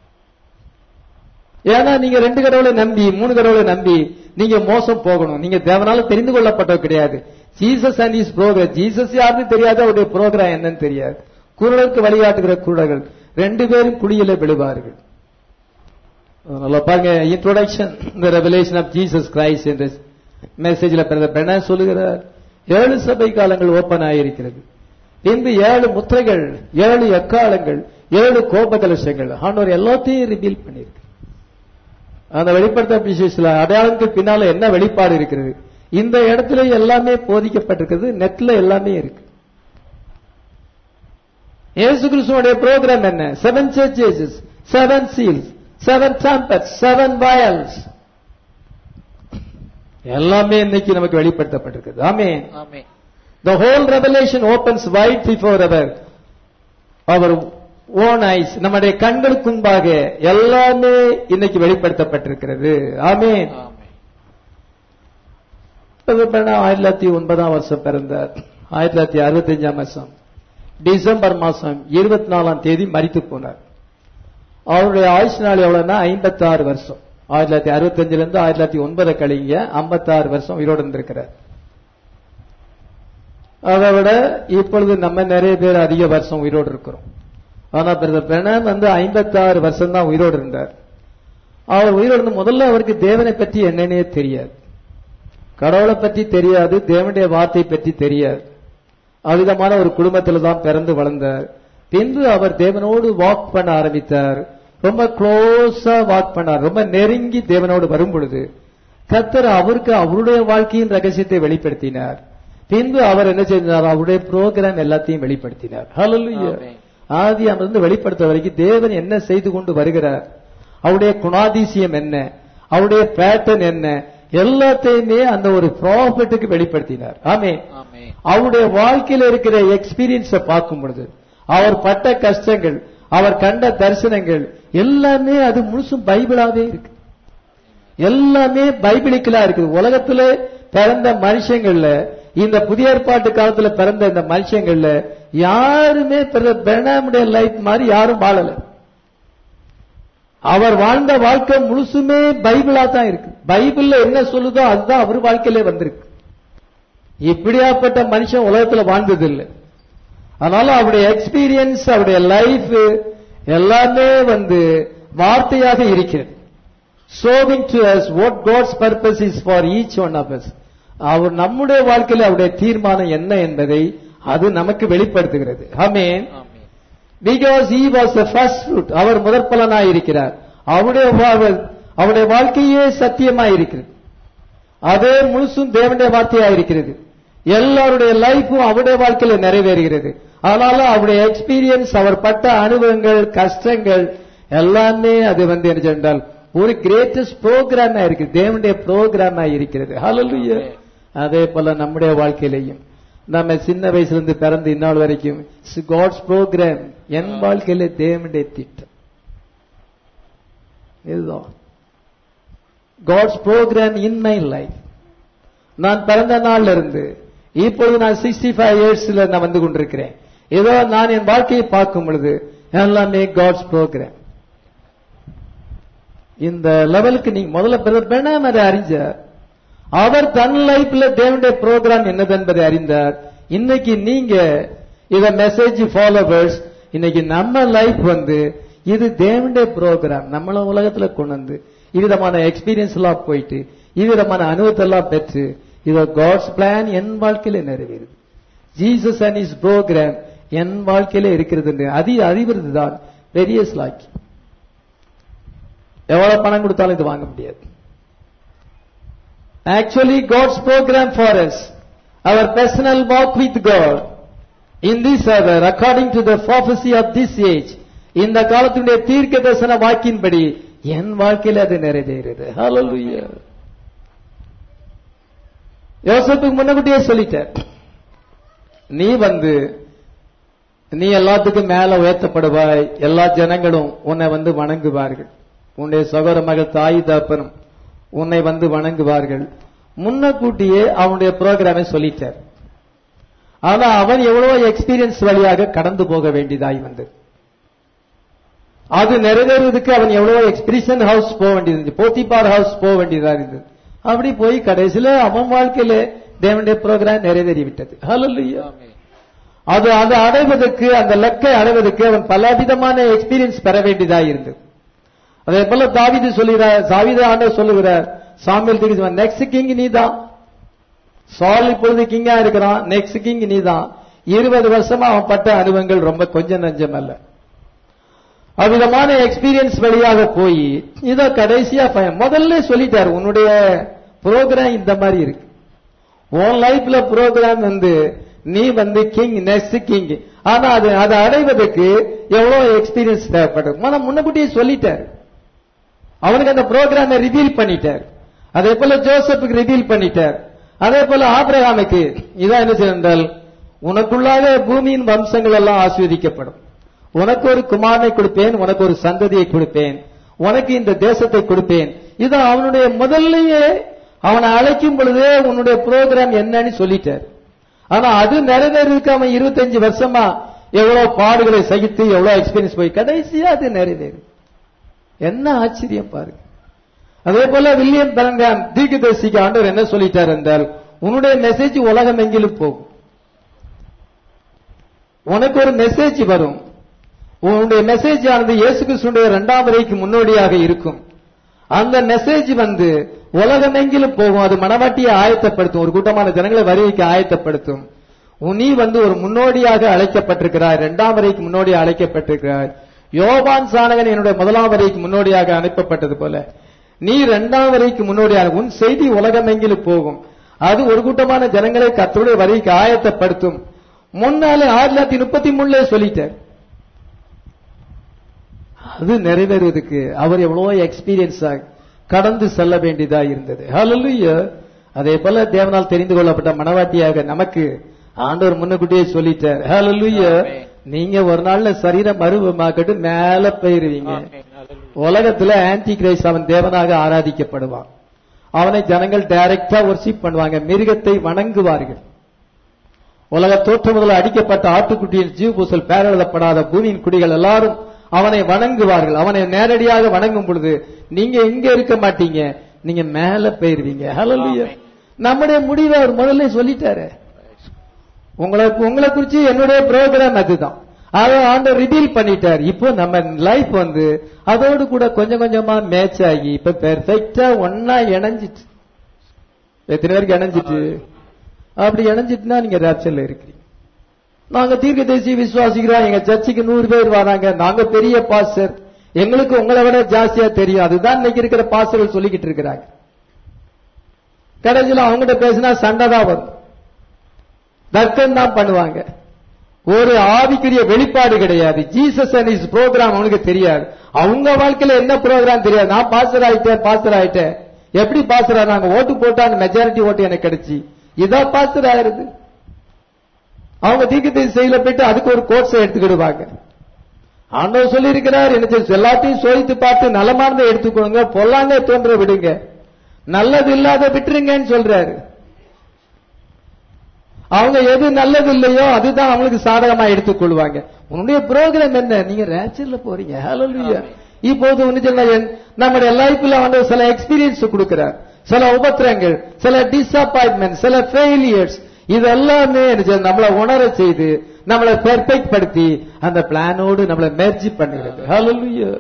ஏன்னா நீங்க ரெண்டு கடவுளை நம்பி மூணு கடவுளை நம்பி நீங்க மோசம் போகணும் நீங்க தேவனால தெரிந்து கொள்ளப்பட்டவர் கிடையாது Jesus and his program Jesus யாருன்னு தெரியாது அவருடைய ப்ரோக்ராம் என்னன்னு தெரியாது குருடருக்கு வழிகாட்டுகிற குருடர்கள் ரெண்டு பேரும் குழியில விழுவார்கள் அதனால பாருங்க இன்ட்ரோடக்ஷன் இந்த ரெவலேஷன் ஆஃப் ஜீசஸ் கிரைஸ்ட் என்ற மெசேஜ்ல பிறந்த பெண்ண சொல்லுகிறார் ஏழு சபை காலங்கள் ஓபன் ஆகியிருக்கிறது பின்பு ஏழு முத்திரைகள் ஏழு எக்காலங்கள் ஏழு கோப கலசங்கள் ஆண்டவர் எல்லாத்தையும் ரிவீல் பண்ணியிருக்கு அந்த வெளிப்படுத்த விசேஷத்துல அடையாளத்துக்கு பின்னால என்ன வெளிப்பாடு இருக்கிறது இந்த இடத்துல எல்லாமே போதிக்கப்பட்டிருக்கிறது நெட்ல எல்லாமே இருக்கு இயேசு கிறிஸ்துவோடைய ப்ரோக்ராம் என்ன seven churches seven seals seven trumpets seven vials எல்லாமே இன்னைக்கு நமக்கு வெளிப்படுத்தப்பட்டிருக்குது ஆமென் ஆமென் The whole revelation opens wide before our our own eyes. நம்முடைய கண்களுக்கு முன்பாக எல்லாமே இன்னைக்கு வெளிப்படுத்தப்பட்டிருக்கிறது ஆமென் ஆமென் ஆயிரத்தி தொள்ளாயிரத்தி ஒன்பதாம் வருஷம் பிறந்தார் ஆயிரத்தி தொள்ளாயிரத்தி அறுபத்தஞ்சாம் வருஷம் டிசம்பர் மாசம் இருபத்தி நாலாம் தேதி மரித்து போனார் அவருடைய ஆயுஷ் நாள் எவ்வளவுன்னா ஐம்பத்தி ஆறு வருஷம் ஆயிரத்தி தொள்ளாயிரத்தி அறுபத்தஞ்சுல இருந்து ஆயிரத்தி தொள்ளாயிரத்தி ஒன்பதை கழிங்க ஐம்பத்தாறு வருஷம் உயிரோடு இருந்திருக்கிறார் அதை விட இப்பொழுது நம்ம நிறைய பேர் அதிக வருஷம் உயிரோடு இருக்கிறோம் ஆனா பிரதர் பிரணாம் வந்து ஐம்பத்தாறு வருஷம் தான் உயிரோடு இருந்தார் அவர் உயிரோடு இருந்து முதல்ல அவருக்கு தேவனை பற்றி என்னன்னே தெரியாது கடவுளை பற்றி தெரியாது தேவனுடைய வார்த்தை பற்றி தெரியாது அவ்விதமான ஒரு குடும்பத்தில் தான் பிறந்து வளர்ந்தார் பின்பு அவர் தேவனோடு வாக் பண்ண ஆரம்பித்தார் ரொம்ப க்ளோஸா வாக் பண்ணார் ரொம்ப நெருங்கி தேவனோடு வரும் பொழுது கத்தர் அவருக்கு அவருடைய வாழ்க்கையின் ரகசியத்தை வெளிப்படுத்தினார் பின்பு அவர் என்ன செஞ்சார் அவருடைய ப்ரோக்ராம் எல்லாத்தையும் வெளிப்படுத்தினார் ஹalleluya ஆமென். ஆதி அமர்ந்து வெளிப்படுத்த வரைக்கும் தேவன் என்ன செய்து கொண்டு வருகிறார் அவருடைய குணாதிசயம் என்ன அவருடைய பேட்டர்ன் என்ன எல்லாத்தையுமே அந்த ஒரு ப்ராஃபிட்டுக்கு வெளிப்படுத்தினார் ஆமே ஆமே அவருடைய வாழ்க்கையில இருக்கிற எக்ஸ்பீரியன்ஸ பார்க்கும் பொழுது அவர் பட்ட கஷ்டங்கள் அவர் கண்ட தரிசனங்கள் எல்லாமே அது முழுசும் பைபிளாவே இருக்கு எல்லாமே பைபிளிக்கலா இருக்குது உலகத்துல பிறந்த மனுஷங்கள்ல இந்த புதிய ஏற்பாட்டு காலத்துல பிறந்த இந்த மனுஷங்கள்ல யாருமே பெர்னாமுடைய லைஃப் மாதிரி யாரும் வாழல அவர் வாழ்ந்த வாழ்க்கை முழுசுமே பைபிளா தான் இருக்கு பைபிள்ல என்ன சொல்லுதோ அதுதான் அவர் வாழ்க்கையிலே வந்திருக்கு இப்படியாப்பட்ட மனுஷன் உலகத்துல வாழ்ந்தது இல்லை அதனால அவருடைய எக்ஸ்பீரியன்ஸ் அவருடைய லைஃப் எல்லாமே வந்து வார்த்தையாக இருக்கிறது showing to us what God's purpose is for each one of us அவர் நம்முடைய வாழ்க்கையில அவருடைய தீர்மானம் என்ன என்பதை அது நமக்கு வெளிப்படுத்துகிறது ஆமென் ஆமே because he was the first fruit அவர் முதற்பலனாய் இருக்கிறார் அவருடைய வா- அவருடைய வாழ்க்கையே சத்தியமாய் இருக்கிறது அதே முழுசும் தேவனுடைய வார்த்தையா இருக்கிறது எல்லாருடைய லைஃபும் அவருடைய வாழ்க்கையில நிறைவேறுகிறது அதனால அவருடைய எக்ஸ்பீரியன்ஸ் அவர் பட்ட அனுபவங்கள் கஷ்டங்கள் எல்லாமே அது வந்து என்ன சொன்னால் ஒரு கிரேட்டஸ்ட் ப்ரோக்ராமா இருக்கு தேவனுடைய ப்ரோக்ராமா இருக்கிறது ஹalleluya அதே போல நம்முடைய வாழ்க்கையிலையும் நம்ம சின்ன வயசுல இருந்து பிறந்து இந்நாள் வரைக்கும் காட்ஸ் ப்ரோக்ராம் என் வாழ்க்கையில தேவனுடைய திட்டம் இதுதான் God's program in my life நான் பிறந்த நாள்ல இருந்து இப்பொழுது நான் சிக்ஸ்டி ஃபைவ் இயர்ஸ்ல நான் வந்து கொண்டிருக்கிறேன் ஏதோ நான் என் வாழ்க்கையை பார்க்கும் பொழுது எல்லாமே காட்ஸ் ப்ரோக்ராம் இந்த லெவலுக்கு நீங்க முதல்ல பிரதர் பெனாம் அதை அறிஞ்சார் அவர் தன் லைஃப்ல தேவனுடைய ப்ரோக்ராம் என்னது என்பதை அறிந்தார் இன்னைக்கு நீங்க இத மெசேஜ் ஃபாலோவர்ஸ் இன்னைக்கு நம்ம லைஃப் வந்து இது தேவனுடைய ப்ரோக்ராம் நம்மள உலகத்துல கொண்டு வந்து இவ்விதமான எக்ஸ்பீரியன்ஸ் எல்லாம் போயிட்டு இவ்விதமான அனுபவத்தை எல்லாம் பெற்று இத காட்ஸ் பிளான் என் வாழ்க்கையில நிறைவேறுது ஜீசஸ் அண்ட் இஸ் ப்ரோக்ராம் என் வாழ்க்கையில இருக்கிறது அதி அறிவுறுது தான் பெரிய ஸ்லாக்கி எவ்வளவு பணம் கொடுத்தாலும் இது வாங்க முடியாது Actually, God's program for us, our personal walk with God, in this hour, according to the prophecy of this age, இந்த காலத்துடைய தீர்க்க தரிசன வாக்கின்படி என் வாழ்க்கையில் அது நிறைவேறுது Hallelujah. யோசப்புக்கு முன்னக்கூட்டியே சொல்லிட்டார் நீ வந்து நீ எல்லாத்துக்கும் மேல உயர்த்தப்படுவாய் எல்லா ஜனங்களும் உன்னை வந்து வணங்குவார்கள் உன்னுடைய சகோதர மகள் தாய் தகப்பனும் உன்னை வந்து வணங்குவார்கள் முன்னக்கூட்டியே அவனுடைய ப்ரோக்ராமை சொல்லிட்டார் ஆனா அவன் எவ்வளவு எக்ஸ்பீரியன்ஸ் வழியாக கடந்து போக வேண்டியதாய் வந்தது அது நிறைவேறுவதற்கு அவன் எவ்வளவு எக்ஸ்பிரிஷன் ஹவுஸ் போக வேண்டியது இருந்துச்சு போத்திபார் ஹவுஸ் போக வேண்டியதா இருந்தது அப்படி போய் கடைசியில அவன் வாழ்க்கையில தேவனுடைய ப்ரோக்ராம் நிறைவேறி விட்டது ஹalleluya ஆமே அது அதை அடைவதற்கு அந்த லக்கை அடைவதற்கு அவன் பலவிதமான எக்ஸ்பீரியன்ஸ் பெற வேண்டியதாக இருந்தது அதே போல தாவீது சொல்லுகிறார் தாவீது ஆண்டவர் சொல்லுகிறார் சாமியல் தீர்க்கு நெக்ஸ்ட் கிங் நீதான் சால் இப்பொழுது கிங்கா இருக்கிறான் நெக்ஸ்ட் கிங் நீதான் இருபது வருஷமா அவன் பட்ட அனுபவங்கள் ரொம்ப கொஞ்சம் நஞ்சம் அல்ல அவ்விதமான எக்ஸ்பீரியன்ஸ் வழியாக போய் இதோ கடைசியா பையன் முதல்ல சொல்லிட்டார் உன்னுடைய ப்ரோக்ராம் இந்த மாதிரி இருக்கு உன் லைஃப்ல ப்ரோக்ராம் வந்து நீ வந்து கிங் நெக்ஸ்ட் கிங் ஆனா அது அதை அடைவதற்கு எவ்வளவு எக்ஸ்பீரியன்ஸ் தேவைப்படும் ஆனா முன்னக்கூட்டியே சொல்லிட்டார் அவனுக்கு அந்த ப்ரோக்ராமை ரிவீல் பண்ணிட்டார் அதே போல ஜோசப்புக்கு ரிவீல் பண்ணிட்டார் அதே போல ஆபிரகாமுக்கு இதான் என்ன செய்தால் உனக்குள்ளாக பூமியின் வம்சங்கள் எல்லாம் ஆஸ்வதிக்கப்படும் உனக்கு ஒரு குமாரனை கொடுப்பேன் உனக்கு ஒரு சந்ததியை கொடுப்பேன் உனக்கு இந்த தேசத்தை கொடுப்பேன் இது அவனுடைய முதல்லயே அவனை அழைக்கும் பொழுதே உன்னுடைய ப்ரோக்ராம் என்னன்னு சொல்லிட்டார் ஆனா அது நிறைவேறதுக்கு அவன் இருபத்தஞ்சு வருஷமா எவ்வளவு பாடுகளை சகித்து எவ்வளவு எக்ஸ்பீரியன்ஸ் போய் கடைசியா அது நிறைவேறும் என்ன ஆச்சரியம் பாருங்க அதே போல வில்லியம் பெரங்காம் தீர்க்கதரிசிக்கு ஆண்டவர் என்ன சொல்லிட்டார் என்றால் உன்னுடைய மெசேஜ் உலகம் எங்கிலும் போகும் உனக்கு ஒரு மெசேஜ் வரும் உன்னுடைய மெசேஜ் ஆனது இயேசு கிறிஸ்துடைய இரண்டாம் வரைக்கு முன்னோடியாக இருக்கும் அந்த மெசேஜ் வந்து உலகமெங்கிலும் போகும் அது மனவாட்டியை ஆயத்தப்படுத்தும் ஒரு கூட்டமான ஜனங்களை வருகைக்கு ஆயத்தப்படுத்தும் உன் நீ வந்து ஒரு முன்னோடியாக அழைக்கப்பட்டிருக்கிறாய் இரண்டாம் வரைக்கு முன்னோடியாக அழைக்கப்பட்டிருக்கிறாய் யோபான் சானகன் என்னுடைய முதலாம் வரைக்கு முன்னோடியாக அனுப்பப்பட்டது போல நீ இரண்டாம் வரைக்கு முன்னோடியாக உன் செய்தி உலகமெங்கிலும் போகும் அது ஒரு கூட்டமான ஜனங்களை கத்தருடைய வரைக்கு ஆயத்தப்படுத்தும் முன்னாலே ஆயிரத்தி தொள்ளாயிரத்தி முப்பத்தி மூணுல சொல்லிட்டார் அது நிறைவேறுவதற்கு அவர் எவ்வளவோ எக்ஸ்பீரியன்ஸ் கடந்து செல்ல வேண்டியதா இருந்தது ஹalleluya அதே போல தேவனால் தெரிந்து கொள்ளப்பட்ட மனவாட்டியாக நமக்கு ஆண்டவர் முன்னக்கூட்டியே சொல்லிட்டார் ஹalleluya ஆமென். நீங்க ஒரு நாள்ல சரீரம் மறுபமாக்கிட்டு மேல போயிருவீங்க உலகத்துல ஆன்டி கிரைஸ்ட் அவன் தேவனாக ஆராதிக்கப்படுவான் அவனை ஜனங்கள் டைரக்டா ஒர்ஷிப் பண்ணுவாங்க மிருகத்தை வணங்குவார்கள் உலக தோற்றம் முதல்ல அடிக்கப்பட்ட ஆட்டுக்குட்டியின் ஜீவபூசல் பேரெழுதப்படாத பூமியின் குடிகள் எல்லாரும் அவனை வணங்குவார்கள் அவனை நேரடியாக வணங்கும் பொழுது நீங்க இங்க இருக்க மாட்டீங்க நீங்க மேல போயிருவீங்க ஹalleluya ஆமென். நம்முடைய முடிவை அவர் முதல்ல சொல்லிட்டாரு உங்களை உங்களை குறிச்சு என்னுடைய ப்ரோக்ராம் அதுதான் அதை ஆண்டவர் ரிவீல் பண்ணிட்டார் இப்போ நம்ம லைஃப் வந்து அதோடு கூட கொஞ்சம் கொஞ்சமா மேட்ச் ஆகி இப்ப பெர்ஃபெக்டா ஒன்னா இணைஞ்சிட்டு எத்தனை பேருக்கு இணைஞ்சிட்டு அப்படி இணைஞ்சிட்டுனா நீங்க ரேப்சர்ல இருக்கிறீங்க நாங்க தீர்க்க தேசிய விசுவாசிக்கிறோம் எங்க சர்ச்சுக்கு நூறு பேர் வராங்க நாங்க பெரிய பாஸ்டர் எங்களுக்கு உங்களை விட ஜாஸ்தியா தெரியும் அதுதான் இன்னைக்கு இருக்கிற பாஸ்டர்கள் சொல்லிக்கிட்டு இருக்கிறாங்க கடைசியில் அவங்ககிட்ட பேசினா சண்டை தான் வரும் தர்க்கம் தான் பண்ணுவாங்க ஒரு ஆவிக்குரிய வெளிப்பாடு கிடையாது ஜீசஸ் அண்ட் இஸ் ப்ரோக்ராம் அவனுக்கு தெரியாது அவங்க வாழ்க்கையில என்ன ப்ரோக்ராம் தெரியாது நான் பாஸ்டர் ஆயிட்டேன் பாஸ்டர் ஆயிட்டேன் எப்படி பாஸ்டர் ஆனாங்க ஓட்டு போட்டா அந்த மெஜாரிட்டி ஓட்டு எனக்கு கிடைச்சி இதான் பாஸ்டர் ஆயிருது அவங்க தீர்க்கத்தை செயல போயிட்டு அதுக்கு ஒரு கோர்ஸ் எடுத்துக்கிடுவாங்க ஆண்டவர் சொல்லி இருக்கிறார் என்ன தெரியும், எல்லாத்தையும் சோதித்து பார்த்து நலமானதை எடுத்துக்கோங்க பொல்லாங்க தோன்ற விடுங்க நல்லது இல்லாத விட்டுருங்கன்னு சொல்றாரு அவங்க எது நல்லது இல்லையோ அதுதான் அவங்களுக்கு சாதகமா எடுத்துக்கொள்வாங்க உன்னுடைய ப்ரோக்ராம் என்ன நீங்க ரேச்சர்ல போறீங்க ஹalleluya இப்போது ஒண்ணு சொன்னா என்- நம்முடைய லைஃப்ல வந்து சில எக்ஸ்பீரியன்ஸ் கொடுக்கிறார் சில உபத்திரங்கள் சில டிசப்பாயின்மெண்ட் சில ஃபெயிலியர்ஸ் இது எல்லாமே என்ன செய்யுது? நம்மளை உணர செய்து நம்மளை பெர்ஃபெக்ட் படுத்தி அந்த பிளானோடு நம்மளை மெர்ஜி பண்ணுகிறது ஹalleluya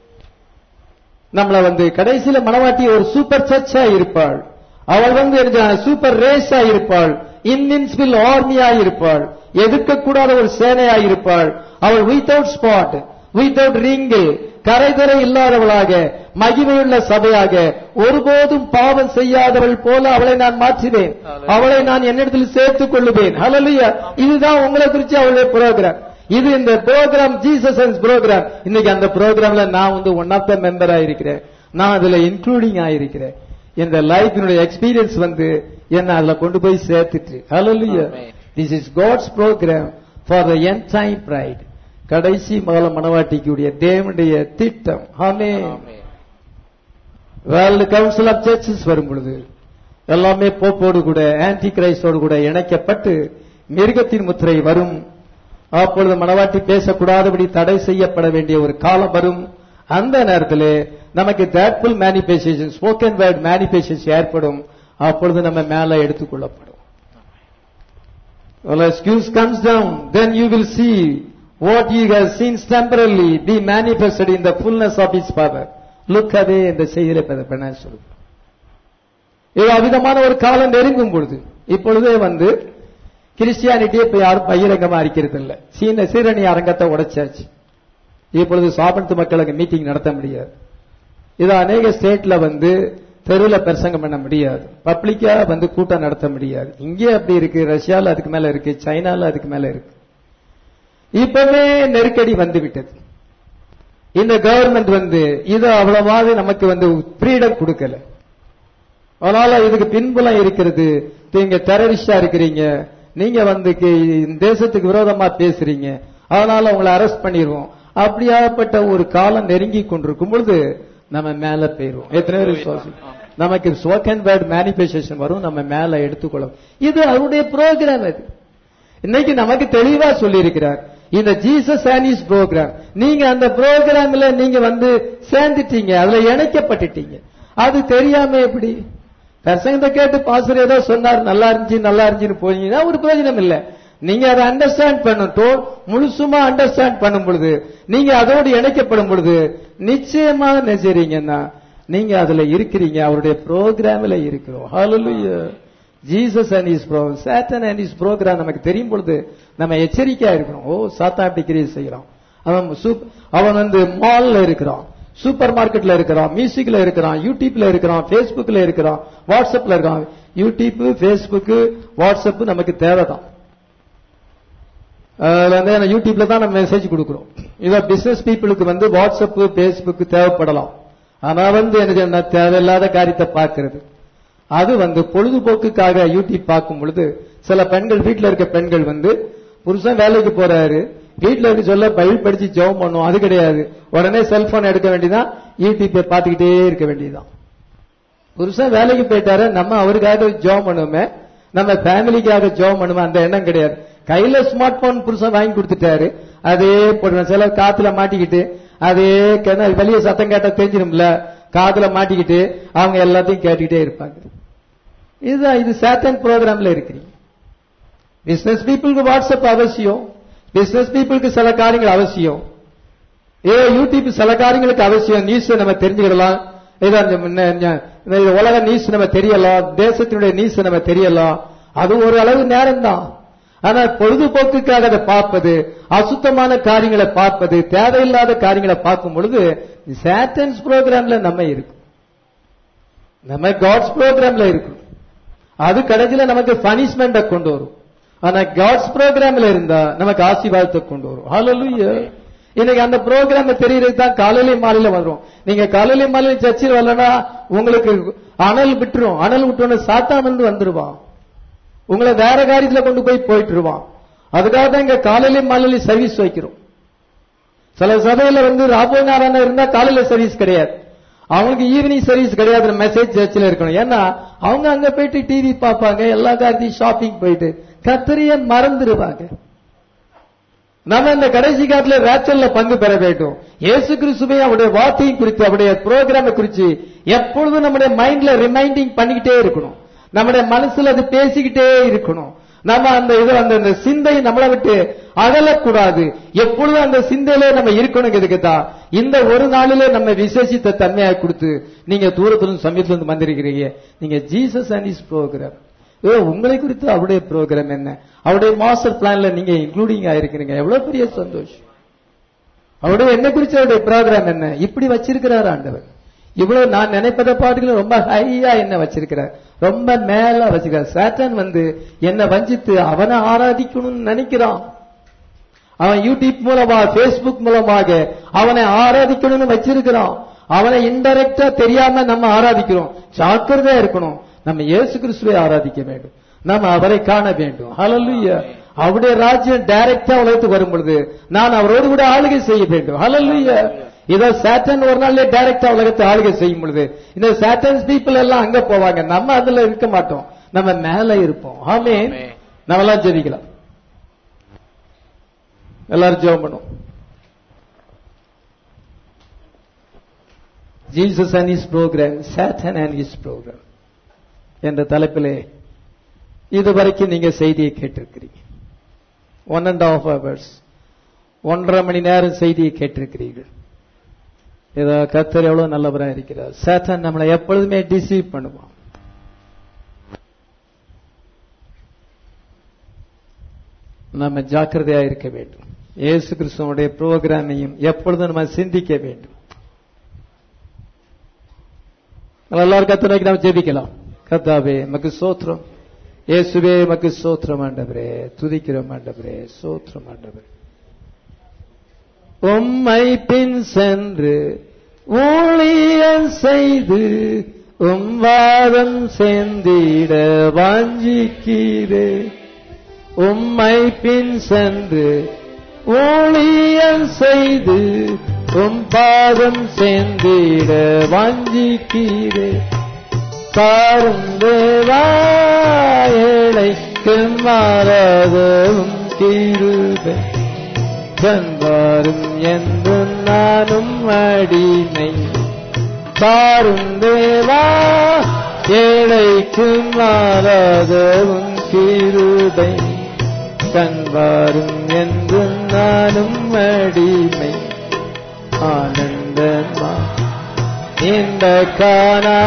நம்மள வந்து கடைசியில மனவாட்டி ஒரு சூப்பர் சர்ச்சா இருப்பாள் அவள் வந்து சூப்பர் ரேஸா இருப்பாள் இன்வின்சிபிள் ஆர்மியா இருப்பாள் எதிர்க்கக்கூடாத ஒரு சேனையா இருப்பாள் அவள் வித்தவுட் ஸ்பாட் வித்தவுட் ரிங்கிள் கரைதரை இல்லாதவளாக மகிமையுள்ள சபையாக ஒருபோதும் பாவம் செய்யாதவள் போல அவளை நான் மாற்றுவேன் அவளை நான் என்னிடத்தில் சேர்த்துக் கொள்ளுவேன் ஹalleluya இதுதான் உங்களை குறித்து அவளுடைய ப்ரோக்ராம் இது இந்த ப்ரோக்ராம் ஜீசஸ் ப்ரோக்ராம் இன்னைக்கு அந்த ப்ரோக்ராம்ல நான் வந்து ஒன் ஆஃப் த மெம்பரா இருக்கிறேன் நான் அதுல இன்க்ளூடிங் ஆயிருக்கிறேன் இந்த லைஃபினுடைய எக்ஸ்பீரியன்ஸ் வந்து என்ன அதுல கொண்டு போய் சேர்த்துட்டு ஹalleluya Amen. This is God's program for the end time bride கடைசி மகள மனவாட்டிக்குடைய தேவனுடைய திட்டம் ஆமென் ஆமென். வேர்ல்டு கவுன்சில் ஆஃப் சர்ச்சஸ் வரும் பொழுது எல்லாமே போப்போடு கூட ஆன்டி கிரைஸ்டோடு கூட இணைக்கப்பட்டு மிருகத்தின் முத்திரை வரும் அப்பொழுது மனவாட்டி பேசக்கூடாதபடி தடை செய்யப்பட வேண்டிய ஒரு காலம் வரும் அந்த நேரத்தில் நமக்கு தேட்ஃபுல் மேனிபெஸ்டேஷன் ஸ்போக்கன் வேர்ட் மேனிபெஸ்டேஷன் ஏற்படும் அப்பொழுது நம்ம மேல எடுத்துக்கொள்ளப்படும் Well, excuse comes down, then you will see what you have seen temporarily be manifested in the fullness of His power. Look away இந்த செய்தியில பண்ண சொல்லுங்க இது அவிதமான ஒரு காலம் நெருங்கும் பொழுது இப்பொழுதே வந்து கிறிஸ்டியானிட்டியை இப்ப யாரும் பகிரங்கமா இருக்கிறது இல்ல சீன சீரணி அரங்கத்தை உடைச்சாச்சு இப்பொழுது சாபனத்து மக்களுக்கு மீட்டிங் நடத்த முடியாது இது அநேக ஸ்டேட்ல வந்து தெருவில் பிரசங்கம் பண்ண முடியாது பப்ளிக்கா வந்து கூட்டம் நடத்த முடியாது இங்கே அப்படி இருக்கு ரஷ்யால அதுக்கு மேல இருக்கு சைனால அதுக்கு மேல இருக்கு இப்பவே நெருக்கடி வந்து விட்டது இந்த கவர்மெண்ட் வந்து இது அவ்வளவாவது நமக்கு வந்து ஃப்ரீடம் கொடுக்கல அதனால இதுக்கு பின்புலம் இருக்கிறது நீங்க டெரரிஸ்டா இருக்கிறீங்க நீங்க வந்து கி- இந்த தேசத்துக்கு விரோதமா பேசுறீங்க அதனால உங்களை அரெஸ்ட் பண்ணிடுவோம் அப்படியாப்பட்ட ஒரு காலம் நெருங்கி கொண்டிருக்கும் பொழுது நம்ம மேல போயிருவோம் எத்தனை பேர் விசுவாசி நமக்கு ஸ்போக்கன் வேர்ட் மேனிபெஸ்டேஷன் வரும் நம்ம மேல எடுத்துக்கொள்ளும் இது அவருடைய ப்ரோக்ராம் அது இன்னைக்கு நமக்கு தெளிவா சொல்லி இருக்கிறார் இந்த ஜீசஸ் ஆனிஸ் ப்ரோக்ராம் நீங்க அந்த ப்ரோக்ராம்ல நீங்க வந்து சேர்ந்துட்டீங்க அதுல இணைக்கப்பட்டுட்டீங்க அது தெரியாம எப்படி பிரசங்கத்தை கேட்டு பாஸ்டர் ஏதோ சொன்னார் நல்லா இருந்துச்சு நல்லா இருந்துச்சுன்னு போனீங்கன்னா ஒரு பிரயோஜனம் இல்ல நீங்க அதை அண்டர்ஸ்டாண்ட் பண்ணட்டும் முழுசுமா அண்டர்ஸ்டாண்ட் பண்ணும் பொழுது நீங்க அதோடு இணைக்கப்படும் பொழுது நிச்சயமா நினைச்சீங்கன்னா நீங்க அதுல இருக்கிறீங்க அவருடைய ப்ரோக்ராம்ல இருக்கிறோம் ஹalleluya Jesus and his pro Satan and his program நமக்கு தெரியும் பொழுது நம்ம எச்சரிக்கையா இருக்கணும் ஓ சாத்தா இப்படி கிரியை செய்யறான் அவன் சூப்- அவன் வந்து மால்ல இருக்கிறான் சூப்பர் மார்க்கெட்ல இருக்கிறான் மியூசிக்ல இருக்கிறான் யூடியூப்ல இருக்கிறான் ஃபேஸ்புக்ல இருக்கிறான் வாட்ஸ்அப்ல இருக்கான் யூடியூப் ஃபேஸ்புக் வாட்ஸ்அப் நமக்கு தேவைதான் அதுல வந்து யூடியூப்ல தான் நம்ம மெசேஜ் கொடுக்கிறோம் இத பிசினஸ் பீப்புளுக்கு வந்து வாட்ஸ்அப் ஃபேஸ்புக் தேவைப்படலாம் ஆனா வந்து எனக்கு என்ன தேவையில்லாத காரியத்தை பார்க்கிறது அது வந்து பொழுதுபோக்குக்காக யூடியூப் பார்க்கும் பொழுது சில பெண்கள் வீட்ல இருக்க பெண்கள் வந்து புருஷன் வேலைக்கு போறாரு வீட்ல இருக்க சொல்ல பைபிள் படிச்சு ஜெபம் பண்ணும் அது கிடையாது உடனே செல்போன் எடுக்க வேண்டியதான் யூடியூப்பை பார்த்துக்கிட்டே இருக்க வேண்டியதுதான் புருஷன் வேலைக்கு போயிட்டாரு நம்ம அவருக்காக ஜெபம் பண்ணுவோமே நம்ம ஃபேமிலிக்காக ஜெபம் பண்ணுவோம் அந்த எண்ணம் கிடையாது கையில ஸ்மார்ட் போன் புருஷன் வாங்கி கொடுத்துட்டாரு அதே போடுவேன் சில காத்துல மாட்டிக்கிட்டு அதே கிண- வெளிய சத்தம் கேட்டா தெரிஞ்சிடும்ல காதுல மாட்டிக்கிட்டு அவங்க எல்லாத்தையும் கேட்டுக்கிட்டே இருப்பாங்க இதுதான் இது சேட்டன் ப்ரோக்ராம்ல இருக்கிறீங்க பிசினஸ் பீப்புளுக்கு வாட்ஸ்அப் அவசியம் பிசினஸ் பீப்புளுக்கு சில காரியங்கள் அவசியம் ஏ யூடியூப் சில காரியங்களுக்கு அவசியம் நியூஸ் நம்ம தெரிஞ்சுக்கிடலாம் ஏதோ அந்த முன்ன- இந்த- இந்த உலக நியூஸ் நம்ம தெரியலாம் தேசத்தினுடைய நியூஸ் நம்ம தெரியலாம் அது ஒரு அளவு நேரம் தான் ஆனா பொழுதுபோக்குக்காக அதை பார்ப்பது அசுத்தமான காரியங்களை பார்ப்பது தேவையில்லாத காரியங்களை பார்க்கும் பொழுது சேட்டன்ஸ் ப்ரோக்ராம்ல நம்ம இருக்கும் நம்ம காட்ஸ் ப்ரோக்ராம்ல இருக்கும் அது கடைசியில நமக்கு பனிஷ்மெண்ட கொண்டு வரும் ஆனா காட்ஸ் ப்ரோக்ராம்ல இருந்தா நமக்கு ஆசீர்வாதத்தை கொண்டு வரும் ஹalleluya இன்னைக்கு அந்த ப்ரோக்ராம் தெரியறது தான் காலையில மாலையில வரும் நீங்க காலையில மாலையில சர்ச்சில் வரலன்னா உங்களுக்கு அனல் விட்டுரும் அனல் விட்டோன்னு சாத்தான் வந்து வந்துருவான் உங்களை வேற காரியத்துல கொண்டு போய் போயிட்டுருவான் அதுக்காக தான் இங்க காலையில மாலையில சர்வீஸ் வைக்கிறோம் சில சபையில வந்து ராபோ நாராயணன் இருந்தா காலையில சர்வீஸ் கிடையாது அவங்களுக்கு ஈவினிங் சர்வீஸ் கிடையாது மெசேஜ் சர்ச்சில் இருக்கணும் ஏன்னா அவங்க அங்க போயிட்டு டிவி பார்ப்பாங்க எல்லா காரியத்தையும் ஷாப்பிங் போயிட்டு கத்தரிய மறந்துடுவாங்க நம்ம இந்த கடைசி காலத்துல ரேச்சல்ல பங்கு பெற வேண்டும் இயேசு கிறிஸ்துவை அவருடைய வார்த்தையும் குறித்து அவருடைய ப்ரோக்ராமை குறித்து எப்பொழுதும் நம்முடைய மைண்ட்ல ரிமைண்டிங் பண்ணிக்கிட்டே இருக்கணும் நம்முடைய மனசுல அது பேசிக்கிட்டே இருக்கணும் நம்ம அந்த இது அந்த அந்த சிந்தை நம்மளை விட்டு அகலக்கூடாது எப்பொழுதும் அந்த சிந்தையிலே நம்ம இருக்கணுங்கிறதுக்கு தான் இந்த ஒரு நாளிலே நம்ம விசேஷித்த தன்மையை கொடுத்து நீங்க தூரத்துல இருந்து சமயத்துல இருந்து வந்திருக்கிறீங்க நீங்க ஜீசஸ் அண்ட் இஸ் ப்ரோக்ராம் ஏ உங்களை குறித்து அவருடைய ப்ரோக்ராம் என்ன அவருடைய மாஸ்டர் பிளான்ல நீங்க இன்க்ளூடிங் ஆயிருக்கிறீங்க எவ்வளவு பெரிய சந்தோஷம் அவருடைய என்ன குறித்து அவருடைய ப்ரோக்ராம் என்ன இப்படி வச்சிருக்கிறார் ஆண்டவர் இவ்வளவு நான் நினைப்பதை பாட்டுகளும் ரொம்ப ஹையா என்ன வச்சிருக்கிறார் ரொம்ப மேல வச்சிருக்கார் சாத்தான் வந்து என்ன வஞ்சித்து அவனை ஆராதிக்கணும்னு நினைக்கிறான் அவன் யூடியூப் மூலமா பேஸ்புக் மூலமாக அவனை ஆராதிக்கணும்னு வச்சிருக்கிறான் அவனை இன்டைரக்டா தெரியாம நம்ம ஆராதிக்கிறோம் ஜாக்கிரதையா இருக்கணும் நம்ம இயேசு கிறிஸ்துவை ஆராதிக்க வேண்டும் நம்ம அவரை காண வேண்டும் ஹalleluya அவருடைய ராஜ்யம் டைரக்டா உலகத்துக்கு வரும் பொழுது நான் அவரோடு கூட ஆளுகை செய்ய வேண்டும் ஹalleluya இதோ சாட்டன் ஒரு நாள்ல டைரக்டா உலகத்தை ஆளுகை செய்யும் பொழுது இந்த சாட்டன்ஸ் பீப்புள் எல்லாம் அங்க போவாங்க நம்ம அதுல இருக்க மாட்டோம் நம்ம மேல இருப்போம் ஆமே ஆமென். நம்ம எல்லாம் ஜெபிக்கலாம் எல்லாரும் ஜெபம் பண்ணுவோம் Jesus and his program Satan and his program என்ற தலைப்பிலே இதுவரைக்கும் நீங்க செய்தியை கேட்டிருக்கிறீங்க ஒன் அண்ட் ஆஃப் ஹவர்ஸ் ஒன்றரை மணி நேரம் செய்தியை கேட்டிருக்கிறீர்கள் ஏதோ கத்தர் எவ்வளவு நல்லவரா இருக்கிறார் சாத்தான் நம்மளை எப்பொழுதுமே டிசீவ் பண்ணுவான் நம்ம ஜாக்கிரதையா இருக்க வேண்டும் இயேசு கிறிஸ்துவனுடைய புரோகிராமையும் எப்பொழுதும் நம்ம சிந்திக்க வேண்டும் நம்ம எல்லாரும் கத்தனைக்கு நாம் ஜெபிக்கலாம் கத்தாவே மக்கு சோத்திரம் இயேசுவே மக்கு சோத்திரம் ஆண்டவரே துதிக்கிறோம் ஆண்டவரே சோத்திரம் ஆண்டவரே உம்மை பின் சென்று ஊழியம் செய்து உம் வாதம் செந்திட வாஞ்சிக்கிறே உம்மை பின் சென்று ஊழியம் செய்து உம் பாதம் செந்திட வாஞ்சிக்கிறே காருந்தேவா ஏழைக்கு மாறாதவும் கிருபை கண்பாரும் என்று நானும் அடிமை தாரும் தேவா ஏழைக்கும் மாறாத உன் கிருபை கண்வாரும் என்று நானும் அடிமை ஆனந்தமா இந்த காணா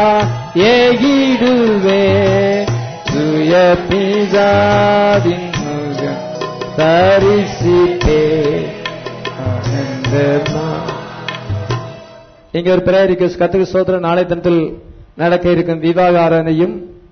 ஏகிடுவே துய பிதாவின் முகம் தரிசிப்பே ஆனந்தமா இங்க ஒரு பிரேயர் ரிக்வெஸ்ட் கத்துக்கு சோதரன் நாளை தினத்தில் நடக்க இருக்கும் விவாக ஆராதனையும்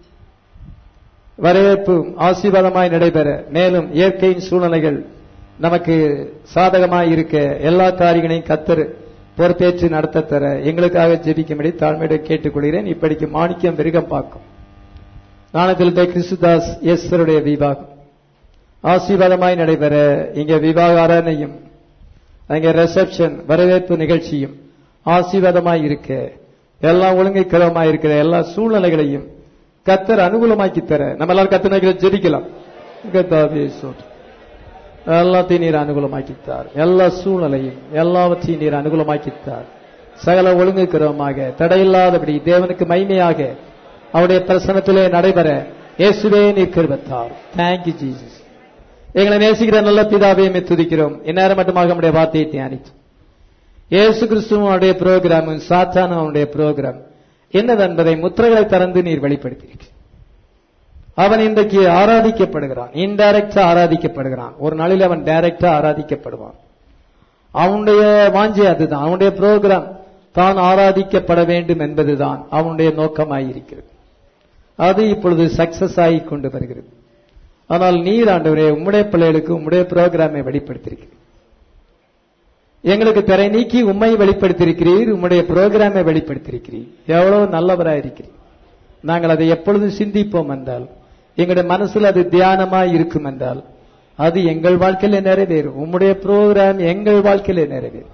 வரவேற்பும் ஆசீர்வாதமாய் நடைபெற மேலும் இயற்கையின் சூழ்நிலைகள் நமக்கு சாதகமாய் இருக்க எல்லா காரியங்களையும் கத்தர் பொறுப்பேற்று நடத்த தர எங்களுக்காக ஜெபிக்கும்படி தாழ்மையோடு கேட்டுக்கொள்கிறேன் இப்படிக்கு மாணிக்கம் விருகம் பார்க்கும் நாணத்தில் கிறிஸ்துதாஸ் எஸ்வருடைய விவாகம் ஆசீர்வாதமாய் நடைபெற இங்க விவாக ஆராதனையும் அங்கே ரிசப்ஷன் வரவேற்பு நிகழ்ச்சியும் ஆசீர்வாதமாய் இருக்க எல்லாம் ஒழுங்கை கிரமமாய் இருக்கிற எல்லா சூழ்நிலைகளையும் கத்தர் அனுகூலமாக்கி தர நம்ம எல்லாரும் கத்தனை ஜெபிக்கலாம் கத்தாவே சோற்று எல்லாத்தையும் நீர் அனுகூலமாக்கித்தார் எல்லா சூழ்நிலையும் எல்லாவற்றையும் நீர் அனுகூலமாக்கித்தார் சகல ஒழுங்கு கிரமமாக தடையில்லாதபடி தேவனுக்கு மைமையாக அவருடைய பிரசனத்திலே நடைபெற இயேசுவே நீர் கிருபத்தார் தேங்க்யூ ஜீசஸ் எங்களை நேசிக்கிற நல்ல பிதாவையுமே துதிக்கிறோம் இந்நேரம் மட்டுமாக நம்முடைய வார்த்தையை தியானித்தோம் இயேசு கிறிஸ்துவும் அவருடைய புரோகிராமும் சாத்தானும் அவனுடைய புரோகிராம் என்னதென்பதை முத்திரைகளை திறந்து நீர் வெளிப்படுத்தியிருக்க அவன் இன்றைக்கு ஆராதிக்கப்படுகிறான் இன்டைரக்டா ஆராதிக்கப்படுகிறான் ஒரு நாளில் அவன் டைரக்டா ஆராதிக்கப்படுவான் அவனுடைய வாஞ்சை அதுதான் அவனுடைய புரோகிராம் தான் ஆராதிக்கப்பட வேண்டும் என்பதுதான் அவனுடைய நோக்கமாயிருக்கிறது அது இப்பொழுது சக்சஸ் ஆகி கொண்டு வருகிறது ஆனால் நீர் ஆண்டவரே உம்முடைய பிள்ளைகளுக்கு உம்முடைய புரோகிராமை வெளிப்படுத்தியிருக்கிறீர் எங்களுக்கு திரை நீக்கி உண்மை வெளிப்படுத்தியிருக்கிறீர் உம்முடைய புரோகிராமை வெளிப்படுத்தியிருக்கிறீர் எவ்வளவு நல்லவராயிருக்கிறீர் நாங்கள் அதை எப்பொழுதும் சிந்திப்போம் என்றால் எங்களுடைய மனசுல அது தியானமாய் இருக்கும் என்றால் அது எங்கள் வாழ்க்கையில நிறைவேறும் உம்முடைய புரோகிராம் எங்கள் வாழ்க்கையில நிறைவேறும்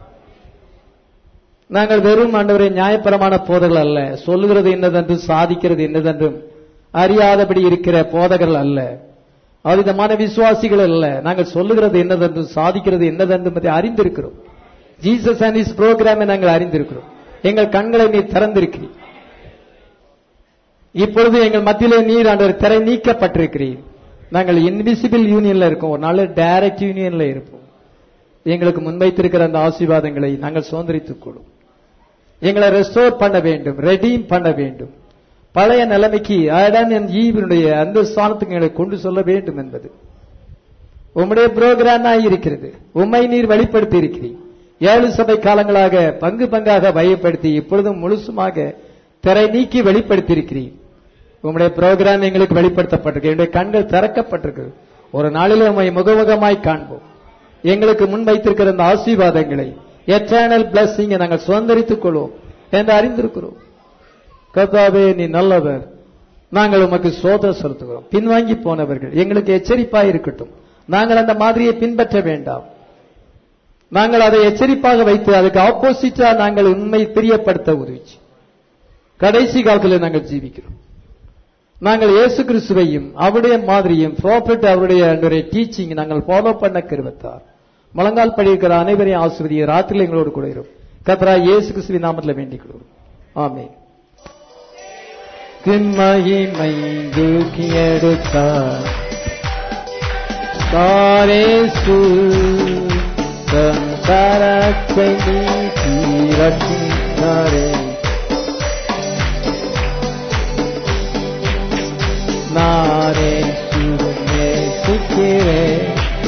நாங்கள் வெறும் ஆண்டவரை நியாயப்பரமான போதர்கள் அல்ல சொல்லுகிறது என்னதென்றும் சாதிக்கிறது என்னதென்றும் அறியாதபடி இருக்கிற போதகர்கள் அல்ல அவ்விதமான விசுவாசிகள் அல்ல நாங்கள் சொல்லுகிறது என்னதென்றும் சாதிக்கிறது என்னதென்றும் அதை அறிந்திருக்கிறோம் ஜீசஸ் அண்ட் இஸ் புரோகிராமை நாங்கள் அறிந்திருக்கிறோம் எங்கள் கண்களை நீர் திறந்திருக்கிறீர் இப்பொழுது எங்கள் மத்தியிலே நீர் ஆண்டவர் திரை நீக்கப்பட்டிருக்கிறீர் நாங்கள் இன்விசிபிள் யூனியன்ல இருக்கோம் ஒரு நாள் டைரக்ட் யூனியன்ல இருப்போம் எங்களுக்கு முன்வைத்திருக்கிற அந்த ஆசீர்வாதங்களை நாங்கள் சுதந்திரித்துக் கொள்ளும் எங்களை ரெஸ்டோர் பண்ண வேண்டும் ரெடீம் பண்ண வேண்டும் பழைய நிலைமைக்கு ஆடான் என் ஈவனுடைய அந்த ஸ்தானத்துக்கு எங்களை கொண்டு சொல்ல வேண்டும் என்பது உம்முடைய புரோகிராமா இருக்கிறது உம்மை நீர் வெளிப்படுத்தி இருக்கிறீர் ஏழு சபை காலங்களாக பங்கு பங்காக பயப்படுத்தி இப்பொழுதும் முழுசுமாக திரை நீக்கி வெளிப்படுத்தி இருக்கிறீர் உம்முடைய புரோகிராம் எங்களுக்கு வெளிப்படுத்தப்பட்டிருக்கு என்னுடைய கண்கள் திறக்கப்பட்டிருக்கு ஒரு நாளில் உம்மை முகமுகமாய் காண்போம் எங்களுக்கு முன் வைத்திருக்கிற அந்த ஆசீர்வாதங்களை எட்டர்னல் பிளஸிங்கை நாங்கள் சுதந்திரித்துக் கொள்வோம் என்று அறிந்திருக்கிறோம் கர்த்தாவே நீ நல்லவர் நாங்கள் உமக்கு சோதனை செலுத்துகிறோம் பின்வாங்கி போனவர்கள் எங்களுக்கு எச்சரிப்பாய் இருக்கட்டும் நாங்கள் அந்த மாதிரியை பின்பற்ற வேண்டாம் நாங்கள் அதை எச்சரிப்பாக வைத்து அதுக்கு ஆப்போசிட்டா நாங்கள் உண்மை பிரியப்படுத்த உதவிச்சு கடைசி காலத்தில் நாங்கள் ஜீவிக்கிறோம் நாங்கள் இயேசு கிறிஸ்துவையும் அவருடைய மாதிரியும் ப்ராஃபிட் அவருடைய டீச்சிங் நாங்கள் ஃபாலோ பண்ண கருவத்தார் முழங்கால் படிக்கிற அனைவரையும் ஆசிரியை ராத்திரியில் எங்களோடு கூட இருக்கும் கத்ரா இயேசு கிறிஸ்துவின் நாமத்தில் வேண்டிக் கொள்வோம் ஆமே மகிமை தூக்கி எடுத்தார் தாரேசு தன் கரத்தை நீட்டி ரட்சித்தாரே நானே சுருமே சிக்கிறேன்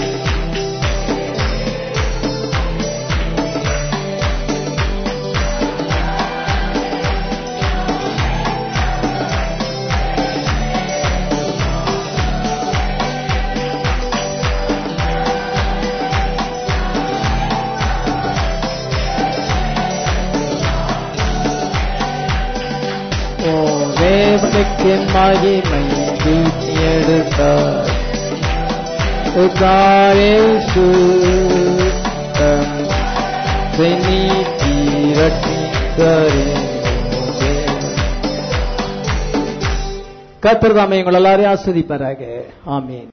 ஓ தேவனுக்கு மகிமை தூக்கி எடுத்தார் உதாரேசு தம் நீட்டி ரட்சித்தாரே கத்திரதாமை உங்கள் எல்லாரையும் ஆஸ்வதிப்பாராக ஆமீன்